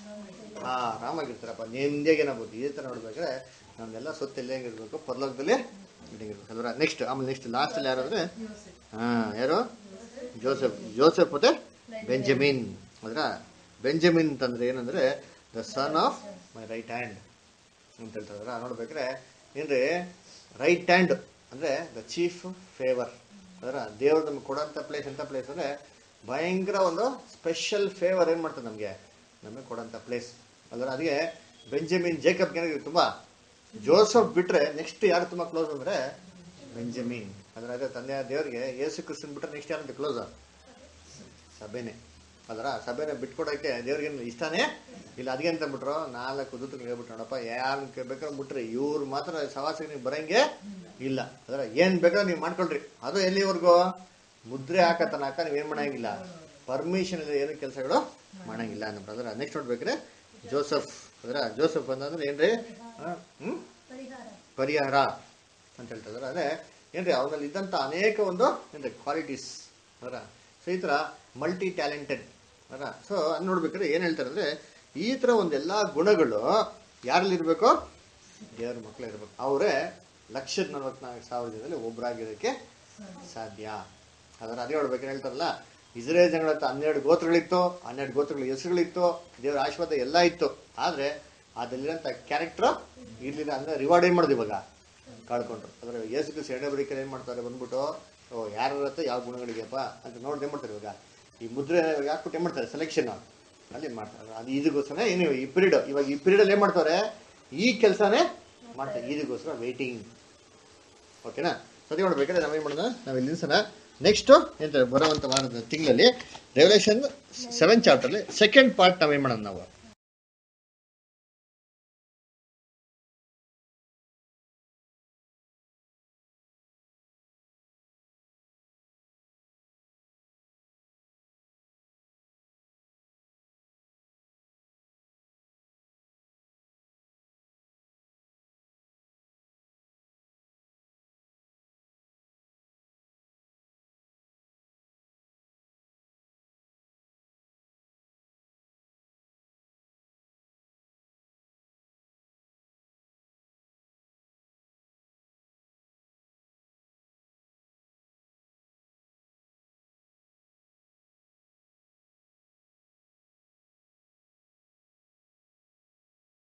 ಹಾ ಆರಾಮಾಗಿರ್ತಾರಪ್ಪ ನೆಮ್ಮದಿಯಾಗಿ ಏನಾಗ್ಬೋದು ಇದೇ ಥರ ನೋಡ್ಬೇಕಾದ್ರೆ ನಮ್ದೆಲ್ಲ ಸೊತ್ತು ಎಲ್ಲ ಹೆಂಗಿರ್ಬೇಕು ಪರಲೋಕದಲ್ಲಿ ಇರ್ಬೇಕು ಅದರ ನೆಕ್ಸ್ಟ್ ಆಮೇಲೆ ನೆಕ್ಸ್ಟ್ ಲಾಸ್ಟಲ್ಲಿ ಯಾರಾದ್ರೆ ಹಾ ಯಾರು ಜೋಸೆಫ್ ಜೋಸೆಫ್ ಮತ್ತೆ ಬೆಂಜಮಿನ್ ಅದರ ಬೆಂಜಮಿನ್ ಅಂತಂದ್ರೆ ಏನಂದ್ರೆ the son of my right hand ಅಂತ ಹೇಳ್ತಾರೆ ನೋಡ್ಬೇಕಾದ್ರೆ ಏನ್ರಿ ರೈಟ್ ಹ್ಯಾಂಡ್ ಅಂದ್ರೆ ದ ಚೀಫ್ ಫೇವರ್ ಅದರ ದೇವ್ರು ನಮ್ಗೆ ಕೊಡೋಂಥ ಪ್ಲೇಸ್ ಎಂಥ ಪ್ಲೇಸ್ ಅಂದ್ರೆ ಭಯಂಕರ ಒಂದು ಸ್ಪೆಷಲ್ ಫೇವರ್ ಏನ್ ಮಾಡ್ತದೆ ನಮಗೆ ನಮಗೆ ಕೊಡೋಂಥ ಪ್ಲೇಸ್ ಅದರ ಅದಕ್ಕೆ ಬೆಂಜಮಿನ್ ಜೇಕಬ್ಗೆ ಏನಾಗಿದೆ ತುಂಬಾ ಜೋಸಫ್ ಬಿಟ್ರೆ ನೆಕ್ಸ್ಟ್ ಯಾರು ತುಂಬಾ ಕ್ಲೋಸ್ ಅಂದ್ರೆ ಬೆಂಜಮಿನ್ ಅಂದ್ರೆ ಅದೇ ತಂದೆಯ ದೇವರಿಗೆ ಯೇಸು ಕ್ರಿಸ್ತನ್ ಬಿಟ್ರೆ ನೆಕ್ಸ್ಟ್ ಯಾರಂತ ಕ್ಲೋಸ್ ಸಭೆನೆ ಅದರ ಸಭೆನ ಬಿಟ್ಕೊಡಕ್ಕೆ ದೇವ್ರಿಗೆ ಇಷ್ಟನೇ ಇಲ್ಲ ಅದಕ್ಕೆ ಅಂತ ಬಿಟ್ರು ನಾಲ್ಕು ದೂತರಿಗೆ ಹೇಳ್ಬಿಟ್ಟು ನೋಡಪ್ಪ ಯಾರು ಬೇಕಾದ್ರೆ ಬಿಟ್ರಿ ಇವ್ರು ಮಾತ್ರ ಸವಾಸಿಗೆ ನೀವು ಬರಂಗೆ ಇಲ್ಲ ಅದರ ಏನ್ ಬೇಕಾದ್ರೆ ನೀವು ಮಾಡ್ಕೊಳ್ರಿ ಅದು ಎಲ್ಲಿವರೆಗೂ ಮುದ್ರೆ ಹಾಕತನಕ ನೀವ್ ಏನ್ ಮಾಡಂಗಿಲ್ಲ ಪರ್ಮಿಷನ್ ಇಲ್ಲ ಏನು ಕೆಲಸಗಳು ಮಾಡಂಗಿಲ್ಲ ನಮ್ಮ ಅದರ ನೆಕ್ಸ್ಟ್ ನೋಡ್ಬೇಕ್ರೆ ಜೋಸಫ್ ಅದರ ಜೋಸಫ್ ಅಂತಂದ್ರೆ ಏನ್ರಿ ಆ, ಹ್ಮ್ ಪರಿಹಾರ ಅಂತ ಹೇಳ್ತಾರೆ ಅದೇ ಏನ್ರಿ ಅವನಲ್ಲಿ ಇದ್ದಂಥ ಅನೇಕ ಒಂದು ಏನ್ರಿ ಕ್ವಾಲಿಟೀಸ್ ಅದರ ಸೊ ಈ ಥರ ಮಲ್ಟಿ ಟ್ಯಾಲೆಂಟೆಡ್ ಅದರ ಸೊ ಅದು ನೋಡ್ಬೇಕಾದ್ರೆ ಏನು ಹೇಳ್ತಾರೆ ಅಂದರೆ ಈ ಥರ ಒಂದೆಲ್ಲ ಗುಣಗಳು ಯಾರಲ್ಲಿ ಇರಬೇಕು ದೇವ್ರ ಮಕ್ಕಳು ಇರಬೇಕು ಅವರೇ ಲಕ್ಷದ ನಲವತ್ನಾಲ್ಕು ಸಾವಿರ ಜನದಲ್ಲಿ ಒಬ್ಬರಾಗಿರೋಕ್ಕೆ ಸಾಧ್ಯ ಅದರ ಅದೇ ಹೇಳ್ಬೇಕು ಹೇಳ್ತಾರಲ್ಲ ಇಸ್ರೇಲ್ ಜನಗಳ ಹತ್ರ ಹನ್ನೆರಡು ಗೋತ್ರಗಳಿತ್ತು ಹನ್ನೆರಡು ಗೋತ್ರಗಳ ಹೆಸರುಗಳಿತ್ತು ದೇವರ ಆಶೀರ್ವಾದ ಎಲ್ಲ ಇತ್ತು ಆದರೆ ಅದರಲ್ಲಿರೋಂಥ ಕ್ಯಾರೆಕ್ಟರ್ ಇರ್ಲಿಲ್ಲ ಅಂದ್ರೆ ರಿವಾರ್ಡ್ ಏನು ಮಾಡೋದು ಇವಾಗ ಕಳ್ಕೊಂಡ್ರು ಅಂದ್ರೆ ಯೇಸು ಕ್ರಿಸ್ತ ಎರಡನೇ ಬರೀಕೆ ಏನು ಮಾಡ್ತಾರೆ ಬಂದ್ಬಿಟ್ಟು ಓ ಯಾರ ಹತ್ರ ಯಾವ ಗುಣಗಳಿಗೆಪ್ಪ ಅಂತ ನೋಡ್ದೆ ಏನ್ ಮಾಡ್ತಾರೆ ಇವಾಗ ಈ ಮುದ್ರೆ ಹಾಕ್ಬಿಟ್ಟು ಏನು ಮಾಡ್ತಾರೆ ಸೆಲೆಕ್ಷನ್ ಅಲ್ಲಿ ಮಾಡ್ತಾರೆ ಅದು ಇದಕ್ಕೋಸ್ಕರ ಏನು ಈ ಪೀರಿಯಡ್ ಇವಾಗ ಈ ಪೀರಿಯಡ್ ಏನು ಮಾಡ್ತಾರೆ ಈ ಕೆಲಸನೇ ಮಾಡ್ತಾರೆ ಇದಕ್ಕೋಸ್ಕರ ವೇಟಿಂಗ್ ಓಕೆನಾ ಸರಿ ನೋಡ್ಬೇಕಾದ್ರೆ ನಾವೇನು ಮಾಡೋಣ ನಾವು ಇಲ್ಲಿ ನಿಲ್ಸೋಣ ನೆಕ್ಸ್ಟು ಎಂತ ಬರುವಂಥ ವಾರದ ತಿಂಗಳಲ್ಲಿ ರೆವಲ್ಯೂಷನ್ ಸೆವೆನ್ ಚಾಪ್ಟರ್ಲಿ ಸೆಕೆಂಡ್ ಪಾರ್ಟ್ ನಾವೇನು ಮಾಡೋಣ ನಾವು